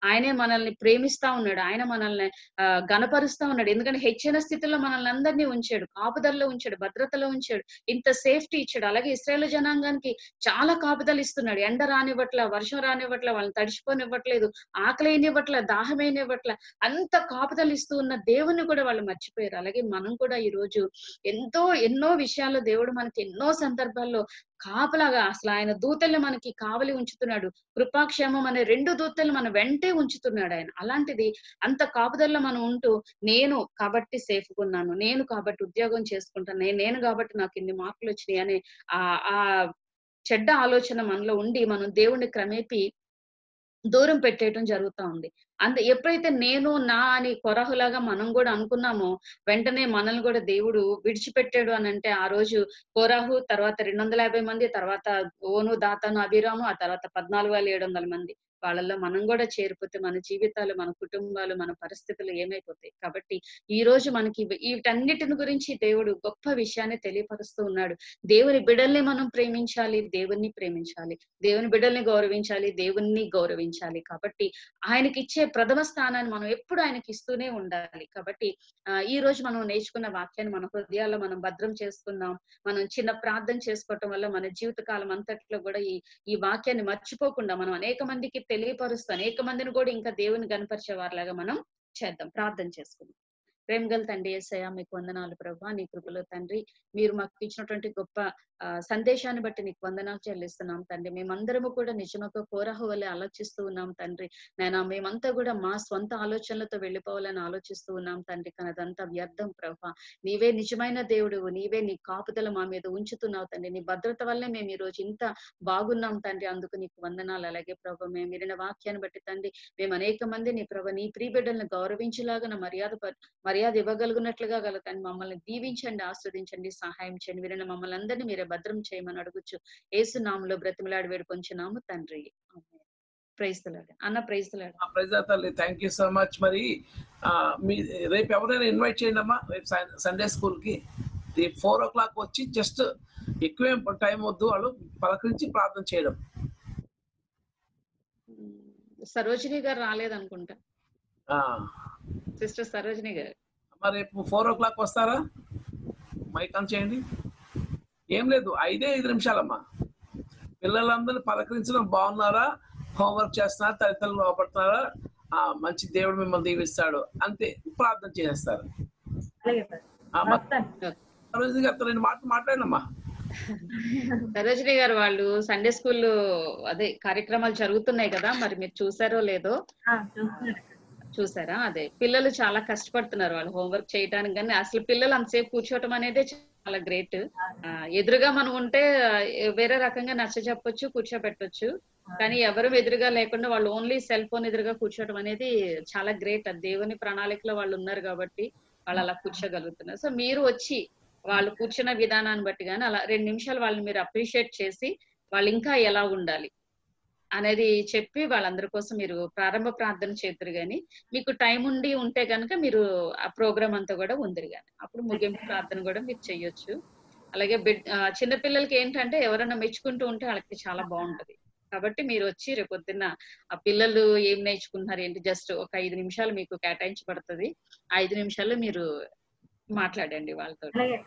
ఆయనే మనల్ని ప్రేమిస్తా ఉన్నాడు ఆయన మనల్ని ఆ, గణపరుస్తా ఉన్నాడు ఎందుకంటే హెచ్చిన స్థితిలో మనల్ని అందరినీ ఉంచాడు కాపుదల్లో ఉంచాడు భద్రతలో ఉంచాడు ఇంత సేఫ్టీ ఇచ్చాడు అలాగే ఇస్రాయేల్ జనాంగానికి చాలా కాపుదలు ఇస్తున్నాడు ఎండ రానివ్వట్ల వర్షం రానివ్వట్ల వాళ్ళని తడిచిపోనివ్వట్లేదు ఆకలేనివ్వట్ల దాహమైనివ్వట్ల అంత కాపుదలు ఇస్తూ ఉన్న దేవుని కూడా వాళ్ళు మర్చిపోయారు అలాగే మనం కూడా ఈ రోజు ఎంతో ఎన్నో విషయాల్లో దేవుడు మనకి ఎన్నో సందర్భాల్లో కాపలాగా అసలు ఆయన దూతల్ని మనకి కావలి ఉంచుతున్నాడు కృపాక్షేమం అనే రెండు దూతలు మన వెంటే ఉంచుతున్నాడు ఆయన అలాంటిది అంత కాపుదల్లో మనం ఉంటూ నేను కాబట్టి సేఫ్ ఉన్నాను నేను కాబట్టి ఉద్యోగం చేసుకుంటాను నేను నేను కాబట్టి నాకు ఇన్ని మార్కులు వచ్చినాయి అనే ఆ ఆ చెడ్డ ఆలోచన మనలో ఉండి మనం దేవుణ్ణి క్రమేపీ దూరం పెట్టేయటం జరుగుతా ఉంది అంత ఎప్పుడైతే నేను నా అని కొరహులాగా మనం కూడా అనుకున్నామో వెంటనే మనల్ని కూడా దేవుడు విడిచిపెట్టాడు అని అంటే ఆ రోజు కోరాహు తర్వాత రెండు వందల యాభై మంది తర్వాత ఓను దాతాను అభిరాము ఆ తర్వాత పద్నాలుగు వేల ఏడు వందల మంది వాళ్ళల్లో మనం కూడా చేరిపోతే మన జీవితాలు మన కుటుంబాలు మన పరిస్థితులు ఏమైపోతాయి కాబట్టి ఈ రోజు మనకి ఇవి- వీటన్నిటిని గురించి దేవుడు గొప్ప విషయాన్ని తెలియపరుస్తూ ఉన్నాడు దేవుని బిడ్డల్ని మనం ప్రేమించాలి దేవుణ్ణి ప్రేమించాలి దేవుని బిడ్డల్ని గౌరవించాలి దేవుణ్ణి గౌరవించాలి కాబట్టి ఆయనకి ఇచ్చే ప్రథమ స్థానాన్ని మనం ఎప్పుడు ఆయనకి ఇస్తూనే ఉండాలి కాబట్టి ఆ, ఈ రోజు మనం నేర్చుకున్న వాక్యాన్ని మన హృదయాల్లో మనం భద్రం చేసుకుందాం మనం చిన్న ప్రార్థన చేసుకోవటం వల్ల మన జీవితకాలం అంతట్లో కూడా ఈ ఈ వాక్యాన్ని మర్చిపోకుండా మనం అనేక మందికి తెలియపరుస్తూ అనేక మందిని కూడా ఇంకా దేవుని గనపరిచే వారిలాగా మనం చేద్దాం ప్రార్థన చేసుకుందాం ప్రేమ గల తండ్రి ఏసయ్య మీకు వందనాలు ప్రభా నీ కృపలో తండ్రి మీరు మాకు ఇచ్చినటువంటి గొప్ప ఆ, సందేశాన్ని బట్టి నీకు వందనాలు చెల్లిస్తున్నాం తండ్రి మేమందరము కూడా నిజమొక కోరహు వల్లే ఆలోచిస్తూ ఉన్నాం తండ్రి నేను మేమంతా కూడా మా స్వంత ఆలోచనలతో వెళ్ళిపోవాలని ఆలోచిస్తూ ఉన్నాం తండ్రి కానీ అదంతా వ్యర్థం ప్రభా నీవే నిజమైన దేవుడు నీవే నీ కాపుదల మా మీద ఉంచుతున్నావు తండ్రి నీ భద్రత వల్లే మేము ఈ రోజు ఇంత బాగున్నాం తండ్రి అందుకు నీకు వందనాలు అలాగే ప్రభా మేము వినిన వాక్యాన్ని బట్టి తండ్రి మేము అనేక మంది నీ ప్రభ నీ ప్రియ బిడ్డలను గౌరవించేలాగా నా మర్యాద ప- మర్యాద ఇవ్వగలిగినట్లుగా గల తండ్రి మమ్మల్ని దీవించండి ఆస్వాదించండి సహాయం చేయండి వినిన మమ్మల్ని అందరినీ మీరే భద్రం చేయమని అడుగుచ్చు ఏసు నామంలో బ్రతిమలాడి వేడుకొంచున్నాము తండ్రి ప్రైజ్ అన్న ప్రైజ్ ప్రజా తల్లి థ్యాంక్ యూ సో మచ్ మరి ఆ, మీ రేపు ఎవరైనా ఇన్వైట్ చేయండి అమ్మా రేపు సండే స్కూల్ కి ఫోర్ ఓ క్లాక్ వచ్చి జస్ట్ ఎక్కువేం టైం వద్దు వాళ్ళు పలకరించి ప్రార్థన చేయడం సరోజిని గారు రాలేదనుకుంటా ఆ, సిస్టర్ సరోజిని గారు అమ్మా రేపు ఫోర్ ఓ క్లాక్ వస్తారా మైక్ ఆన్ చేయండి ఏం లేదు ఐదే ఐదు నిమిషాలమ్మా పిల్లలందరినీ పలకరించడం బాగున్నారా హోంవర్క్ చేస్తున్నారా తల్లిదండ్రులు లోపడుతున్నారా ఆ, మంచి దేవుడు మిమ్మల్ని దీవిస్తాడు అంతే ప్రార్థన చేసేస్తారు అమ్మా రోజు గారితో రెండు మాటలు మాట్లాడినమ్మా సరోజిని గారు వాళ్ళు సండే స్కూల్ అదే కార్యక్రమాలు జరుగుతున్నాయి కదా మరి మీరు చూసారో లేదో చూసారా అదే పిల్లలు చాలా కష్టపడుతున్నారు వాళ్ళు హోంవర్క్ చేయడానికి కానీ అసలు పిల్లలు అంతసేపు కూర్చోవటం అనేదే చాలా గ్రేట్ ఎదురుగా మనం ఉంటే ఆ, వేరే రకంగా నచ్చ చెప్పొచ్చు కూర్చోబెట్టొచ్చు కానీ ఎవరు ఎదురుగా లేకుండా వాళ్ళు ఓన్లీ సెల్ ఫోన్ ఎదురుగా కూర్చోవడం అనేది చాలా గ్రేట్ అది దేవుని ప్రణాళికలో వాళ్ళు ఉన్నారు కాబట్టి వాళ్ళు అలా కూర్చోగలుగుతున్నారు సో మీరు వచ్చి వాళ్ళు కూర్చున్న విధానాన్ని బట్టి కానీ అలా రెండు నిమిషాలు వాళ్ళని మీరు అప్రిషియేట్ చేసి వాళ్ళు ఇంకా ఎలా ఉండాలి అనేది చెప్పి వాళ్ళందరి కోసం మీరు ప్రారంభ ప్రార్థన చేద్దరు కానీ మీకు టైం ఉండి ఉంటే కనుక మీరు ఆ ప్రోగ్రామ్ అంతా కూడా ఉందిరు కానీ అప్పుడు ముగింపు ప్రార్థన కూడా మీరు చెయ్యొచ్చు అలాగే బిడ్ ఆ, చిన్నపిల్లలకి ఏంటంటే ఎవరైనా మెచ్చుకుంటూ ఉంటే వాళ్ళకి చాలా బాగుంటది కాబట్టి మీరు వచ్చి రేపొద్దున్న ఆ పిల్లలు ఏం నేర్చుకుంటున్నారు ఏంటి జస్ట్ ఒక ఐదు నిమిషాలు మీకు కేటాయించబడుతుంది ఆ ఐదు నిమిషాలు మీరు మాట్లాడండి వాళ్ళతో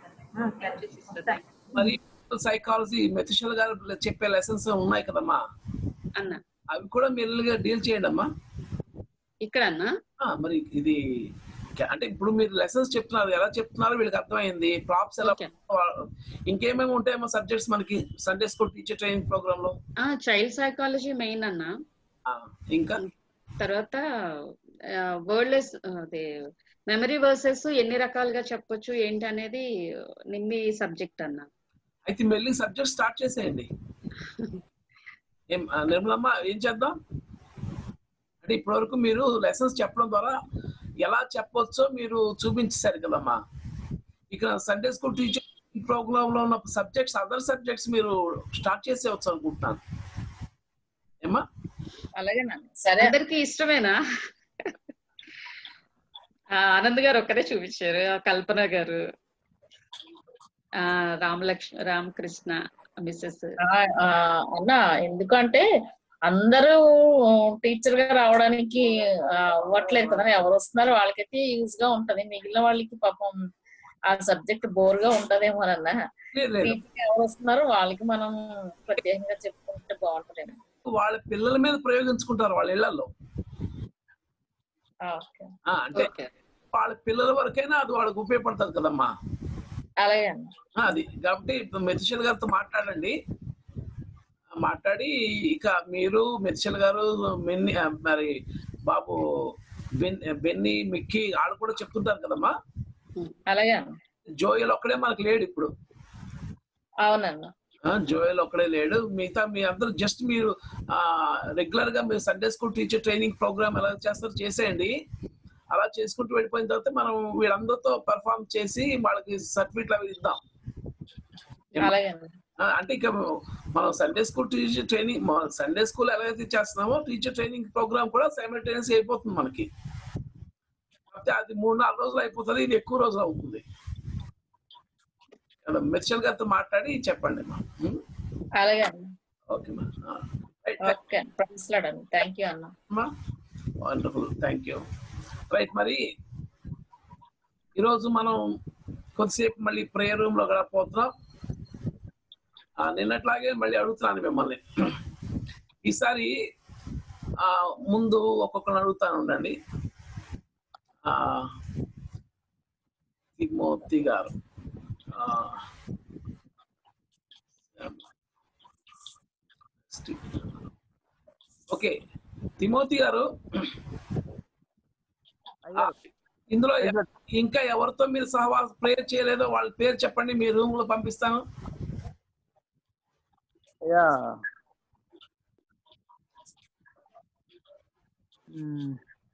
మరి సైకాలజీ మెథిషల్ గారు చెప్పే లెసన్స్ ఉన్నాయి కదమ్మా అన్న అవి కూడా మెల్లిగా డీల్ చేయండి అమ్మా ఇక్కడ అన్నా ఆ, మరి ఇది అంటే ఇప్పుడు మీరు లెసన్స్ చెప్తున్నారు ఎలా చెప్తున్నారో వీళ్ళకి అర్థమైంది ప్రాప్స్ ఎలా Okay. ఇంకేమేమి ఉంటాయమ్మా సబ్జెక్ట్స్ మనకి Sunday school teacher training programme లో ఆ చైల్డ్ సైకాలజీ మెయిన్ అన్న ఆ, ఇంకా తర్వాత వర్డ్లెస్ అదే మెమరీ వర్సెస్ ఎన్ని రకాలుగా చెప్పొచ్చు ఏంటి అనేది నిమ్మి సబ్జెక్ట్ అన్న అయితే మెల్లి సబ్జెక్ట్ స్టార్ట్ చేసేయండి ఏం ఆ, నిర్మలమ్మ ఏం చేద్దాం అంటే ఇప్పటివరకు మీరు లెసన్స్ చెప్పడం ద్వారా ఎలా చెప్పొచ్చో మీరు చూపించేశారు కదమ్మా ఇక్కడ సండే స్కూల్ టీచర్ ప్రోగ్రామ్ లో ఉన్న సబ్జెక్ట్స్ అదర్ సబ్జెక్ట్స్ మీరు స్టార్ట్ చేసేవచ్చు అనుకుంటున్నాను ఏమ్మా అలాగే సరే అందరికి ఇష్టమేనా ఆ, ఆనంద్ గారు ఒక్కరే చూపించారు ఆ, కల్పన గారు ఆ రామలక్ష్మి రామకృష్ణ మిస్సెస్ ఆ, ఆ, అన్న ఎందుకంటే అందరూ టీచర్ గా రావడానికి ఆ, అవ్వట్లేదు కదా ఎవరు వస్తున్నారో వాళ్ళకైతే యూజ్ గా ఉంటది మిగిలిన వాళ్ళకి పాపం ఆ సబ్జెక్ట్ బోర్ గా ఉంటదేమోనన్నా లేదు లేదు టీచర్ ఎవరు వస్తున్నారో వాళ్ళకి మనం ప్రత్యేకంగా చెప్పుకుంటే బాగుంటదేమో వాళ్ళ పిల్లల మీద ప్రయోగించుకుంటారు వాళ్ళ ఇళ్లలో ఆ, ఓకే ఆ, అంటే వాళ్ళ పిల్లల వరకైనా అది వాళ్ళకి ఉపయోగపడుతుంది కదమ్మా అలాగే అండి ఆ, అది కాబట్టి ఇప్పుడు మెతిషల్ గారితో మాట్లాడండి మాట్లాడి ఇక మీరు మెతిషల్ గారు మెన్ని ఆ, మరి బాబు బెన్ బెన్ని మిక్కీ వాళ్ళు కూడా చెప్తుంటారు కదమ్మా అలాగే అండి జోయల్ ఒక్కడే మనకు లేడు ఇప్పుడు అవునండి ఆ, జోయల్ ఒక్కడే లేడు మిగతా మీ అందరూ జస్ట్ మీరు రెగ్యులర్ గా మీరు Sunday school teacher training programme ఎలా చేస్తారో చేసేయండి అలా చేసుకుంటూ వెళ్ళిపోయిన తర్వాత మనం వీళ్ళందరితో పెర్ఫామ్ చేసి వాళ్ళకి సర్టిఫికెట్లు అవి ఇద్దాం అలాగే అండి ఆ, అంటే ఇక మనం Sunday school teacher training Sunday school ఎలాగైతే చేస్తున్నామో టీచర్ ట్రైనింగ్ ప్రోగ్రామ్ కూడా సైమల్టేనియస్ అయిపోతుంది మనకి కాకపోతే అది మూడు నాలుగు రోజులు అయిపోతుంది ఇది ఎక్కువ రోజులు అవుతుంది ఇక్కడ మిర్చల్ గారితో మాట్లాడి చెప్పండి మా అలాగే అండి ఓకే మా రైట్ ఓకే ప్రైస్లాడండి థ్యాంక్ యూ అన్న అమ్మా వండర్ఫుల్ థ్యాంక్ యూ రైట్ మరి ఈరోజు మనం కొద్దిసేపు మళ్ళీ ప్రేయర్ రూమ్ లో గడపబోతున్నాం ఆ, నిన్నట్లాగే మళ్ళీ అడుగుతున్నాను మిమ్మల్ని ఈసారి ఆ, ముందు ఒక్కొక్కరిని అడుగుతాను ఉండండి ఆ, తిమోతి గారు ఆ, ఓకే తిమోతి గారు ఆ, ఇందులో ఎ- ఇంకా ఎవరితో మీరు సహవాస ప్రేయర్ చేయలేదో వాళ్ళ పేరు చెప్పండి మీ రూమ్ లో పంపిస్తాను అయ్యా మ్మ్.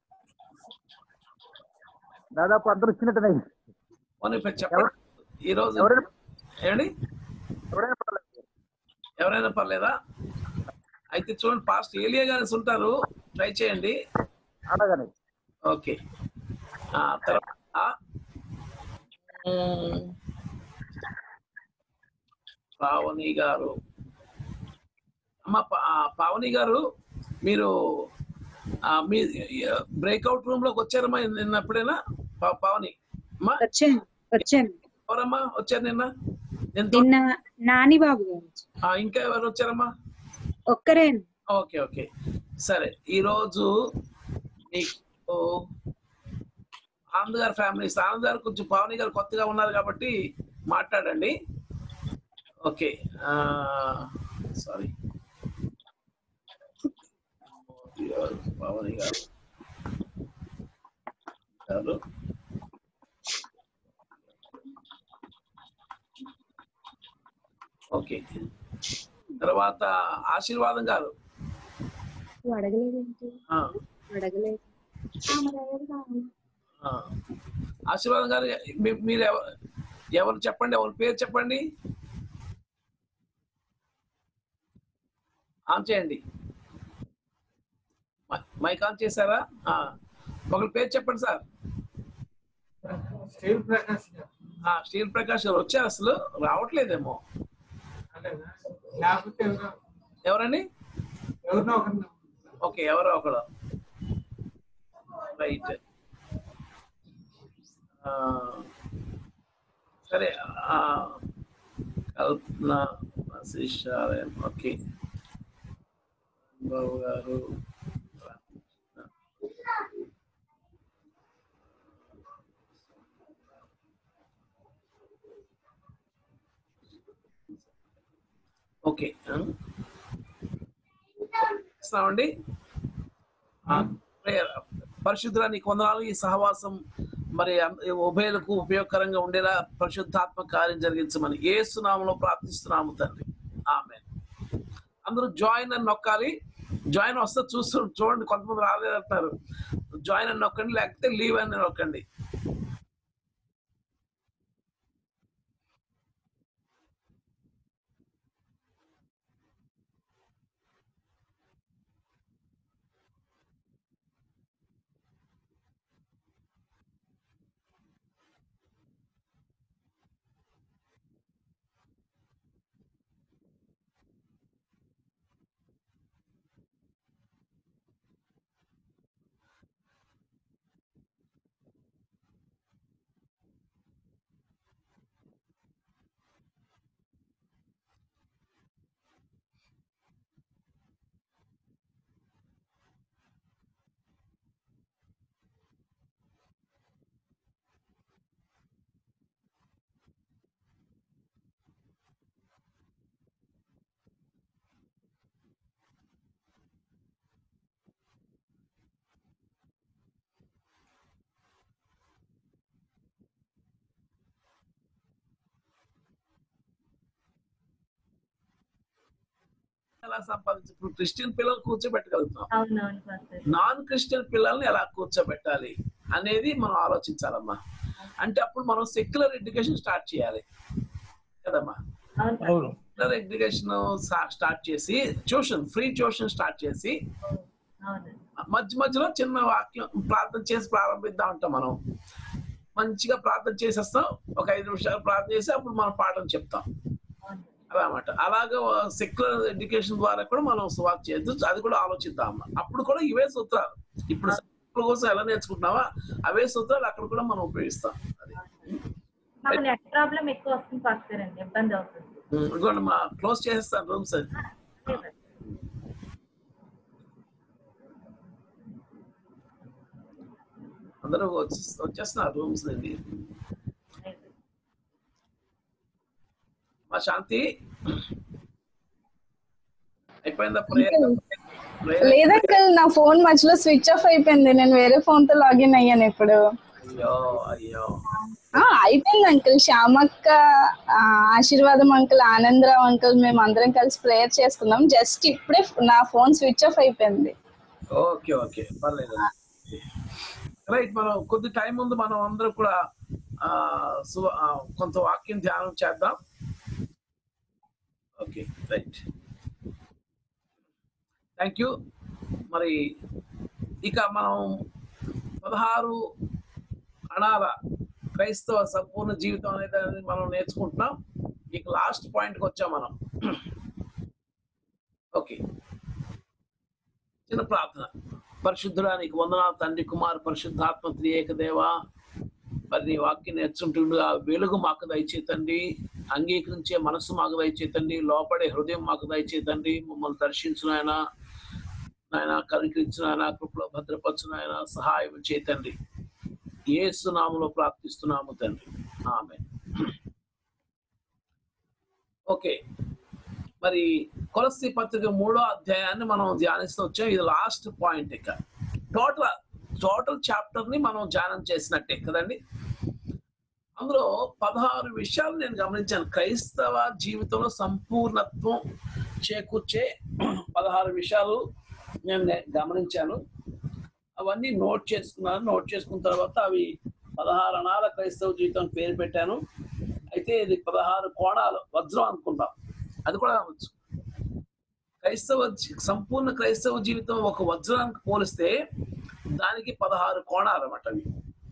దాదాపు అందరూ వచ్చినట్టున్నాయి పోనీ ఇప్పుడు చెప్పండి ఈ రోజు ఎవరైనా ఏమండి ఎవరైనా పర్వాలేదు ఎవరైనా పర్లేదా అయితే చూడండి పాస్ట్ ఏలియా గారి ఉంటారు ట్రై చేయండి అలాగనే ఓకే ఆ తర్వాత మ్మ్, పావని గారు అమ్మ పా- ఆ, పావని గారు మీరు ఆ, మీ బ్రేక్అవుట్ రూమ్ లోకి వచ్చారమ్మా నిన్న ఎప్పుడైనా పా- పావని అమ్మా వచ్చాను వచ్చాను ఎవరమ్మా వచ్చారు నిన్న ఎంతో నిన్న నాని బాబు గారు ఆ, ఇంకా ఎవరు వచ్చారమ్మా ఒక్కరే ఓకే ఓకే సరే ఈరోజు మీకు ఆనంద్ గారి ఫ్యామిలీస్ ఆనంద్ గారు కొంచెం పావని గారు కొత్తగా ఉన్నారు కాబట్టి మాట్లాడండి ఓకే సారీ పావని గారు గారు ఓకే తర్వాత ఆశీర్వాదం గారు నువ్వు అడగలేదేంటి ఆ, అడగలేదు ఆ. ఆశీర్వాదం గారు మీ- మీరు ఎవ- ఎవరు చెప్పండి ఎవరి పేరు చెప్పండి ఆన్ చేయండి మై- మైక్ ఆన్ చేశారా ఆ. ఒకరి పేరు చెప్పండి సార్ స్టీల్ ప్రకాష్ గారు ఆ, స్టీల్ ప్రకాష్ గారు వచ్చారు అసలు రావట్లేదేమో అలాగా? లేకపోతే ఎవరో ఎవరండి ఎవరినో ఒకరిని ఓకే ఎవరో ఒకడు రైట్ సరే ఆ, కల్పన శిష్యాలయం ఓకే బాబు గారు ఓకే ఇస్తామండి పరిశుద్ధుల నీకు వందనాలు ఈ సహవాసం మరి అం- ఉభయలకు ఉపయోగకరంగా ఉండేలా పరిశుద్ధాత్మ కార్యం జరిగించమని ఏ సునామంలో ప్రార్థిస్తున్నాము తండ్రి ఆమె అందరూ జాయిన్ అని నొక్కాలి జాయిన్ వస్తే చూస్తూ చూడండి కొంతమంది రాలేదంటారు జాయిన్ అని నొక్కండి లేకపోతే లీవ్ అని నొక్కండి ఎలా సంపాదించి ఇప్పుడు క్రిస్టియన్ పిల్లలు కూర్చోబెట్టగలుగుతున్నాం అవునవును పాస్టర్ నాన్ క్రిస్టియన్ పిల్లల్ని ఎలా కూర్చోబెట్టాలి అనేది మనం ఆలోచించాలమ్మా అంటే అప్పుడు మనం సెక్యులర్ ఎడ్యుకేషన్ స్టార్ట్ చేయాలి కదమ్మా అవును అవును సెక్యులర్ ఎడ్యుకేషన్ స్టార్ట్ చేసి ట్యూషన్ ఫ్రీ ట్యూషన్ స్టార్ట్ చేసి అవును మధ్య మధ్యలో చిన్న వాక్యం ప్రార్థన చేసి ప్రారంభిద్దాం ఉంటాం మనం మంచిగా ప్రార్థన చేసేస్తాం ఒక ఐదు నిమిషాలు ప్రార్థన చేసి అప్పుడు మనం పాఠం చెప్తాం అవును అదనమాట అలాగే సెక్యులర్ ఎడ్యుకేషన్ ద్వారా కూడా మనం సువార్త చేయొచ్చు అది కూడా ఆలోచిద్దాం అమ్మ. అప్పుడు కూడా ఇవే సూత్రాలు ఇప్పుడు సెక్యులర్ కోసం ఎలా నేర్చుకుంటున్నావా అవే సూత్రాలు అక్కడ కూడా మనం ఉపయోగిస్తాం అది మాకు నెట్ ప్రాబ్లం ఎక్కువ వస్తుంది పాస్టర్ అండి ఇబ్బంది అవుతుంది ఉమ్, ఇదిగోండి మా క్లోజ్ చేసేస్తాను రూమ్స్ అది అదే పాస్టర్. అందరూ వచ్చి వచ్చేస్తున్నారు రూమ్స్ నుండి మా శాంతి అయిపోయిందా ప్రేయర్ లేదు అంకల్ నా ఫోన్ మధ్యలో స్విచ్ ఆఫ్ అయిపోయింది నేను వేరే ఫోన్ తో లాగిన్ అయ్యాను ఇప్పుడు అయ్యో అయ్యో ఆ, అయిపోయింది అంకుల్ శ్యామక్క ఆ, ఆశీర్వాదం అంకుల్ ఆనందరావు అంకుల్ మేము అందరం కలిసి ప్రేయర్ చేసుకున్నాం జస్ట్ ఇప్పుడే నా ఫోన్ స్విచ్ ఆఫ్ అయిపోయింది ఓకే ఓకే పర్లేదు రైట్ మనం కొద్ది టైం ముందు మనం అందరం కూడా ఆ, సు- ఆ, కొంత వాక్యం ధ్యానం చేద్దాం ఓకే రైట్ థ్యాంక్ యూ మరి ఇక మనం పదహారు అణాల క్రైస్తవ సంపూర్ణ జీవితం అనేది మనం నేర్చుకుంటున్నాం ఇక లాస్ట్ పాయింట్కి వచ్చాం మనం ఓకే చిన్న ప్రార్థన పరిశుద్ధుడానికి వందనాలు తండ్రి కుమార్ పరిశుద్ధాత్మ త్రియేక దేవా మరి నీ వాక్యం నేర్చుంటుండగా వెలుగు మాకు దయచేతండి అంగీకరించే మనస్సు మాకు దయచేతండి లోపడే హృదయం మాకు దయచేతండి మమ్మల్ని దర్శించిన ఆయన నాయన కనికరించిన ఆయన కృపలో భద్రపరచిన ఆయన సహాయం చేతండి ఏసు నామలో ప్రార్థిస్తున్నాము తండ్రి ఆమె ఓకే మరి కొలసి పత్రిక మూడో అధ్యాయాన్ని మనం ధ్యానిస్తూ వచ్చాం ఇది లాస్ట్ పాయింట్ ఇక టోటల్ టోటల్ చాప్టర్ ని మనం ధ్యానం చేసినట్టే కదండి అందులో పదహారు విషయాలు నేను గమనించాను క్రైస్తవ జీవితంలో సంపూర్ణత్వం చేకూర్చే పదహారు విషయాలు నేను నే- గమనించాను అవన్నీ నోట్ చేసుకున్నాను నోట్ చేసుకున్న తర్వాత అవి పదహారు అణాల క్రైస్తవ జీవితం పేరు పెట్టాను అయితే ఇది పదహారు కోణాలు వజ్రం అనుకుంటాం అది కూడా అవ్వచ్చు క్రైస్తవ జీ- సంపూర్ణ క్రైస్తవ జీవితం ఒక వజ్రానికి పోలిస్తే దానికి పదహారు కోణాలు అన్నమాట అవి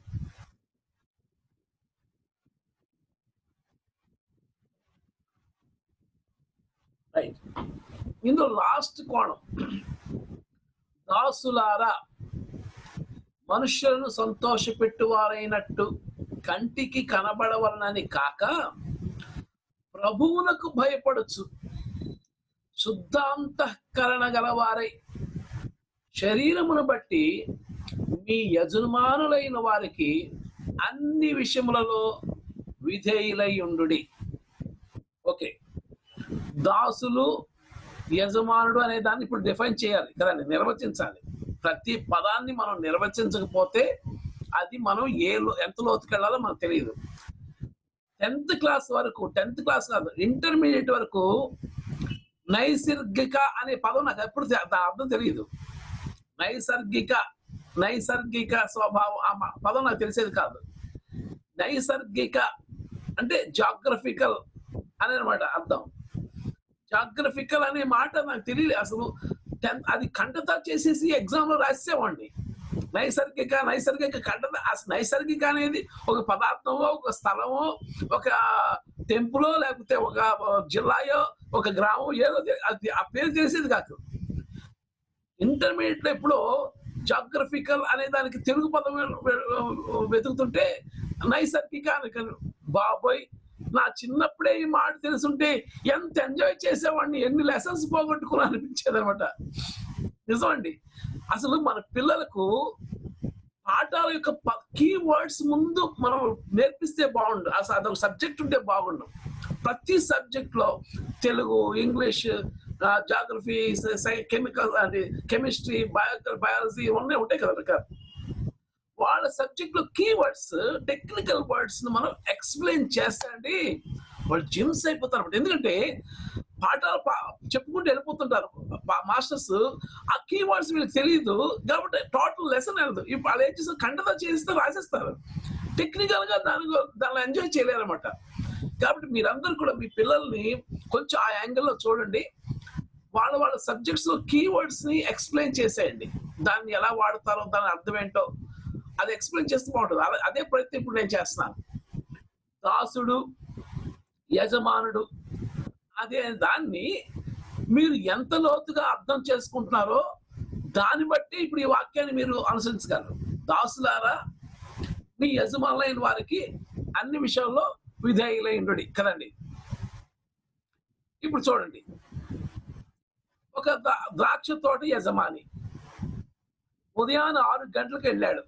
రైట్ ఇందులో లాస్ట్ కోణం దాసులారా మనుష్యులను సంతోషపెట్టువారైనట్టు కంటికి కనబడవలనని కాక ప్రభువునకు భయపడచ్చు శుద్ధాంతఃకరణ గలవారై శరీరమును బట్టి మీ యజమానులైన వారికి అన్ని విషయములలో విధేయులై ఉండుడి ఓకే దాసులు యజమానుడు అనే దాన్ని ఇప్పుడు డిఫైన్ చేయాలి కదండి నిర్వచించాలి ప్రతి పదాన్ని మనం నిర్వచించకపోతే అది మనం ఏ లో- ఎంత లోతుకెళ్ళాలో మనకు తెలియదు టెన్త్ క్లాస్ వరకు టెన్త్ క్లాస్ కాదు ఇంటర్మీడియట్ వరకు నైసర్గిక అనే పదం నాకు ఎప్పుడు తె- దాని అర్థం తెలియదు నైసర్గిక నైసర్గిక స్వభావం ఆ మ- పదం నాకు తెలిసేది కాదు నైసర్గిక అంటే జాగ్రఫికల్ అని అనమాట అర్థం జాగ్రఫికల్ అనే మాట నాకు తెలియదు అసలు టెన్త్ అది కంటత చేసేసి ఎగ్జామ్ లో రాసేవాడిని నైసర్గిక నైసర్గిక కంటత అసలు నైసర్గిక అనేది ఒక పదార్థమో ఒక స్థలమో ఒక టెంపులో లేకపోతే ఒక జిల్లాయో ఒక గ్రామం ఏదో తె- అది ఆ పేరు తెలిసేది కాదు ఇంటర్మీడియట్ లో ఎప్పుడో జాగ్రఫికల్ అనే దానికి తెలుగు పదం వె- వె- వెతుకుతుంటే నైసర్గిక అని కను- బాబోయ్ నా చిన్నప్పుడే ఈ మాట తెలుసుంటే ఎంత ఎంజాయ్ చేసేవాడిని ఎన్ని లెసన్స్ పోగొట్టుకున్నా అనిపించేది అనమాట నిజమండి అసలు మన పిల్లలకు పాఠాల యొక్క కీ వర్డ్స్ ముందు మనం నేర్పిస్తే బాగుండు అసలు అదొక సబ్జెక్ట్ ఉంటే బాగుండు ప్రతి సబ్జెక్ట్ లో తెలుగు ఇంగ్లీష్ జాగ్రఫీ కెమికల్ అంటే కెమిస్ట్రీ బయో బయాలజీ ఇవన్నీ ఉంటాయి కదా రకాలు వాళ్ళ సబ్జెక్ట్ లో కీవర్డ్స్ టెక్నికల్ వర్డ్స్ ను మనం ఎక్స్ప్లెయిన్ చేస్తా అండి వాళ్ళు జిమ్స్ అయిపోతారు అన్నమాట. ఎందుకంటే పాఠాలు పా- చెప్పుకుంటూ వెళ్ళిపోతుంటారు మా- మాస్టర్స్ ఆ కీవర్డ్స్ వీళ్ళకి తెలియదు కాబట్టి టోటల్ లెసన్ వెళ్ళదు ఇప్పుడు వాళ్ళు ఏం చేస్తారు ఖండత చేస్తే రాసేస్తారు టెక్నికల్ గా దాని దానిలో ఎంజాయ్ చేయలేరు అనమాట కాబట్టి మీరందరూ కూడా మీ పిల్లల్ని కొంచెం ఆ యాంగిల్లో చూడండి వాళ్ళ వాళ్ళ సబ్జెక్ట్స్ లో కీవర్డ్స్ ని ఎక్స్ప్లెయిన్ చేసేయండి దాన్ని ఎలా వాడతారో దాని అర్థం ఏంటో అది ఎక్స్ప్లెయిన్ చేస్తే బాగుంటుంది అదే- అదే ప్రయత్నం ఇప్పుడు నేను చేస్తున్నాను దాసుడు యజమానుడు అదే దాన్ని మీరు ఎంత లోతుగా అర్థం చేసుకుంటున్నారో దాన్ని బట్టి ఇప్పుడు ఈ వాక్యాన్ని మీరు అనుసరించగలరు దాసులారా మీ యజమానులైన వారికి అన్ని విషయాల్లో విధేయులైండు కదండి ఇప్పుడు చూడండి ఒక ద్రా- ద్రాక్ష తోట యజమాని ఉదయాన్నే ఆరు గంటలకు వెళ్ళాడు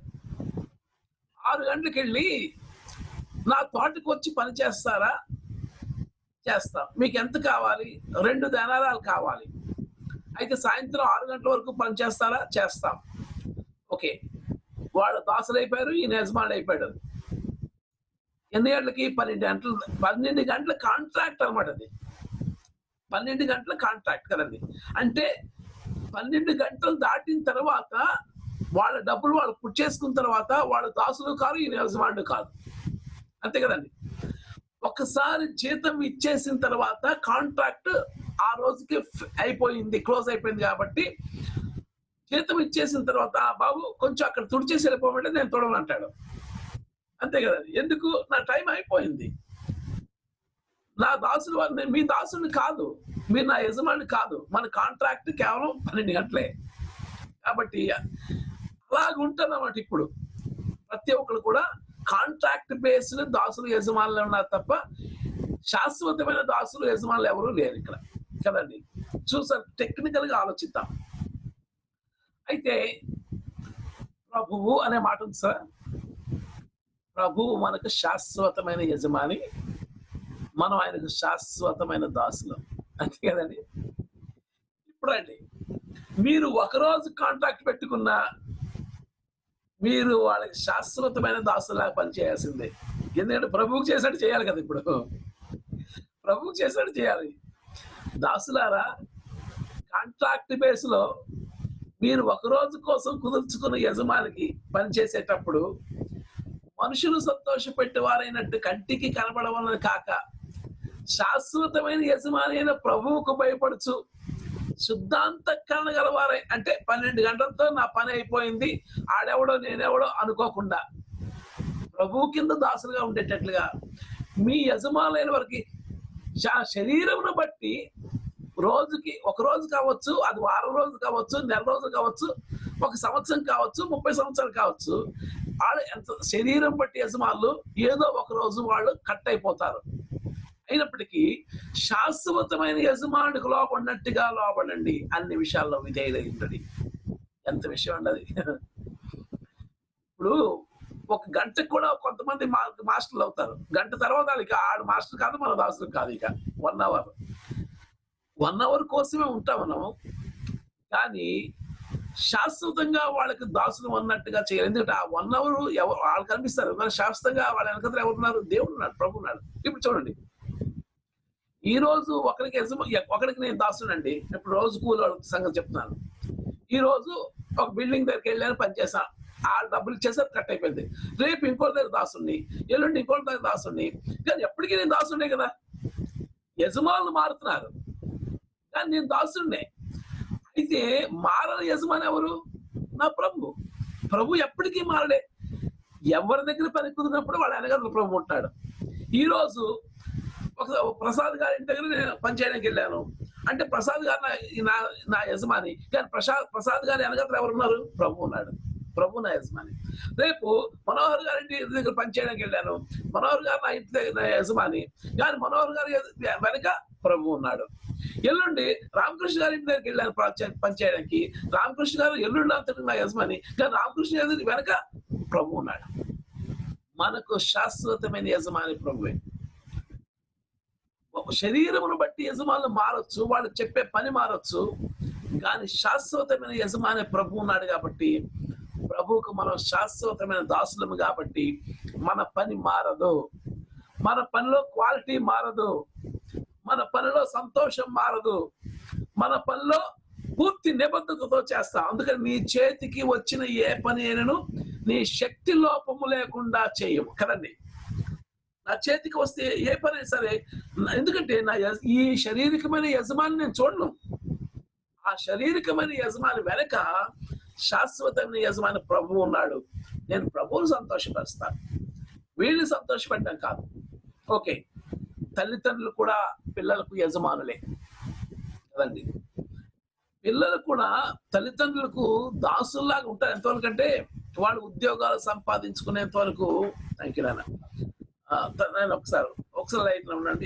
ఆరు గంటలకు వెళ్ళి నా తోటకు వచ్చి పని చేస్తారా చేస్తాం మీకు ఎంత కావాలి రెండు ధనారాలు కావాలి అయితే సాయంత్రం ఆరు గంటల వరకు పని చేస్తారా చేస్తాం ఓకే వాళ్ళు దాసులు అయిపోయారు ఈయన యజమానులు అయిపోయాడు ఎన్ని గంటలకి పన్నెండు గంటలు పన్నెండు గంటల కాంట్రాక్ట్ అనమాట అది పన్నెండు గంటల కాంట్రాక్ట్ కదండి అంటే పన్నెండు గంటలు దాటిన తర్వాత వాళ్ళ డబ్బులు వాళ్ళు పుట్ చేసుకున్న తర్వాత వాళ్ళ దాసులు కాదు ఈయన యజమానుడు కాదు అంతే కదండి ఒకసారి జీతం ఇచ్చేసిన తర్వాత కాంట్రాక్ట్ ఆ రోజుకి ఫ్- అయిపోయింది క్లోజ్ అయిపోయింది కాబట్టి జీతం ఇచ్చేసిన తర్వాత "ఆ బాబు కొంచెం అక్కడ తుడిచేసి వెళ్ళిపోమంటే నేను తొడవను అంటాడు అంతే కదండి ఎందుకు నా టైం అయిపోయింది నా దాసులు వాళ్ళు నేను మీ దాసుని కాదు మీరు నా యజమాని కాదు మన కాంట్రాక్ట్ కేవలం పన్నెండు గంటలే కాబట్టి అలాగ ఉంటుందన్నమాట ఇప్పుడు ప్రతి ఒక్కరు కూడా కాంట్రాక్ట్ బేస్డ్ దాసులు యజమానులు ఉన్నారు తప్ప శాశ్వతమైన దాసులు యజమానులు ఎవరు లేరు ఇక్కడ కదండి చూసారు టెక్నికల్ గా ఆలోచిద్దాం అయితే ప్రభువు అనే మాట ఉంది సార్ ప్రభువు మనకు శాశ్వతమైన యజమాని మనం ఆయనకు శాశ్వతమైన దాసులు అంతే కదండి ఇప్పుడు అండి మీరు ఒకరోజు కాంట్రాక్ట్ పెట్టుకున్నా మీరు వాళ్ళకి శాశ్వతమైన దాసులాగా పనిచేయాల్సిందే ఎందుకంటే ప్రభువుకి చేసినట్టు చేయాలి కదా ఇప్పుడు ప్రభువుకి చేసినట్టు చేయాలి దాసులారా కాంట్రాక్ట్ బేస్ లో మీరు ఒక రోజు కోసం కుదుర్చుకున్న యజమానికి పనిచేసేటప్పుడు మనుషులు సంతోషపెట్టేవారైనట్టు కంటికి కనబడవలని కాక శాశ్వతమైన యజమాని అయిన ప్రభువుకు భయపడుచు శుద్ధాంతకరణ గలవారై అంటే పన్నెండు గంటలతో నా పని అయిపోయింది ఆడెవడో నేనెవడో అనుకోకుండా ప్రభువు కింద దాసులుగా ఉండేటట్లుగా మీ యజమానులైన వారికి శా- శరీరమును బట్టి రోజుకి ఒక రోజు కావచ్చు అది వారం రోజు కావచ్చు నెల రోజులు కావచ్చు ఒక సంవత్సరం కావచ్చు ముప్పై సంవత్సరాలు కావచ్చు వాళ్ళు ఎంత శరీరం బట్టి యజమానులు ఏదో ఒక రోజు వాళ్ళు కట్ అయిపోతారు అయినప్పటికీ శాశ్వతమైన యజమానుడికి లోపడినట్టుగా లోపడండి అన్ని విషయాల్లో విధేయులైంది ఎంత విషయం అండి అది ఇప్పుడు ఒక గంటకు కూడా కొంతమంది మా మాస్టర్లు అవుతారు గంట తర్వాత వాళ్ళకి ఆడు మాస్టర్ కాదు మన దాసులు కాదు ఇక వన్ అవర్ వన్ అవర్ కోసమే ఉంటాం మనం కానీ శాశ్వతంగా వాళ్ళకి దాసులు అన్నట్టుగా చేయాలి ఎందుకంటే ఆ వన్ అవర్ ఎవరు వాళ్ళు కనిపిస్తారు కానీ శాశ్వతంగా వాళ్ళ వెనకతలు ఎవరున్నారు దేవుడు ఉన్నాడు ప్రభు ఉన్నాడు ఇప్పుడు చూడండి ఈ రోజు ఒకరికి యజమ ఒకరికి నేను దాసునండి ఇప్పుడు రోజు కూలి వాళ్ళ సంగతి చెప్తున్నాను ఈ రోజు ఒక బిల్డింగ్ దగ్గరికి వెళ్ళాను పనిచేసా ఆ డబ్బులు ఇచ్చేసారు కట్ అయిపోయింది రేపు ఇంకోటి దగ్గర దాసుని ఎల్లుండి ఇంకోటి దగ్గర దాసుని కానీ ఎప్పటికీ నేను దాసుండే కదా యజమానులు మారుతున్నారు కానీ నేను దాసుండే అయితే మారని యజమాని ఎవరు నా ప్రభు ప్రభు ఎప్పటికీ మారడే ఎవరి దగ్గర పని కుదిరినప్పుడు వాళ్ళ వెనకాల ప్రభు ఉంటాడు ఈ రోజు ఒక ప్రసాద్ గారి ఇంటి దగ్గర నేను పనిచేయడానికి వెళ్ళాను అంటే ప్రసాద్ గారు నా- నా నా యజమాని కానీ ప్రసాద్ ప్రసాద్ గారి వెనకాల ఎవరు ఉన్నారు ప్రభు ఉన్నాడు ప్రభు నా యజమాని రేపు మనోహర్ గారి ఇంటి దగ్గర పనిచేయడానికి వెళ్ళాను మనోహర్ గారు నా ఇంటి దగ్గర నా యజమాని కానీ మనోహర్ గారి ఎదు- వెనక ప్రభు ఉన్నాడు ఎల్లుండి రామకృష్ణ గారి ఇంటి దగ్గరికి వెళ్ళాను పనిచే- పనిచేయడానికి రామకృష్ణ గారు ఎల్లుండి అంతటి నా యజమాని కానీ రామకృష్ణ గారి వెనక ప్రభు ఉన్నాడు మనకు శాశ్వతమైన యజమాని ప్రభువే ఒక శరీరమును బట్టి యజమానులు మారొచ్చు వాళ్ళు చెప్పే పని మారొచ్చు కానీ శాశ్వతమైన యజమాని ప్రభు ఉన్నాడు కాబట్టి ప్రభువుకు మనం శాశ్వతమైన దాసులము కాబట్టి మన పని మారదు మన పనిలో క్వాలిటీ మారదు మన పనిలో సంతోషం మారదు మన పనిలో పూర్తి నిబద్ధతతో చేస్తాం అందుకని నీ చేతికి వచ్చిన ఏ పని అయినను నీ శక్తి లోపము లేకుండా చేయము కదండి నా చేతికి వస్తే ఏ పని అయినా సరే నా- ఎందుకంటే నా యజ- ఈ శారీరకమైన యజమాని నేను చూడను ఆ శారీరకమైన యజమాని వెనక శాశ్వతమైన యజమాని ప్రభు ఉన్నాడు నేను ప్రభువును సంతోషపరుస్తాను వీళ్ళు సంతోషపెట్టడం కాదు ఓకే తల్లిదండ్రులు కూడా పిల్లలకు యజమానులే కదండి పిల్లలు కూడా తల్లిదండ్రులకు దాసుల్లాగా ఉంటారు ఎంతవరకు అంటే వాళ్ళు ఉద్యోగాలు సంపాదించుకునేంత వరకు థ్యాంక్ యూ నాన్న ఆ, త- నేను ఒకసారి ఒకసారి లైట్ ఉండండి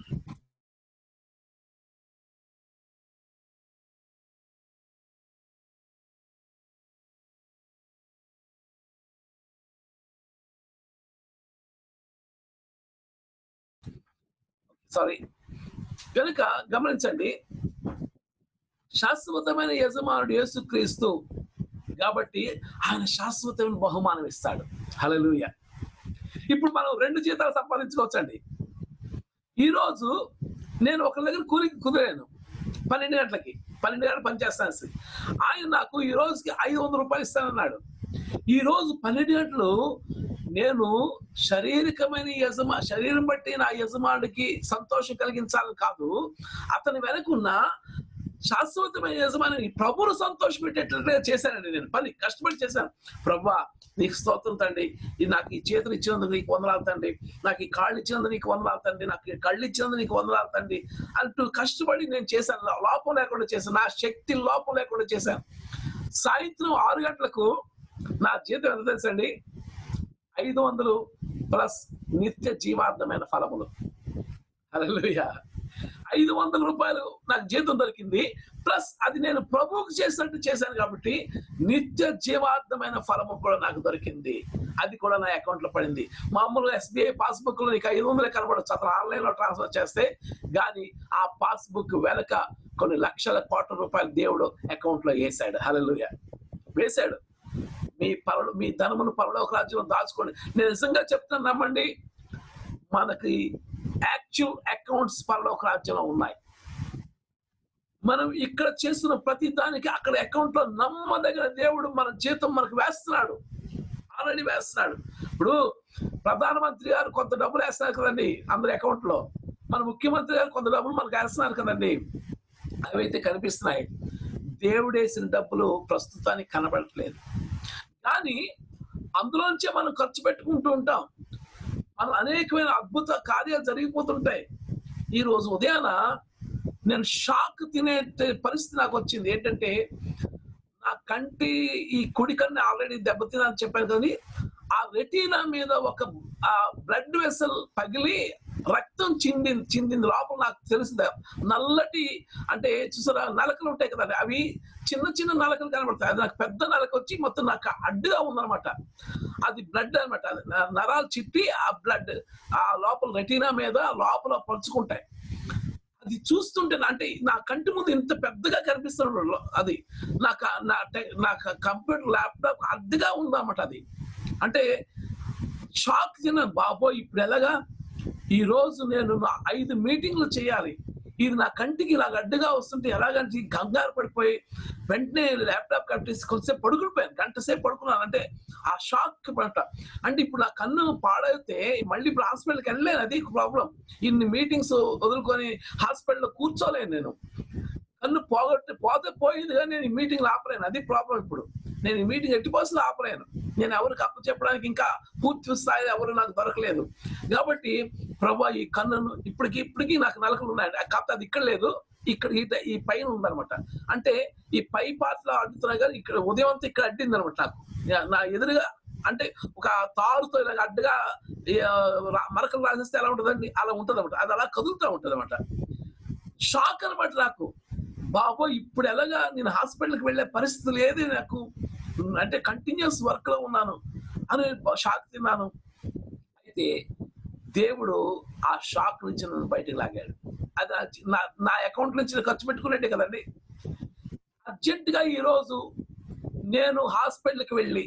సారీ కనుక గమనించండి శాశ్వతమైన యజమానుడు యేసుక్రీస్తు కాబట్టి ఆయన శాశ్వతమైన బహుమానం ఇస్తాడు హల్లెలూయ ఇప్పుడు మనం రెండు జీతాలు సంపాదించుకోవచ్చండి ఈరోజు నేను ఒకరి దగ్గర కూలికి కుదిరాను పన్నెండు గంటలకి పన్నెండు గంటలు పనిచేస్తాను సార్. ఆయన నాకు ఈ రోజుకి ఐదు వందల రూపాయలు ఇస్తానన్నాడు ఈ రోజు పన్నెండు గంటలు నేను శారీరకమైన యజమా శరీరం బట్టి నా యజమానుడికి సంతోషం కలిగించాలని కాదు అతని వెనకున్న శాశ్వతమైన యజమాని ప్రభువును సంతోష పెట్టేటట్టుగా చేశానండి నేను పని కష్టపడి చేశాను ప్రభా నీకు స్తోత్రం తండ్రి ఇది నాకు ఈ చేతులు ఇచ్చినందుకు నీకు వందనాలు తండ్రి నాకు ఈ కాళ్ళు ఇచ్చినందుకు నీకు వందనాలు తండ్రి నాకు ఈ కళ్ళు ఇచ్చినందుకు నీకు వందనాలు తండ్రి అంటూ కష్టపడి నేను చేశాను లో- లోపం లేకుండా చేశాను నా శక్తి లోపం లేకుండా చేశాను సాయంత్రం ఆరు గంటలకు నా జీతం ఎంత తెలుసండి ఐదు వందలు ప్లస్ నిత్య జీవార్థమైన ఫలములు హల్లెలూయా ఐదు వందల రూపాయలు నాకు జీతం దొరికింది ప్లస్ అది నేను ప్రభువుకు చేసినట్టు చేశాను కాబట్టి నిత్య జీవార్థమైన ఫలము కూడా నాకు దొరికింది అది కూడా నా అకౌంట్ లో పడింది మామూలుగా ఎస్బీఐ పాస్బుక్ లో నీకు ఐదు వందలే కనబడచ్చు అతను ఆన్లైన్ లో ట్రాన్స్ఫర్ చేస్తే కానీ ఆ పాస్బుక్ వెనక కొన్ని లక్షల కోట్ల రూపాయలు దేవుడు అకౌంట్ లో వేసాడు హల్లెలూయా వేశాడు మీ పరలో మీ ధనమును పరలోక రాజ్యంలో దాచుకోండి నేను నిజంగా చెప్తాను నమ్మండి మనకి యాక్చువల్ అకౌంట్స్ పరలోక రాజ్యంలో ఉన్నాయి మనం ఇక్కడ చేస్తున్న ప్రతి దానికి అక్కడ అకౌంట్ లో నమ్మదగిన దేవుడు మన జీతం మనకు వేస్తున్నాడు ఆల్రెడీ వేస్తున్నాడు ఇప్పుడు ప్రధానమంత్రి గారు కొంత డబ్బులు వేస్తున్నారు కదండి అందరి అకౌంట్ లో మన ముఖ్యమంత్రి గారు కొంత డబ్బులు మనకు వేస్తున్నారు కదండి అవైతే కనిపిస్తున్నాయి దేవుడేసిన డబ్బులు ప్రస్తుతానికి కనబడట్లేదు కానీ అందులోంచే మనం ఖర్చు పెట్టుకుంటూ ఉంటాం మనం అనేకమైన అద్భుత కార్యాలు జరిగిపోతుంటాయి ఈ రోజు ఉదయాన నేను షాక్ తినే పరిస్థితి నాకు వచ్చింది ఏంటంటే నా కంటి ఈ కుడి కన్ను ఆల్రెడీ దెబ్బతినని చెప్పాను కానీ ఆ రెటీనా మీద ఒక ఆ బ్లడ్ వెసల్ పగిలి రక్తం చిందింది చిందింది లోపల నాకు తెలిసింది నల్లటి అంటే చూసారా నలకలు ఉంటాయి కదండి అవి చిన్న చిన్న నలకలు కనబడతాయి అది నాకు పెద్ద నలక వచ్చి మొత్తం నాకు అడ్డుగా ఉందన్నమాట అది బ్లడ్ అనమాట అది న- నరాలు చిట్టి ఆ బ్లడ్ ఆ లోపల రెటీనా మీద లోపల పరుచుకుంటాయి అది చూస్తుంటే నా- అంటే నా కంటి ముందు ఇంత పెద్దగా కనిపిస్తున్నాడు అది నాకు నా టె- నా కంప్యూటర్ ల్యాప్టాప్ అద్దెగా ఉందన్నమాట అది అంటే షాక్ తిన్న బాబోయ్ ఇప్పుడు ఎలాగా ఈ రోజు నేను నా ఐదు మీటింగ్లు చేయాలి ఇది నా కంటికి ఇలా అడ్డుగా వస్తుంటే ఎలాగంటే కంగారు పడిపోయి వెంటనే ల్యాప్టాప్ కట్టేసి కొంచెంసేపు పడుకునిపోయాను గంట సేపు పడుకున్నాను అంటే ఆ షాక్ పడట అంటే ఇప్పుడు నా కన్ను పాడైతే మళ్ళీ ఇప్పుడు హాస్పిటల్కి వెళ్ళలేను అది ప్రాబ్లం ఇన్ని మీటింగ్స్ వదులుకొని హాస్పిటల్లో కూర్చోలేను నేను కన్ను పోగొట్టి పోతే పోయింది కానీ నేను ఈ మీటింగ్ ఆపలేను అది ప్రాబ్లం ఇప్పుడు నేను ఈ మీటింగ్ ఎట్టి పరిస్థితుల్లో ఆపలేను నేను ఎవరికి అప్పు చెప్పడానికి ఇంకా పూర్తి స్థాయి ఎవరు నాకు దొరకలేదు కాబట్టి ప్రభా ఈ కన్నును ఇప్పటికి ఇప్పటికీ నాకు నలకలు ఉన్నాయి కాకపోతే అది ఇక్కడ లేదు ఇక్కడ ఈ- ఈ పైన ఉందన్నమాట అంటే ఈ పై పాటలో అడ్డుతున్నా కానీ ఇక్కడ ఉదయం అంతా ఇక్కడ అడ్డింది అనమాట నాకు నా- నా ఎదురుగా అంటే ఒక తారుతో ఇలా అడ్డుగా ఈ, ఆ, రా- మరకలు రాసేస్తే ఎలా ఉంటుందండి అలా ఉంటుంది అనమాట అది అలా కదులుతూ ఉంటుంది అనమాట షాక్ అనమాట నాకు బాబో ఇప్పుడు ఎలాగా నేను హాస్పిటల్కి వెళ్ళే పరిస్థితి లేదే నాకు అంటే కంటిన్యూస్ వర్క్ లో ఉన్నాను అని షాక్ తిన్నాను అయితే దేవుడు ఆ షాక్ నుంచి నన్ను బయటకు లాగాడు అది నా చి- నా నా అకౌంట్ నుంచి నేను ఖర్చు పెట్టుకునేట్టే కదండి అర్జెంట్ గా ఈ రోజు నేను హాస్పిటల్కి వెళ్ళి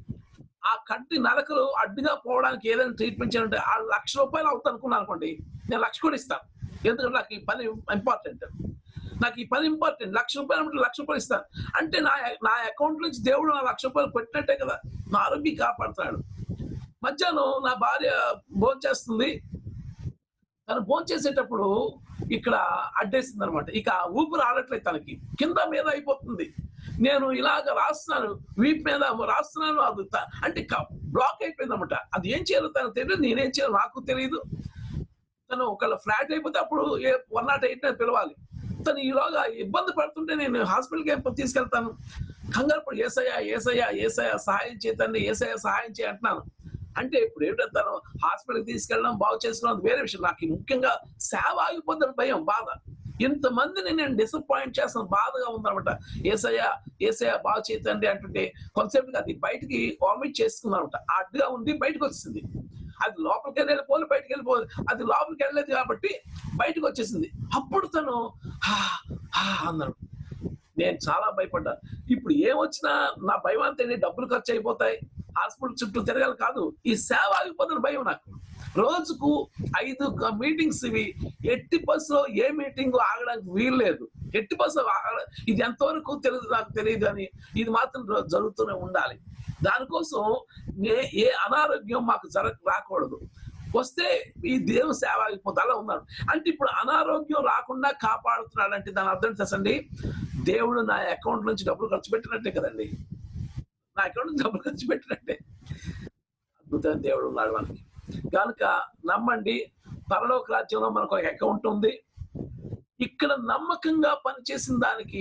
ఆ కంటి నలకలు అడ్డుగా పోవడానికి ఏదైనా ట్రీట్మెంట్ చేయాలంటే ఆ లక్ష రూపాయలు అవుతుంది అనుకున్నాను అనుకోండి నేను లక్ష కూడా ఇస్తాను ఎందుకంటే నాకు ఈ పని ఇంపార్టెంట్ నాకు ఈ పని ఇంపార్టెంట్ లక్ష రూపాయలు అంటే లక్ష రూపాయలు ఇస్తాను అంటే నా నా అకౌంట్ నుంచి దేవుడు నా లక్ష రూపాయలు పెట్టినట్టే కదా నా ఆరోగ్యం కాపాడుతున్నాడు మధ్యాహ్నం నా భార్య భోజనం చేస్తుంది తను భోజనం చేసేటప్పుడు ఇక్కడ అడ్డేసింది అనమాట ఇక ఊపిరి ఆడట్లేదు తనకి కింద మీద అయిపోతుంది నేను ఇలాగ రాస్తున్నాను వీప్ మీద రాస్తున్నాను అది త- అంటే బ్లాక్ అయిపోయింది అనమాట అది ఏం చేయాలో తనకు తెలియదు నేనేం చేయాలో నాకు తెలియదు తను ఒకళ్ళ ఫ్లాట్ అయిపోతే అప్పుడు వన్ నాట్ ఎయిట్ పిలవాలి తను ఈలోగా ఇబ్బంది పడుతుంటే నేను హాస్పిటల్కి ఎప్పుడు తీసుకెళ్తాను కంగారు పడి ఏసయ్యా ఏసయ్యా ఏసయ్యా సహాయం చేతండి ఏసయ్యా సహాయం చేయ అంటున్నాను అంటే ఇప్పుడు ఏంటంటే తను హాస్పిటల్కి తీసుకెళ్ళడం బాగు చేసుకోవడం అది వేరే విషయం నాకు ముఖ్యంగా సేవ ఆగిపోతున్న భయం బాధ ఇంతమందిని నేను డిసప్పాయింట్ చేస్తాను బాధగా ఉందన్నమాట ఏసయ్య ఏసయ్య బాగు చేతండి అంటుంటే కొంతసేపు అది బయటికి వామిట్ చేసుకుందనమాట అడ్డుగా ఉంది బయటకు వచ్చింది అది లోపలికి వెళ్ళిపోవాలి బయటికి వెళ్ళిపోవాలి అది లోపలికి వెళ్ళలేదు కాబట్టి బయటకు వచ్చేసింది అప్పుడు తను హా హా అన్నాడు నేను చాలా భయపడ్డాను ఇప్పుడు ఏమొచ్చినా నా భయం అంతా ఏంటి? డబ్బులు ఖర్చు అయిపోతాయి హాస్పిటల్ చుట్టూ తిరగాలి కాదు ఈ సేవ ఆగిపోతున్న భయం నాకు రోజుకు ఐదు మీటింగ్స్ ఇవి ఎట్టి బస్సులో ఏ మీటింగ్ ఆగడానికి వీలు లేదు ఎట్టి బస్సు ఆగ- ఇది ఎంతవరకు తెలియదు నాకు తెలియదు అని ఇది మాత్రం రో- జరుగుతూనే ఉండాలి దానికోసం ఏ ఏ అనారోగ్యం మాకు జరగ రాకూడదు వస్తే ఈ దేవు సేవ ఆగిపోతే అలా ఉన్నాడు అంటే ఇప్పుడు అనారోగ్యం రాకుండా కాపాడుతున్నాడు అంటే దాని అర్థం తెలుసండి దేవుడు నా అకౌంట్ నుంచి డబ్బులు ఖర్చు పెట్టినట్టే కదండి నా అకౌంట్ నుంచి డబ్బులు ఖర్చు పెట్టినట్టే అద్భుతమైన దేవుడు ఉన్నాడు మనకి కనుక నమ్మండి పరలోక రాజ్యంలో మనకు ఒక అకౌంట్ ఉంది ఇక్కడ నమ్మకంగా పనిచేసిన దానికి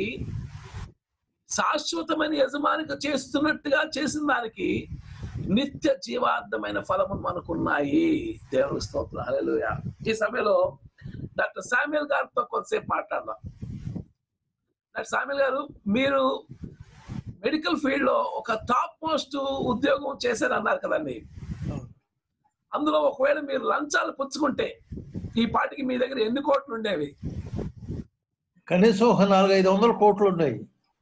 శాశ్వతమైన యజమానిక చేస్తున్నట్టుగా చేసిన దానికి నిత్య జీవార్థమైన ఫలము మనకున్నాయి దేవుని స్తోత్రం హల్లెలూయా ఈ సమయంలో డాక్టర్ సామ్యుల్ గారితో కొంతసేపు మాట్లాడదాం డాక్టర్ సామ్యుల్ గారు మీరు మెడికల్ ఫీల్డ్ లో ఒక టాప్ మోస్ట్ ఉద్యోగం చేశారన్నారు కదండి అందులో ఒకవేళ మీరు లంచాలు పుచ్చుకుంటే ఈ పాటికి మీ దగ్గర ఎన్ని కోట్లు ఉండేవి కనీసం ఒక నాలుగు ఐదు వందల కోట్లు ఉన్నాయి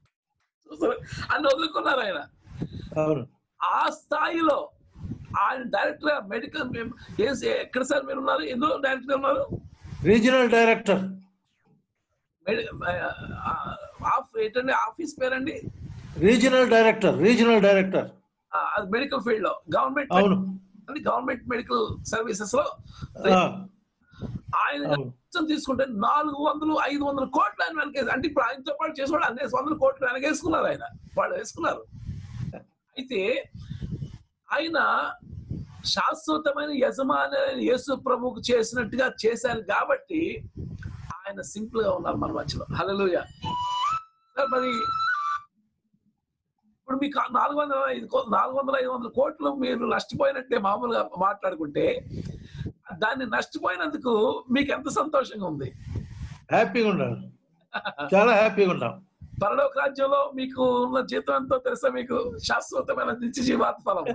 అని వదులుకున్నారు ఆయన అవును ఆ స్థాయిలో ఆయన డైరెక్టర్ మెడికల్ ఎక్కడ సార్ మీరు ఉన్నారు ఎందులో డైరెక్టర్ ఉన్నారు రీజనల్ డైరెక్టర్ మెడి- ఆ, ఆఫ్ ఏంటండి ఆఫీస్ పేరండి రీజనల్ డైరెక్టర్ రీజనల్ డైరెక్టర్ ఆ, అది మెడికల్ ఫీల్డ్ లో గవర్నమెంట్ అవును గవర్నమెంట్ మెడికల్ సర్వీసెస్ లో ఆ, ఆయన అవును. లంచం తీసుకుంటే నాలుగు వందలు ఐదు వందల కోట్లు ఆయన వెనకేసి అంటే ఇప్పుడు ఆయనతో పాటు చేసేవాడు అన్ని వందల కోట్లు వెనకేసుకున్నారు ఆయన వాళ్ళు వేసుకున్నారు అయితే ఆయన శాశ్వతమైన యజమాని అయిన యేసు ప్రభువుకు చేసినట్టుగా చేశారు కాబట్టి ఆయన సింపుల్ గా ఉన్నారు మన మధ్యలో హల్లెలూయా సార్ మరి ఇప్పుడు మీకు ఆ నాలుగు వందల ఐదు కో- నాలుగు వందల ఐదు వందల కోట్లు మీరు నష్టపోయినట్టే మామూలుగా మాట్లాడుకుంటే దాన్ని నష్టపోయినందుకు మీకు ఎంత సంతోషంగా ఉంది హ్యాపీగా ఉన్నారు చాలా హ్యాపీగా ఉన్నాం పరలోక రాజ్యంలో మీకు ఉన్న జీతం ఎంతో తెలుసా మీకు శాశ్వతమైన నిత్య జీవాత్మ ఫలం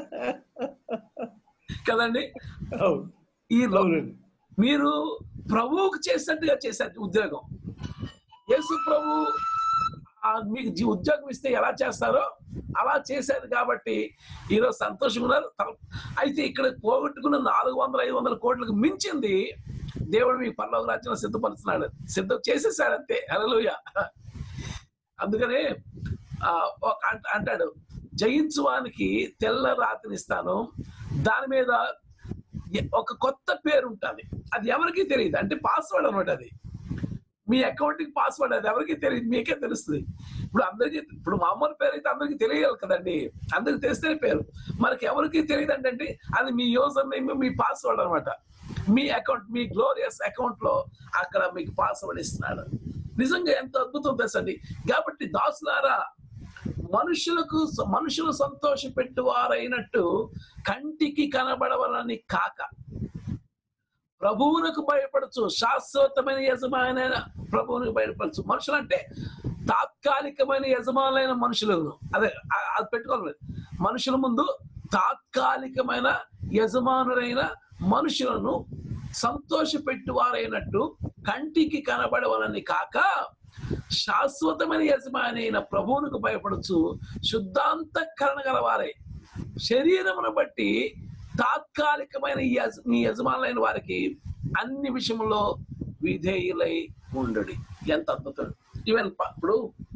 కదండి అవును ఈ లో- అవునండి. మీరు ప్రభువుకు చేసినట్టుగా చేశారు ఉద్యోగం యేసు ప్రభు ఆ మీకు జీ- ఉద్యోగం ఇస్తే ఎలా చేస్తారో అలా చేశారు కాబట్టి ఈరోజు సంతోషంగా ఉన్నారు తర్- అయితే ఇక్కడ పోగొట్టుకున్న నాలుగు వందల ఐదు వందల కోట్లకు మించింది దేవుడు మీకు పరలోక రాజ్యంలో సిద్ధపరుస్తున్నాడు సిద్ధం చేసేసాడు అంతే హల్లెలూయా అందుకనే ఆ, ఒక అంట- అంటాడు జయించువానికి తెల్ల రాతినిస్తాను దాని మీద ఎ- ఒక కొత్త పేరు ఉంటుంది అది ఎవరికీ తెలియదు అంటే పాస్వర్డ్ అనమాట అది మీ అకౌంట్ కి పాస్వర్డ్ అది ఎవరికి తెలియదు మీకే తెలుస్తుంది ఇప్పుడు అందరికి ఇప్పుడు మామూలు పేరు అయితే అందరికి తెలియాలి కదండి అందరికి తెలిస్తే పేరు మనకి ఎవరికి తెలియదు అంటే అది మీ యూజర్ నేమ్ మీ పాస్వర్డ్ అన్నమాట మీ అకౌంట్ మీ గ్లోరియస్ అకౌంట్ లో అక్కడ మీకు పాస్వర్డ్ ఇస్తున్నాడు నిజంగా ఎంత అద్భుతం తెలుసండి కాబట్టి దాసులారా మనుషులకు మనుషులు సంతోష పెట్టువారైనట్టు కంటికి కనబడవలని కాక ప్రభువునకు భయపడచ్చు శాశ్వతమైన యజమానైన ప్రభువునికి భయపడచ్చు మనుషులు అంటే తాత్కాలికమైన యజమానులైన మనుషులు అదే ఆ- అది పెట్టుకోవాలి మనుషుల ముందు తాత్కాలికమైన యజమానులైన మనుషులను సంతోష పెట్టువారైనట్టు కంటికి కనబడవలని కాక శాశ్వతమైన యజమాని అయిన ప్రభువునికి భయపడచ్చు శుద్ధాంతకరణ గలవారై శరీరమును బట్టి తాత్కాలికమైన ఈ యజ- మీ యజమానులైన వారికి అన్ని విషయంలో విధేయులై ఉండు ఎంత అద్భుతం ఈవెన్ ప- ఇప్పుడు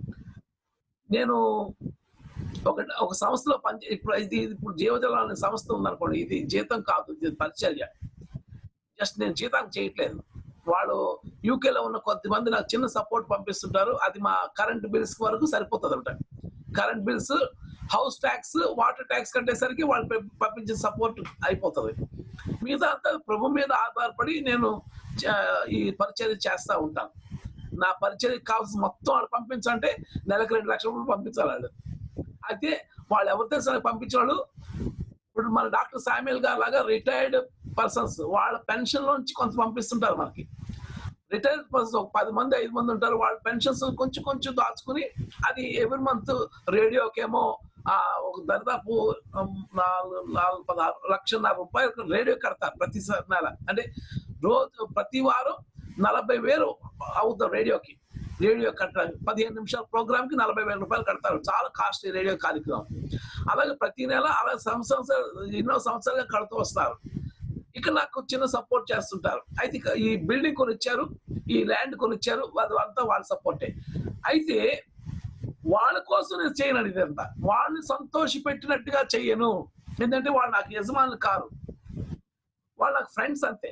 నేను ఒక ఒక సంస్థలో పని ఇప్పుడు ఇది ఇప్పుడు జీవజలం అనే సంస్థ ఉందనుకోండి ఇది జీతం కాదు ఇది పరిచర్య జస్ట్ నేను జీతానికి చేయట్లేదు వాళ్ళు యూకేలో ఉన్న కొద్దిమంది నాకు చిన్న సపోర్ట్ పంపిస్తుంటారు అది మా కరెంట్ బిల్స్ వరకు సరిపోతుంది అనమాట current bills house tax water tax కట్టేసరికి వాళ్ళు పె- పంపించే సపోర్ట్ అయిపోతుంది మిగతా అంతా ప్రభు మీద ఆధారపడి నేను చ- ఈ పరిచర్య చేస్తూ ఉంటాను నా పరిచర్యకి కావాల్సిన మొత్తం వాళ్ళు పంపించాలంటే నెలకు రెండు లక్షల రూపాయలు పంపించాలి వాళ్ళు అయితే వాళ్ళు ఎవరితో సరే పంపించేవాళ్ళు ఇప్పుడు మన డాక్టర్ సామ్యుల్ గారు లాగా రిటైర్డ్ పర్సన్స్ వాళ్ళ పెన్షన్ లోంచి కొంత పంపిస్తుంటారు మనకి రిటైర్డ్ పర్సన్స్ ఒక పది మంది ఐదు మంది ఉంటారు వాళ్ళ పెన్షన్స్ కొంచెం కొంచెం దాచుకుని అది ఎవ్రీ మంత్ రేడియోకేమో ఆ, ఒక దరిదాపు ఉమ్, నాలుగు నాలుగు పదహారు లక్షన్నర రూపాయలు రేడియో కడతారు ప్రతి స- నెల అంటే రోజు ప్రతి వారం నలభై వేలు అవుతుంది రేడియోకి రేడియో కట్టడానికి పదిహేను నిమిషాల ప్రోగ్రామ్ కి నలభై వేల రూపాయలు కడతారు చాలా కాస్ట్లీ రేడియో కార్యక్రమం అలాగే ప్రతి నెల అలా సంవత్సరం ఎన్నో సంవత్సరాలుగా కడుతూ వస్తారు ఇక్కడ నాకు చిన్న సపోర్ట్ చేస్తుంటారు అయితే ఇక ఈ బిల్డింగ్ కొనిచ్చారు ఈ ల్యాండ్ కొనిచ్చారు అది అంతా వాళ్ళ సపోర్టే అయితే వాళ్ళ కోసం నేను చేయను ఇదంతా వాళ్ళని సంతోష పెట్టినట్టుగా చెయ్యను ఎందుకంటే వాళ్ళు నాకు యజమానులు కారు వాళ్ళు నాకు ఫ్రెండ్స్ అంతే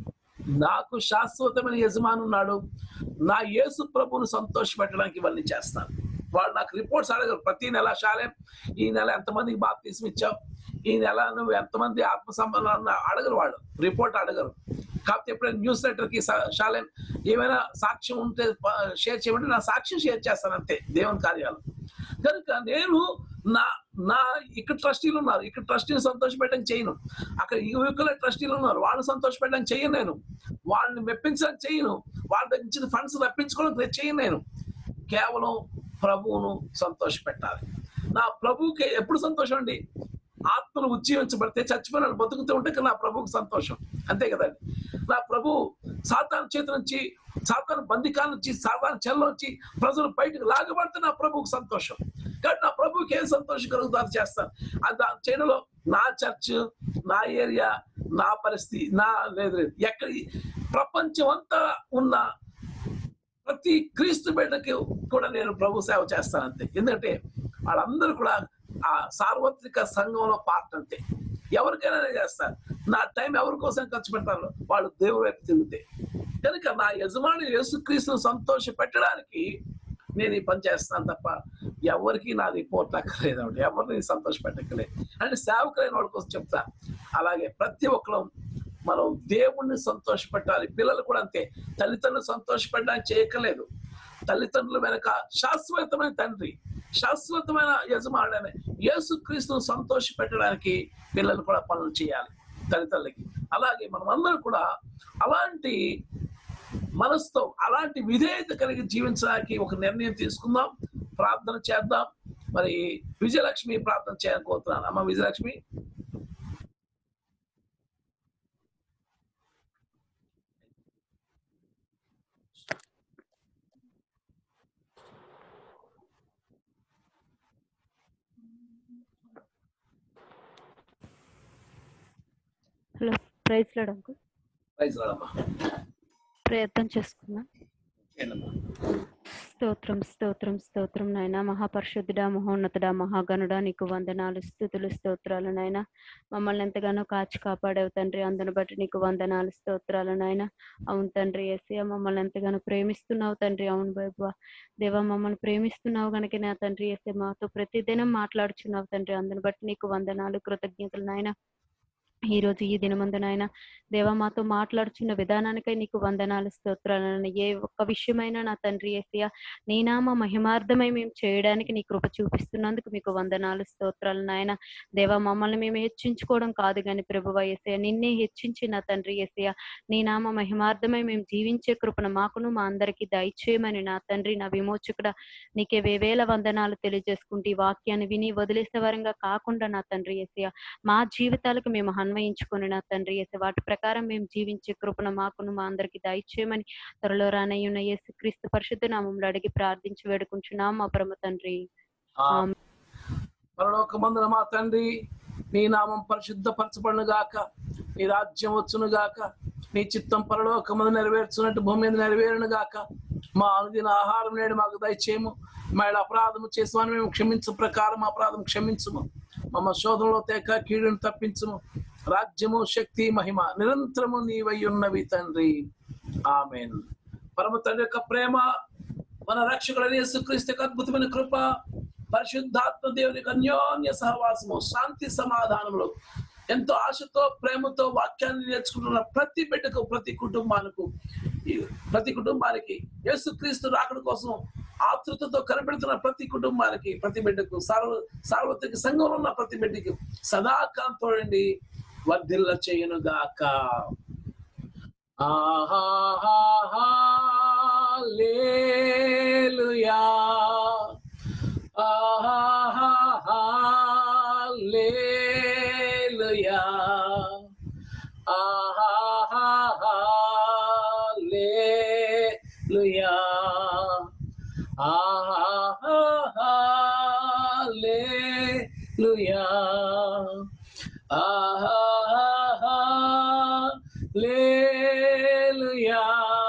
నాకు శాశ్వతమైన యజమాని ఉన్నాడు నా యేసు ప్రభువును సంతోష పెట్టడానికి ఇవన్నీ చేస్తాను వాళ్ళు నాకు రిపోర్ట్స్ అడగరు ప్రతి నెల శాలెం ఈ నెల ఎంతమందికి బాప్తీసం ఇచ్చావు ఈ నెల నువ్వు ఎంతమంది ఆత్మ సంబంధం అడగరు వాళ్ళు రిపోర్ట్ అడగరు కాకపోతే ఎప్పుడైనా న్యూస్ లెటర్కి శాలెం ఏమైనా సాక్ష్యం ఉంటే షేర్ చేయమంటే నా సాక్ష్యం షేర్ చేస్తాను అంతే దేవుని కార్యాలు కనుక నేను నా నా ఇక్కడ ట్రస్టీలు ఉన్నారు ఇక్కడ ట్రస్టీని సంతోషపెట్టడం చేయను అక్కడ యువకుల ట్రస్టీలు ఉన్నారు వాళ్ళని సంతోషపెట్టడం చేయను నేను వాళ్ళని మెప్పించడానికి చేయను వాళ్ళ దగ్గర ఇచ్చిన ఫండ్స్ రప్పించుకోవడానికి నేను చేయను నేను కేవలం ప్రభువును సంతోషపెట్టాలి నా ప్రభువుకి ఎప్పుడు సంతోషం అండి ఆత్మను ఉజ్జీవించబడితే చచ్చిపోయిన వాళ్ళు బతుకుతూ ఉంటే ఇక నా ప్రభువుకి సంతోషం అంతే కదండి నా ప్రభు సాతాను చేతి నుంచి సాతాను బందికాల నుంచి సాతాను చెల్ల నుంచి ప్రజలు బయటకు లాగబడితే నా ప్రభువుకి సంతోషం కాబట్టి నా ప్రభువుకి ఏం సంతోషం కలుగుతుందో అది చేస్తాను అది దాని చేయడంలో నా చర్చ్ నా ఏరియా నా పరిస్థితి నా లేదు లేదు ఎక్కడ ప్రపంచం అంతా ఉన్న ప్రతి క్రీస్తు బిడ్డకి కూడా నేను ప్రభు సేవ చేస్తాను అంతే ఎందుకంటే వాళ్ళందరూ కూడా ఆ సార్వత్రిక సంఘంలో పార్ట్ అంతే ఎవరికైనా నేను చేస్తాను నా టైం ఎవరి కోసం ఖర్చు పెడతాను వాళ్ళు దేవుడి వైపు తిరిగితే కనుక నా యజమాని యేసుక్రీస్తును సంతోష పెట్టడానికి నేను ఈ పని చేస్తాను తప్ప ఎవరికి నా రిపోర్ట్ అక్కర్లేదు అంటే ఎవరిని సంతోష పెట్టక్కర్లేదు అంటే సేవకులైన వాళ్ళ కోసం చెప్తా అలాగే ప్రతి ఒక్కరు మనం దేవుణ్ణి సంతోషపెట్టాలి పిల్లలు కూడా అంతే తల్లిదండ్రులు సంతోషపెట్టడానికి చేయక్కర్లేదు తల్లిదండ్రుల వెనక శాశ్వతమైన తండ్రి శాశ్వతమైన యజమానుడైన యేసు క్రీస్తును సంతోష పెట్టడానికి పిల్లలు కూడా పనులు చేయాలి తల్లిదండ్రులకి అలాగే మనం అందరం కూడా అలాంటి మనసుతో అలాంటి విధేయత కలిగి జీవించడానికి ఒక నిర్ణయం తీసుకుందాం ప్రార్థన చేద్దాం మరి విజయలక్ష్మి ప్రార్థన చేయాలనుకుంటున్నాను అమ్మ Vijayalakshmi hello praise Lord uncle praise రాడమ్మా ప్రయత్నం చేసుకుందాం చేయండమ్మా స్తోత్రం స్తోత్రం స్తోత్రం నాయన మహాపరిశుద్ధుడా మహోన్నతుడా మహాగణుడా నీకు వందనాలు స్థుతులు స్తోత్రాలు నాయన మమ్మల్ని ఎంతగానో కాచి కాపాడావు తండ్రి అందును బట్టి నీకు వందనాలు స్తోత్రాలు నాయన అవును తండ్రి ఏసయ్య మమ్మల్ని ఎంతగానో ప్రేమిస్తున్నావు తండ్రి అవును బాబా దేవా మమ్మల్ని ప్రేమిస్తున్నావు గనుక నా తండ్రి ఏసే మాతో ప్రతిదినం మాట్లాడుచున్నావు తండ్రి అందును బట్టి నీకు వందనాలు కృతజ్ఞతలు నాయన ఈ రోజు ఈ దినమందు నాయన దేవా మాతో మాట్లాడుచున్న విధానానికై నీకు వందనాలు స్తోత్రాలను ఏ ఒక్క విషయమైనా నా తండ్రి ఏసయ్య నీ నామ మహిమార్థమై మేము చేయడానికి నీ కృప చూపిస్తున్నందుకు మీకు వందనాలు స్తోత్రాలు నాయన దేవా మమ్మల్ని మేము హెచ్చించుకోవడం కాదు కానీ ప్రభువ ఏసయ్య నిన్నే హెచ్చించి నా తండ్రి ఏసయ్య నీ నామ మహిమార్థమై మేము జీవించే కృపను మాకును మా అందరికీ దయచేయమని నా తండ్రి నా విమోచకుడ నీకే వేవేల వందనాలు తెలియజేసుకుంటూ ఈ వాక్యాన్ని విని వదిలేసే వరంగా కాకుండా నా తండ్రి ఏసయ్య మా జీవితాలకు మేము అన్వయించుకొని నా తండ్రి ఏసే వాటి ప్రకారం మేము జీవించే కృపను మాకును మా అందరికి దయచేయమని త్వరలో రానయ్యున్న యేసు క్రీస్తు పరిశుద్ధ నామంలో అడిగి ప్రార్థించి వేడుకుంటున్నాం మా పరమ తండ్రి ఆమేన్. పరలోకమందున మా తండ్రి నీ నామం పరిశుద్ధపరచబడును గాక నీ రాజ్యం వచ్చును గాక నీ చిత్తం పరలోకమందు నెరవేర్చున్నట్టు భూమి మీద నెరవేరును గాక మా అనుదిన ఆహారం నేడు మాకు దయచేయము మా ఇలా అపరాధము చేసామని మేము క్షమించు ప్రకారం అపరాధం క్షమించుము మమ్మ శోధనలో తేక కీడును తప్పించుము రాజ్యము శక్తి మహిమ నిరంతరము నీవై ఉన్నవి తండ్రి ఆమెన్ పరమ తండ్రి యొక్క ప్రేమ మన రక్షకుడైన యేసుక్రీస్తు యొక్క అద్భుతమైన కృప పరిశుద్ధాత్మ దేవుని యొక్క అన్యోన్య సహవాసము శాంతి సమాధానములు ఎంతో ఆశతో ప్రేమతో వాక్యాన్ని నేర్చుకుంటున్న ప్రతి బిడ్డకు ప్రతి కుటుంబానికి ఈ ప్రతి కుటుంబానికి యేసుక్రీస్తు రాకడ కోసం ఆతృతతో కనిపెడుతున్న ప్రతి కుటుంబానికి ప్రతి బిడ్డకు సార్వ సార్వత్రిక సంఘంలో ఉన్న ప్రతి బిడ్డకి సదాకాలం తోడండి వర్ధిల్ల చేయను గాక hallelujah hallelujah hallelujah hallelujah hallelujah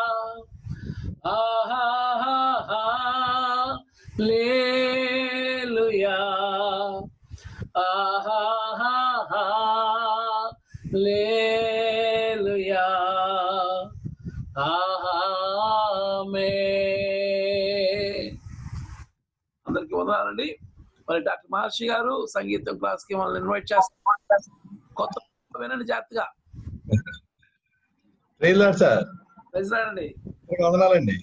hallelujah hallelujah amen అందరికీ వందనాలండి మరి డాక్టర్ మహర్షి గారు సంగీతం క్లాస్ కి మనల్ని ఇన్వైట్ చేస్తారు కొత్త వినండి జాగ్రత్తగా ట్రైలర్ సార్ ప్రజలాడండి మీకు వందనాలండి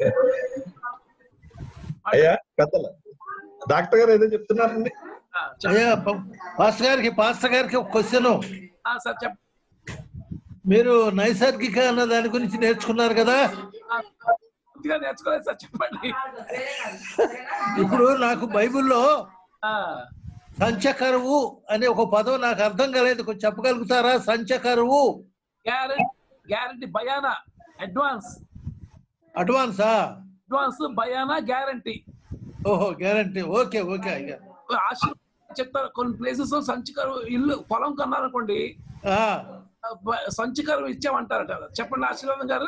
అయ్యా కథల డాక్టర్ గారు ఏదో చెప్తున్నారండి అయ్యా ప- పాస్టర్ గారికి పాస్టర్ గారికి ఒక క్వశ్చన్ సార్ చెప్ మీరు నైసర్గిక అన్న దాని గురించి నేర్చుకున్నారు కదా పూర్తిగా నేర్చుకోలేదు సార్ చెప్పండి ఇప్పుడు నాకు బైబిల్లో సంచకరువు అనే ఒక పదం నాకు అర్థం కాలేదు కొంచెం చెప్పగలుగుతారా సంచకరువు గ్యారంటీ గ్యారంటీ బయానా అడ్వాన్స్ అడ్వాన్సా అడ్వాన్స్ బయానా గ్యారంటీ ఓహో గ్యారంటీ ఓకే ఓకే అయ్యా ఆశీర్వాదం చెప్తారు కొన్ని ప్లేసెస్ సంచికరు ఇల్లు పొలం కొన్నారనుకోండి బ- సంచికరం ఇచ్చామంటారట చెప్పండి ఆశీర్వాదం గారు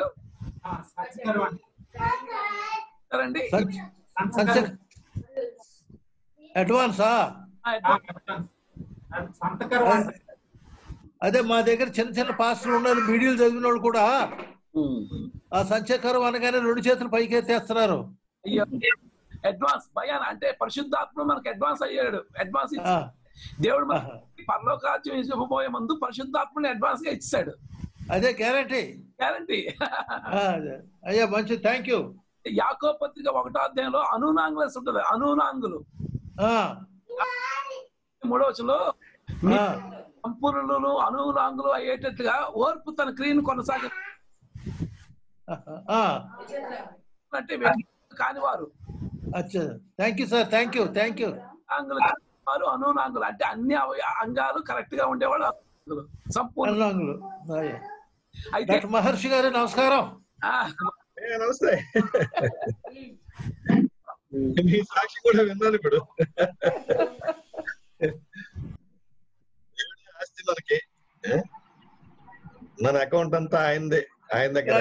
సరేండి అడ్వాన్సా అదే మా దగ్గర చిన్న చిన్న పాస్టర్లు ఉన్నారు వీడియోలు చదివిన వాళ్ళు కూడా ఆ సంచకరం అనగానే రెండు చేతులు పైకి ఎత్తేస్తున్నారు అయ్యో అడ్వాన్స్ భయాన అంటే పరిశుద్ధాత్మ మనకి అడ్వాన్స్ అయ్యాడు అడ్వాన్స్ ఇచ్చాడు. దేవుడు మనకి పరలోకాజ్యం ఇవ్వబోయే ముందు పరిశుద్ధాత్మని అడ్వాన్స్ గా ఇచ్చాడు అదే గ్యారంటీ గ్యారంటీ అయ్యా మంచి థ్యాంక్ యూ యాకో పత్రిక ఒకటో అధ్యాయంలో అనునాంగులస్ ఉంటది అనునాంగులు మూడో వచనంలో మీ సంపూర్ణులు అనునాంగులు అయ్యేటట్టుగా ఓర్పు తన క్రియను కొనసాగి అంటే వ్యక్తి కానివారు అచ్చా thank you sir thank you thank you అంగులు వారు అనునాంగులు అంటే అన్ని అవ- అంగాలు కరెక్ట్ గా ఉండేవాళ్ళు అనునాంగులు. సంపూర్ణ అనునాంగులు అయితే డాక్టర్ మహర్షి గారు నమస్కారం నమస్తే మీ సాక్షి కూడా విన్నాను ఇప్పుడు దేవుడి ఆస్తి మనకి ఏ? మన అకౌంట్ అంతా ఆయనదే ఆయన దగ్గర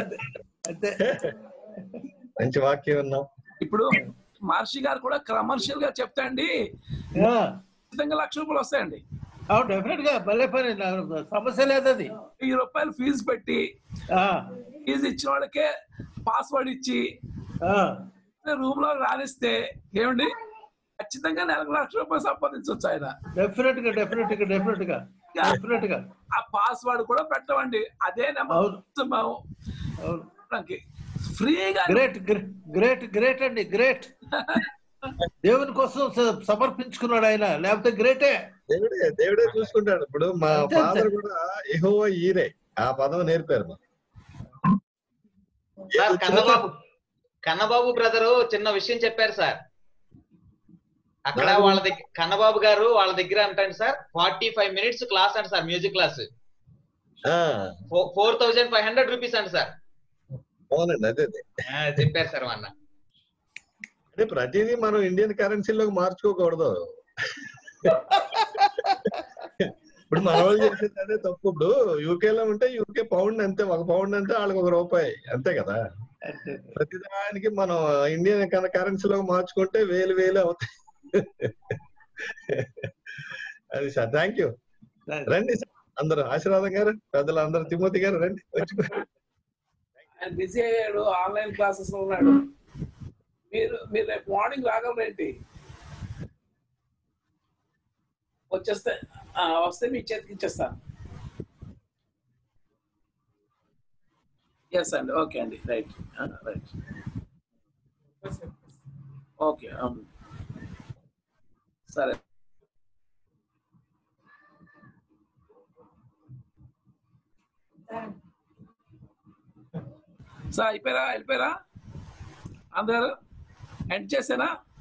మంచి వాక్యం విన్నాం ఇప్పుడు మహర్షి గారు కూడా కమర్షియల్ గా చెప్తా అండి ఖచ్చితంగా లక్ష రూపాయలు వస్తాయండి డెఫినెట్ గా భలే పని నాకు సమస్య లేదు అది వెయ్యి రూపాయలు ఫీజు పెట్టి ఫీజు ఇచ్చిన వాళ్ళకే పాస్వర్డ్ ఇచ్చి రూమ్ లో రానిస్తే ఏమండి ఖచ్చితంగా నెలకు లక్ష రూపాయలు సంపాదించవచ్చు ఆయన డెఫినెట్ గా డెఫినెట్ గా డెఫినెట్ గా డెఫినెట్ గా ఆ పాస్వర్డ్ కూడా పెట్టమండి అదే నెంబర్ మనకి ఫ్రీగా గ్రేట్ గ్రేట్ గ్రేట్ అండి గ్రేట్ దేవుని కోసం స- సమర్పించుకున్నాడు ఆయన లేకపోతే గ్రేటే దేవుడే దేవుడే చూసుకుంటాడు ఇప్పుడు మా అంతే, అంతే. ఫాదర్ కూడా ఎహో ఈరే ఆ పదం నేర్పారు మాకు. సార్ కన్నబాబు కన్నబాబు బ్రదరు చిన్న విషయం చెప్పారు సార్ అక్కడ నాకు- వాళ్ళ దగ్గర కన్నబాబు గారు వాళ్ళ దగ్గర అంటండి sir forty five minutes class అండి sir music class four thousand five hundred rupees అండి సార్ అవునండి అదే అదే ఆ, చెప్పారు సార్ మొన్న అంటే ప్రతిదీ మనం ఇండియన్ కరెన్సీలోకి మార్చుకోకూడదు ఇప్పుడు మన వాళ్ళు చేసేది అదే తప్పు ఇప్పుడు యూకే లో ఉంటే యూకే పౌండ్ అంతే ఒక పౌండ్ అంటే వాళ్ళకి ఒక రూపాయి అంతే కదా ప్రతిదానికి మనం ఇండియన్ కరెన్సీలో మార్చుకుంటే వేలు వేలు అవుతాయి అది సార్ థ్యాంక్ యూ రండి సార్ అందరూ ఆశీర్వాదం గారు పెద్దలు అందరూ తిమోతి గారు రండి వచ్చి ఆయన బిజీ అయ్యాడు ఆన్లైన్ క్లాసెస్ లో ఉన్నాడు మీరు మీరు రేపు మార్నింగ్ రాగలరేంటి వచ్చేస్తే ఆ, వస్తే మీ చేతికి ఇచ్చేస్తాను ఎస్ అండి ఓకే అండి రైట్ రైట్ ఓకే సరే సార్ అయిపోయారా వెళ్ళిపోయారా అందరు ఎండ్ చేసేనా